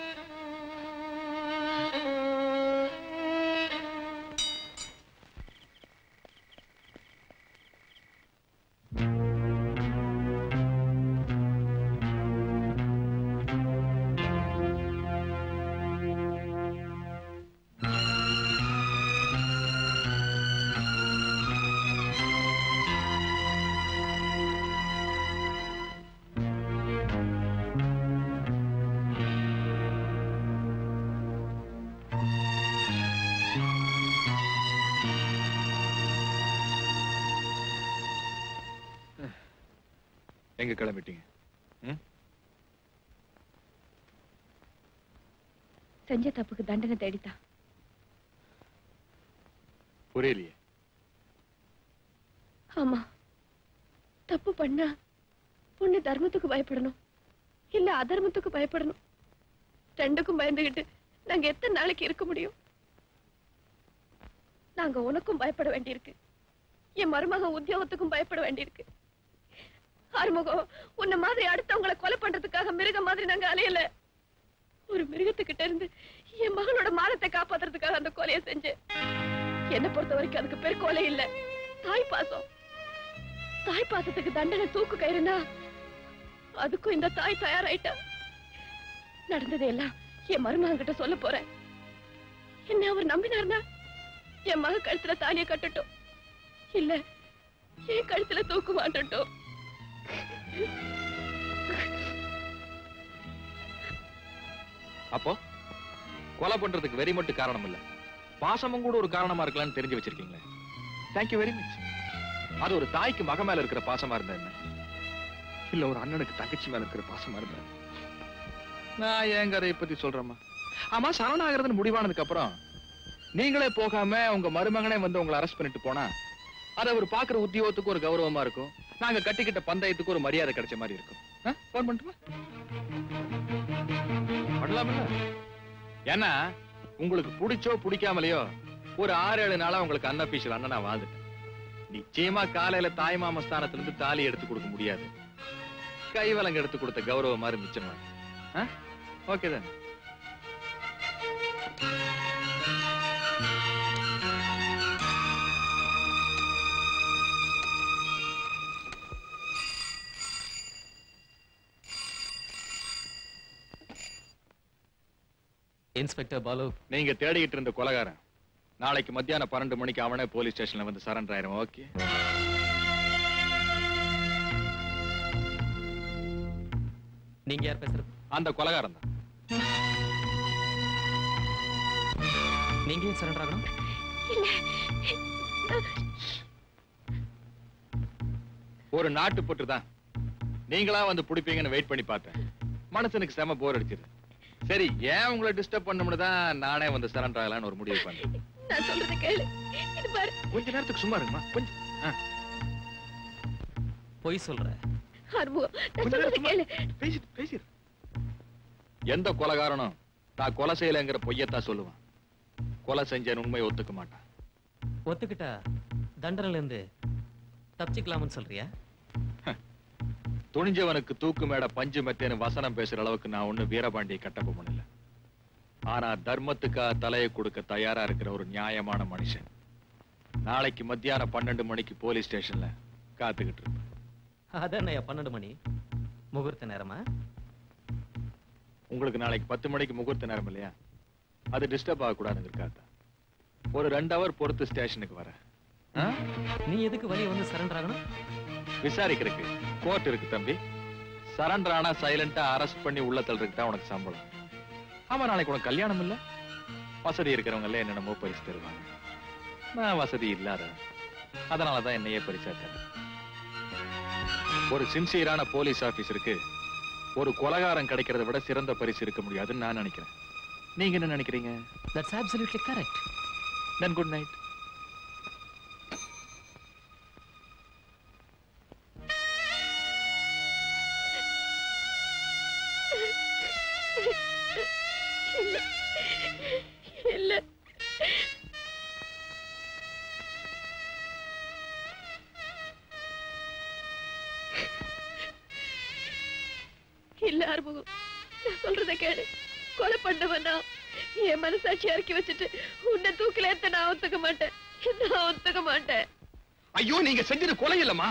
எங்க கிளம்பிட்டீங்க ம்? செஞ்ச தப்புக்கு தண்டனை தேடித்தான் புரியலையே ஆமா தப்பு பண்ணா பொண்ணு தர்மத்துக்கு பயப்படணும் இல்ல அதர்மத்துக்கு பயப்படணும் ரெண்டுக்கும் பயந்துகிட்டு நாங்க எத்தனை நாளைக்கு இருக்க முடியும் நாங்க உனக்கும் பயப்பட வேண்டியிருக்கு என் மருமகன் உத்தியோகத்துக்கும் பயப்பட வேண்டியிருக்கு ஆறுமுகம் உன்ன மாதிரி அடுத்தவங்களை கொலை பண்றதுக்காக மிருகம் மாதிரி நாங்க அலையல ஒரு மிருகத்துக்கிட்ட இருந்து என் மகளோட மானத்தை காப்பாத்துறதுக்காக அந்த கொலையை செஞ்சேன் என்ன பொறுத்த வரைக்கும் அதுக்கு பேர் கொலை இல்ல தாய் பாசம் தாய் பாசத்துக்கு தண்டனை தூக்கு கயிறுனா அதுக்கும் இந்த தாய் தயாராயிட்டா நடந்ததை எல்லாம் என் மருமகன் கிட்ட சொல்ல போறேன் என்ன அவர் நம்பினார்னா என் மக கழுத்துல தாலிய கட்டட்டும் இல்ல என் கழுத்துல தூக்கு மாட்டட்டும் அப்போ கொலை பண்றதுக்கு வெறி மட்டும் காரணம் இல்ல பாசமும் கூட ஒரு காரணமா இருக்கலாம்னு தெரிஞ்சு வச்சிருக்கீங்களே தேங்க்யூ வெரி மச் அது ஒரு தாய்க்கு மக மேல இருக்கிற பாசமா இருந்தா என்ன இல்ல ஒரு அண்ணனுக்கு தங்கச்சி மேல இருக்கிற பாசமா இருந்தா என்ன? நான் என் கதையை பத்தி சொல்றேம்மா ஆமா சரணாகிறதுன்னு முடிவானதுக்கு அப்புறம் நீங்களே போகாம உங்க மருமகனே வந்து உங்களை அரெஸ்ட் பண்ணிட்டு போனா அது அவர் பாக்குற உத்தியோகத்துக்கு ஒரு கௌரவமா இருக்கும் நாங்க கட்டிக்கிட்ட பந்தயத்துக்கு ஒரு மரியாதை கிடைச்ச மாதிரி இருக்கும் ஆ? phone பண்ணட்டுமா பண்ணலாம்ல ஏன்னா உங்களுக்கு பிடிச்சோ பிடிக்காமலையோ ஒரு ஆறு ஏழு நாளா உங்களுக்கு அன்னபீஷல் அண்ணனா வாழ்ந்துட்டேன் நிச்சயமா காலையில தாய் மாம ஸ்தானத்துல இருந்து தாலி எடுத்து கொடுக்க முடியாது கைவலங்க எடுத்து கொடுத்த கௌரவம் மாதிரி மிச்சமா ஓகே தான் இன்ஸ்பெக்டர் பாலு நீங்க தேடிக்கிட்டு இருந்த கொலகாரன் நாளைக்கு மத்தியானம் பன்னெண்டு மணிக்கு அவனே போலீஸ் ஸ்டேஷன்ல வந்து சரண்டர் ஆயிரும் ஓகே நீங்க யார் பேசுறது அந்த கொலகாரன் தான் நீங்க ஏன் சரண்டர் ஆகணும் இல்ல ஒரு நாட்டு பொட்டு தான் நீங்களா வந்து பிடிப்பீங்கன்னு வெயிட் பண்ணி பார்த்தேன் மனசனுக்கு செம போர் அடிச்சிரு சரி ஏன் உங்களை டிஸ்டர்ப் பண்ணணும்னு தான் நானே வந்து சரண்டர் ஆகலான்னு ஒரு முடிவு பண்ணேன் நான் சொல்றத கேளு இது பாரு கொஞ்ச நேரத்துக்கு சும்மா இருங்கம்மா கொஞ்சம் ஆ. பொய் சொல்ற ஆறுமுகம் நான் சொல்றத கேளு பேசிட்டு பேசிடு எந்த கொலைகாரனும் நான் கொலை செய்யலைங்கிற பொய்யத்தான் சொல்லுவான் கொலை செஞ்சேன் உண்மையை ஒத்துக்க மாட்டான் ஒத்துக்கிட்டா தண்டனையில இருந்து தப்பிச்சுக்கலாம்னு சொல்றியா துணிஞ்சவனுக்கு தூக்கு மேட பஞ்சு மெத்தேன்னு வசனம் பேசுற அளவுக்கு நான் ஒண்ணு வீரபாண்டிய கட்டப்ப பண்ணல ஆனா தர்மத்துக்கா தலையை கொடுக்க தயாரா இருக்கிற ஒரு நியாயமான மனுஷன் நாளைக்கு மத்தியானம் பன்னெண்டு மணிக்கு போலீஸ் ஸ்டேஷன்ல காத்துக்கிட்டு இருப்பேன் அதான் பன்னெண்டு மணி முகூர்த்த நேரமா உங்களுக்கு நாளைக்கு பத்து மணிக்கு முகூர்த்த நேரம் இல்லையா அது டிஸ்டர்ப் ஆகக்கூடாதுங்கிறக்காக ஒரு ரெண்டு ஹவர் பொறுத்து ஸ்டேஷனுக்கு வரேன் ஆ? நீ எதுக்கு வெளியே வந்து சரண்டர் ஆகணும் விசாரிக்கிறதுக்கு கோர்ட் இருக்கு தம்பி சரண்டர் ஆனா சைலண்டா அரெஸ்ட் பண்ணி உள்ள தள்ளுறதுக்கு தான் உனக்கு சம்பளம் ஆமா நாளைக்கு உனக்கு கல்யாணம் இல்ல வசதி இருக்கிறவங்க எல்லாம் என்னென்னமோ பரிசு தருவாங்க நான் வசதி இல்லாத அதனாலதான் என்னையே பரிசா தரேன் ஒரு சின்சியரான போலீஸ் ஆபீசருக்கு ஒரு கொலகாரம் கிடைக்கிறத விட சிறந்த பரிசு இருக்க முடியாதுன்னு நான் நினைக்கிறேன் நீங்க என்ன நினைக்கிறீங்க that's absolutely correct then good night இல்ல இல்ல இல்ல ஆறுமுகம் நான் சொல்றத கேளு கொலை பண்ணவனா என் மனசாட்சி இறக்கி வச்சுட்டு உன்னை தூக்கில ஏத்த நான் ஒத்துக்க மாட்டேன் நான் ஒத்துக்க மாட்டேன் ஐயோ நீங்க செஞ்சது கொலை இல்லம்மா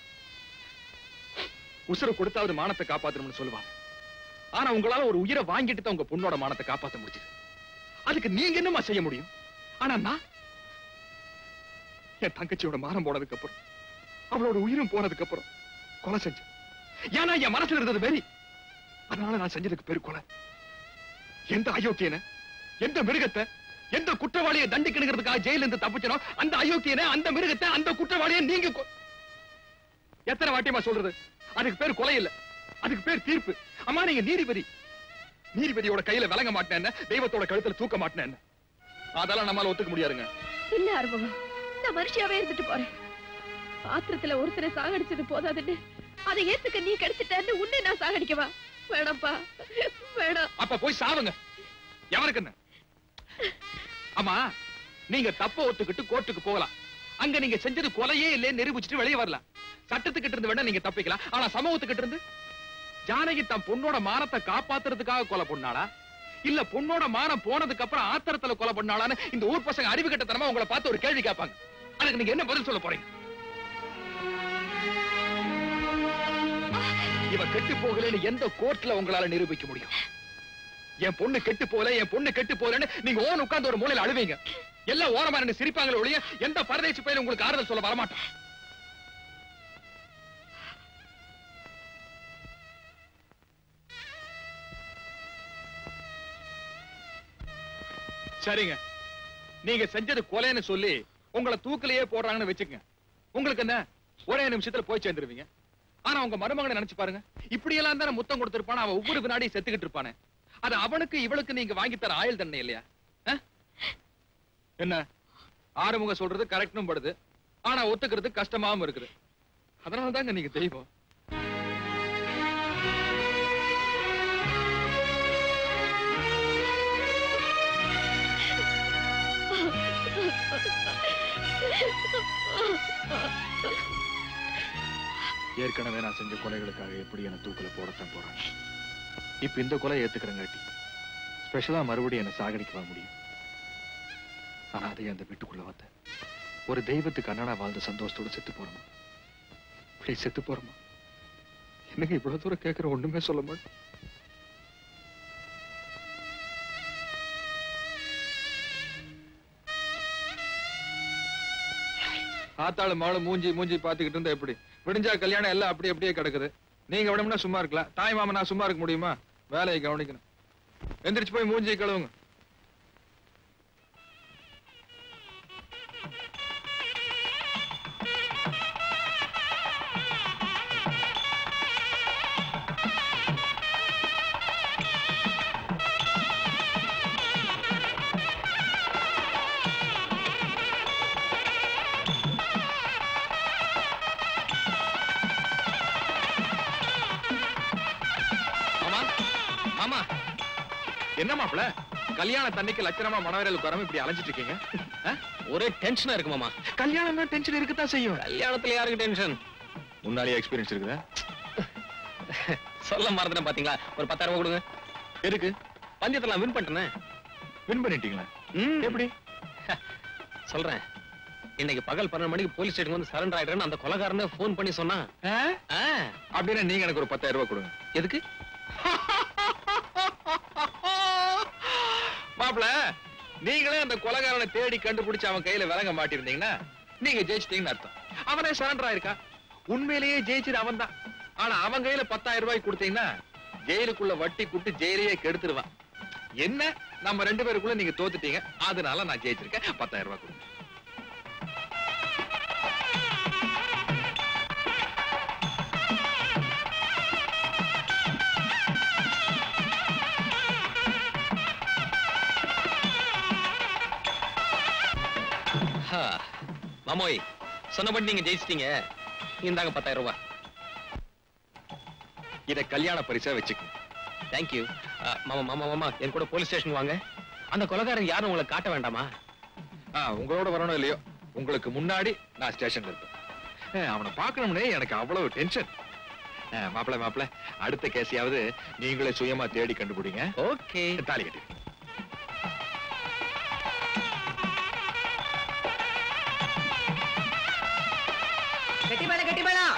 உசுர கொடுத்தாவது மானத்தை காப்பாத்தணும்னு சொல்லுவாங்க ஆனா உங்களால ஒரு உயிரை வாங்கிட்டு தான் உங்க பொண்ணோட மானத்தை காப்பாத்த முடிஞ்சது அதுக்கு நீங்க என்னமா செய்ய முடியும் ஆனா நான் என் தங்கச்சியோட மானம் போனதுக்கு அப்புறம் அவளோட உயிரும் போனதுக்கு அப்புறம் கொலை செஞ்சேன் ஏன்னா என் மனசுல இருந்தது வெறி அதனால நான் செஞ்சதுக்கு பேரு கொலை எந்த அயோக்கியனை எந்த மிருகத்தை எந்த குற்றவாளியை தண்டிக்கணுங்கிறதுக்காக ஜெயில இருந்து தப்பிச்சனோ அந்த அயோக்கியனை அந்த மிருகத்தை அந்த குற்றவாளியை நீங்க கொ- எத்தனை வாட்டியமா சொல்றது அதுக்கு பேர் கொலை இல்ல அதுக்கு பேர் தீர்ப்பு அம்மா நீங்க நீதிபதி நீதிபதியோட கையில விளங்க மாட்டேன் தெய்வத்தோட கழுத்துல தூக்க மாட்டேன் அதெல்லாம் நம்மால ஒத்துக்க முடியாதுங்க இல்ல ஆறுமுகம் நான் மனுஷியாவே இருந்துட்டு போறேன் ஆத்திரத்துல ஒருத்தரை சாகடிச்சது போதாதுன்னு அதை ஏத்துக்க நீ கிடைச்சிட்டன்னு உன்னை நான் சாகடிக்கவா வேணாம்ப்பா வேணாம் அப்ப போய் சாவுங்க எவனுக்கு என்ன ஆமா நீங்க தப்ப ஒத்துக்கிட்டு கோர்ட்டுக்கு போகலாம் அங்க நீங்க செஞ்சது கொலையே இல்லையே நிரூபிச்சுட்டு வெளியே வரலாம் சட்டத்துக்கிட்ட இருந்து வேணா நீங்க தப்பிக்கலாம் ஆனா சமூகத்துக்கிட்ட இருந்து ஜானகி தன் பொண்ணோட மானத்தை காப்பாத்துறதுக்காக கொலை பண்ணாளா இல்ல பொண்ணோட மானம் போனதுக்கு அப்புறம் ஆத்திரத்துல கொலை பண்ணாளான்னு இந்த ஊர் பசங்க அறிவு கட்டத்தனமா உங்களை பார்த்து ஒரு கேள்வி கேட்பாங்க அதுக்கு நீங்க என்ன பதில் சொல்ல போறீங்க இவ கெட்டு போகலன்னு எந்த கோர்ட்ல உங்களால நிரூபிக்க முடியும் என் பொண்ணு கெட்டு போல என் பொண்ணு கெட்டு போலன்னு நீங்க ஓன் உட்கார்ந்து ஒரு மூலையில அழுவீங்க எல்லாம் ஓரமா நின்னு சிரிப்பாங்களே ஒழிய எந்த பரதேசி பையன் உங்களுக்கு ஆறுதல் சொல்ல வரமாட்டான் சரிங்க நீங்க செஞ்சது கொலைன்னு சொல்லி உங்களை தூக்கிலேயே போடுறாங்கன்னு வச்சுக்கங்க உங்களுக்கு என்ன ஒரே நிமிஷத்துல போய் சேர்ந்துருவீங்க ஆனா உங்க மருமகனை நினைச்சு பாருங்க இப்படி எல்லாம் தானே முத்தம் கொடுத்திருப்பான அவன் ஒவ்வொரு வினாடியும் செத்துக்கிட்டு இருப்பானே அது அவனுக்கு இவளுக்கு நீங்க வாங்கி தர ஆயுள் தண்டனை இல்லையா அஹ்? என்ன ஆறுமுக சொல்றது கரெக்டும் படுது ஆனா ஒத்துக்கிறது கஷ்டமாவும் இருக்குது அதனால தாங்க நீங்க தெய்வம் ஏற்கனவே நான் செஞ்ச கொலைகளுக்காக எப்படி என்ன தூக்குல போடத்தான் போறாங்க இப்ப இந்த கொலை ஏத்துக்கிறங்காட்டி ஸ்பெஷலா மறுபடியும் என்ன சாகடிக்கவா முடியும் ஆனா அதே அந்த வீட்டுக்குள்ள வந்த ஒரு தெய்வத்துக்கு அண்ணனா வாழ்ந்த சந்தோஷத்தோட செத்து போறோமா ப்ளீஸ் செத்து போறோமா என்னங்க இவ்வளவு தூரம் கேட்கிற ஒண்ணுமே சொல்ல மாட்டேன் ஆத்தாளு மாளு மூஞ்சி மூஞ்சி பாத்துக்கிட்டு இருந்தா எப்படி விடிஞ்சா கல்யாணம் எல்லாம் அப்படி அப்படியே கிடக்குது நீங்க விடமுன்னா சும்மா இருக்கலாம் தாய் மாமன் நான் சும்மா இருக்க முடியுமா வேலையை கவனிக்கணும் எந்திரிச்சு போய் மூஞ்சி கழுவுங்க என்ன மாப்பிள கல்யாண தண்ணிக்கு லட்சணமா மனவரையில் வராம இப்படி அலைஞ்சிட்டு இருக்கீங்க ஆ? ஒரே டென்ஷனா இருக்கு மாமா கல்யாணம் டென்ஷன் இருக்குதான் செய்யும் கல்யாணத்துல யாருக்கு டென்ஷன் முன்னாடியே எக்ஸ்பீரியன்ஸ் இருக்குதா சொல்ல மறந்துட்டேன் பாத்தீங்களா ஒரு பத்தாயிரம் ரூபாய் கொடுங்க எதுக்கு பந்தயத்துல நான் வின் பண்ணிட்டேனே வின் பண்ணிட்டீங்களா எப்படி சொல்றேன் இன்னைக்கு பகல் பன்னெண்டு மணிக்கு போலீஸ் ஸ்டேஷன் வந்து சரண்டர் ஆயிடுறேன்னு அந்த கொலகாரனே ஃபோன் பண்ணி சொன்னா அப்படின்னா நீங்க எனக்கு ஒரு பத்தாயிரம் ரூபாய் கொடுங்க எதுக்கு மாப்பிள நீங்களே அந்த கொலகாரனை தேடி கண்டுபிடிச்சு அவன் கையில விலங்க மாட்டிருந்தீங்கன்னா நீங்க ஜெயிச்சிட்டீங்கன்னு அர்த்தம் அவனே சரண்டர் ஆயிருக்கான் உண்மையிலேயே ஜெயிச்சது அவன் தான் ஆனா அவன் கையில பத்தாயிரம் ரூபாய் கொடுத்தீங்கன்னா ஜெயிலுக்குள்ள வட்டி கூட்டு ஜெயிலையே கெடுத்துருவான் என்ன நம்ம ரெண்டு பேருக்குள்ள நீங்க தோத்துட்டீங்க அதனால நான் ஜெயிச்சிருக்கேன் பத்தாயிரம் ரூபாய் கொடுங்க ஹா, மாமோய் சொன்னபடி நீங்க ஜெயிச்சிட்டீங்க இந்தாங்க பத்தாயிரம் ரூபாய் இத கல்யாண பரிசா வச்சுக்கோங்க தேங்க்யூ மாமா மாமா மாமா என் கூட போலீஸ் ஸ்டேஷன் வாங்க அந்த கொலகாரன் யாரும் உங்களை காட்ட வேண்டாமா ஆ, உங்களோட வரணும் இல்லையோ உங்களுக்கு முன்னாடி நான் ஸ்டேஷன்ல இருப்பேன் ஆ, அவனை பார்க்கணும்னே எனக்கு அவ்வளவு டென்ஷன் மாப்பிள மாப்பிள அடுத்த கேஸையாவது நீங்களே சுயமா தேடி கண்டுபிடிங்க ஓகே தாலி கட்டி கெட்டி மேல கெட்டி மேளம்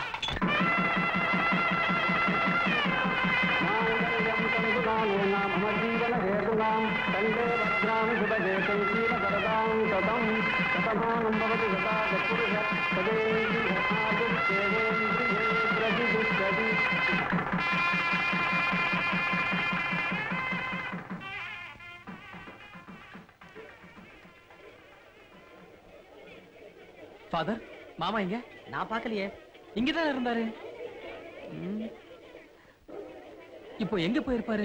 ஃபாதர் மாமா இங்க நான் பார்க்கலையே இங்கதான் இருந்தாரு ம். இப்போ எங்க போயிருப்பாரு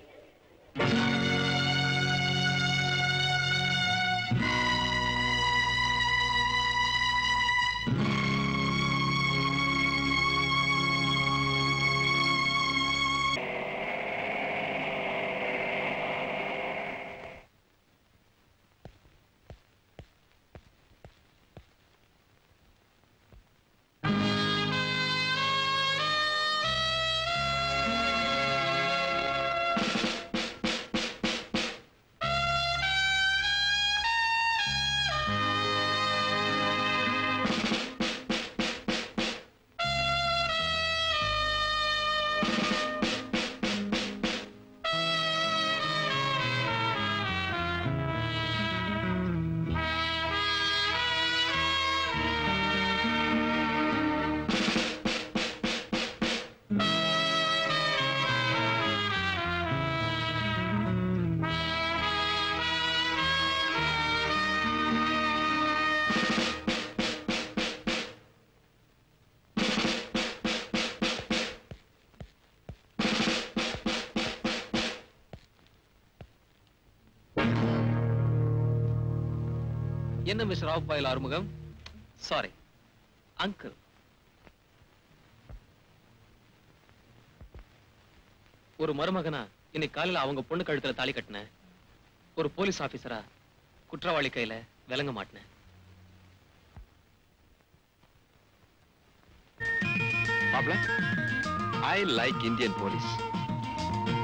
என்ன மிஸ்டர் ஆஃப் பாயில் ஆறுமுகம் சாரி அங்கிள் ஒரு மருமகனா இன்னைக்கு காலையில அவங்க பொண்ணு கழுத்துல தாலி கட்டினேன் ஒரு போலீஸ் ஆபீசரா குற்றவாளி கையில விளங்க மாட்டினேன் மாப்பிள ஐ லைக் இந்தியன் போலீஸ்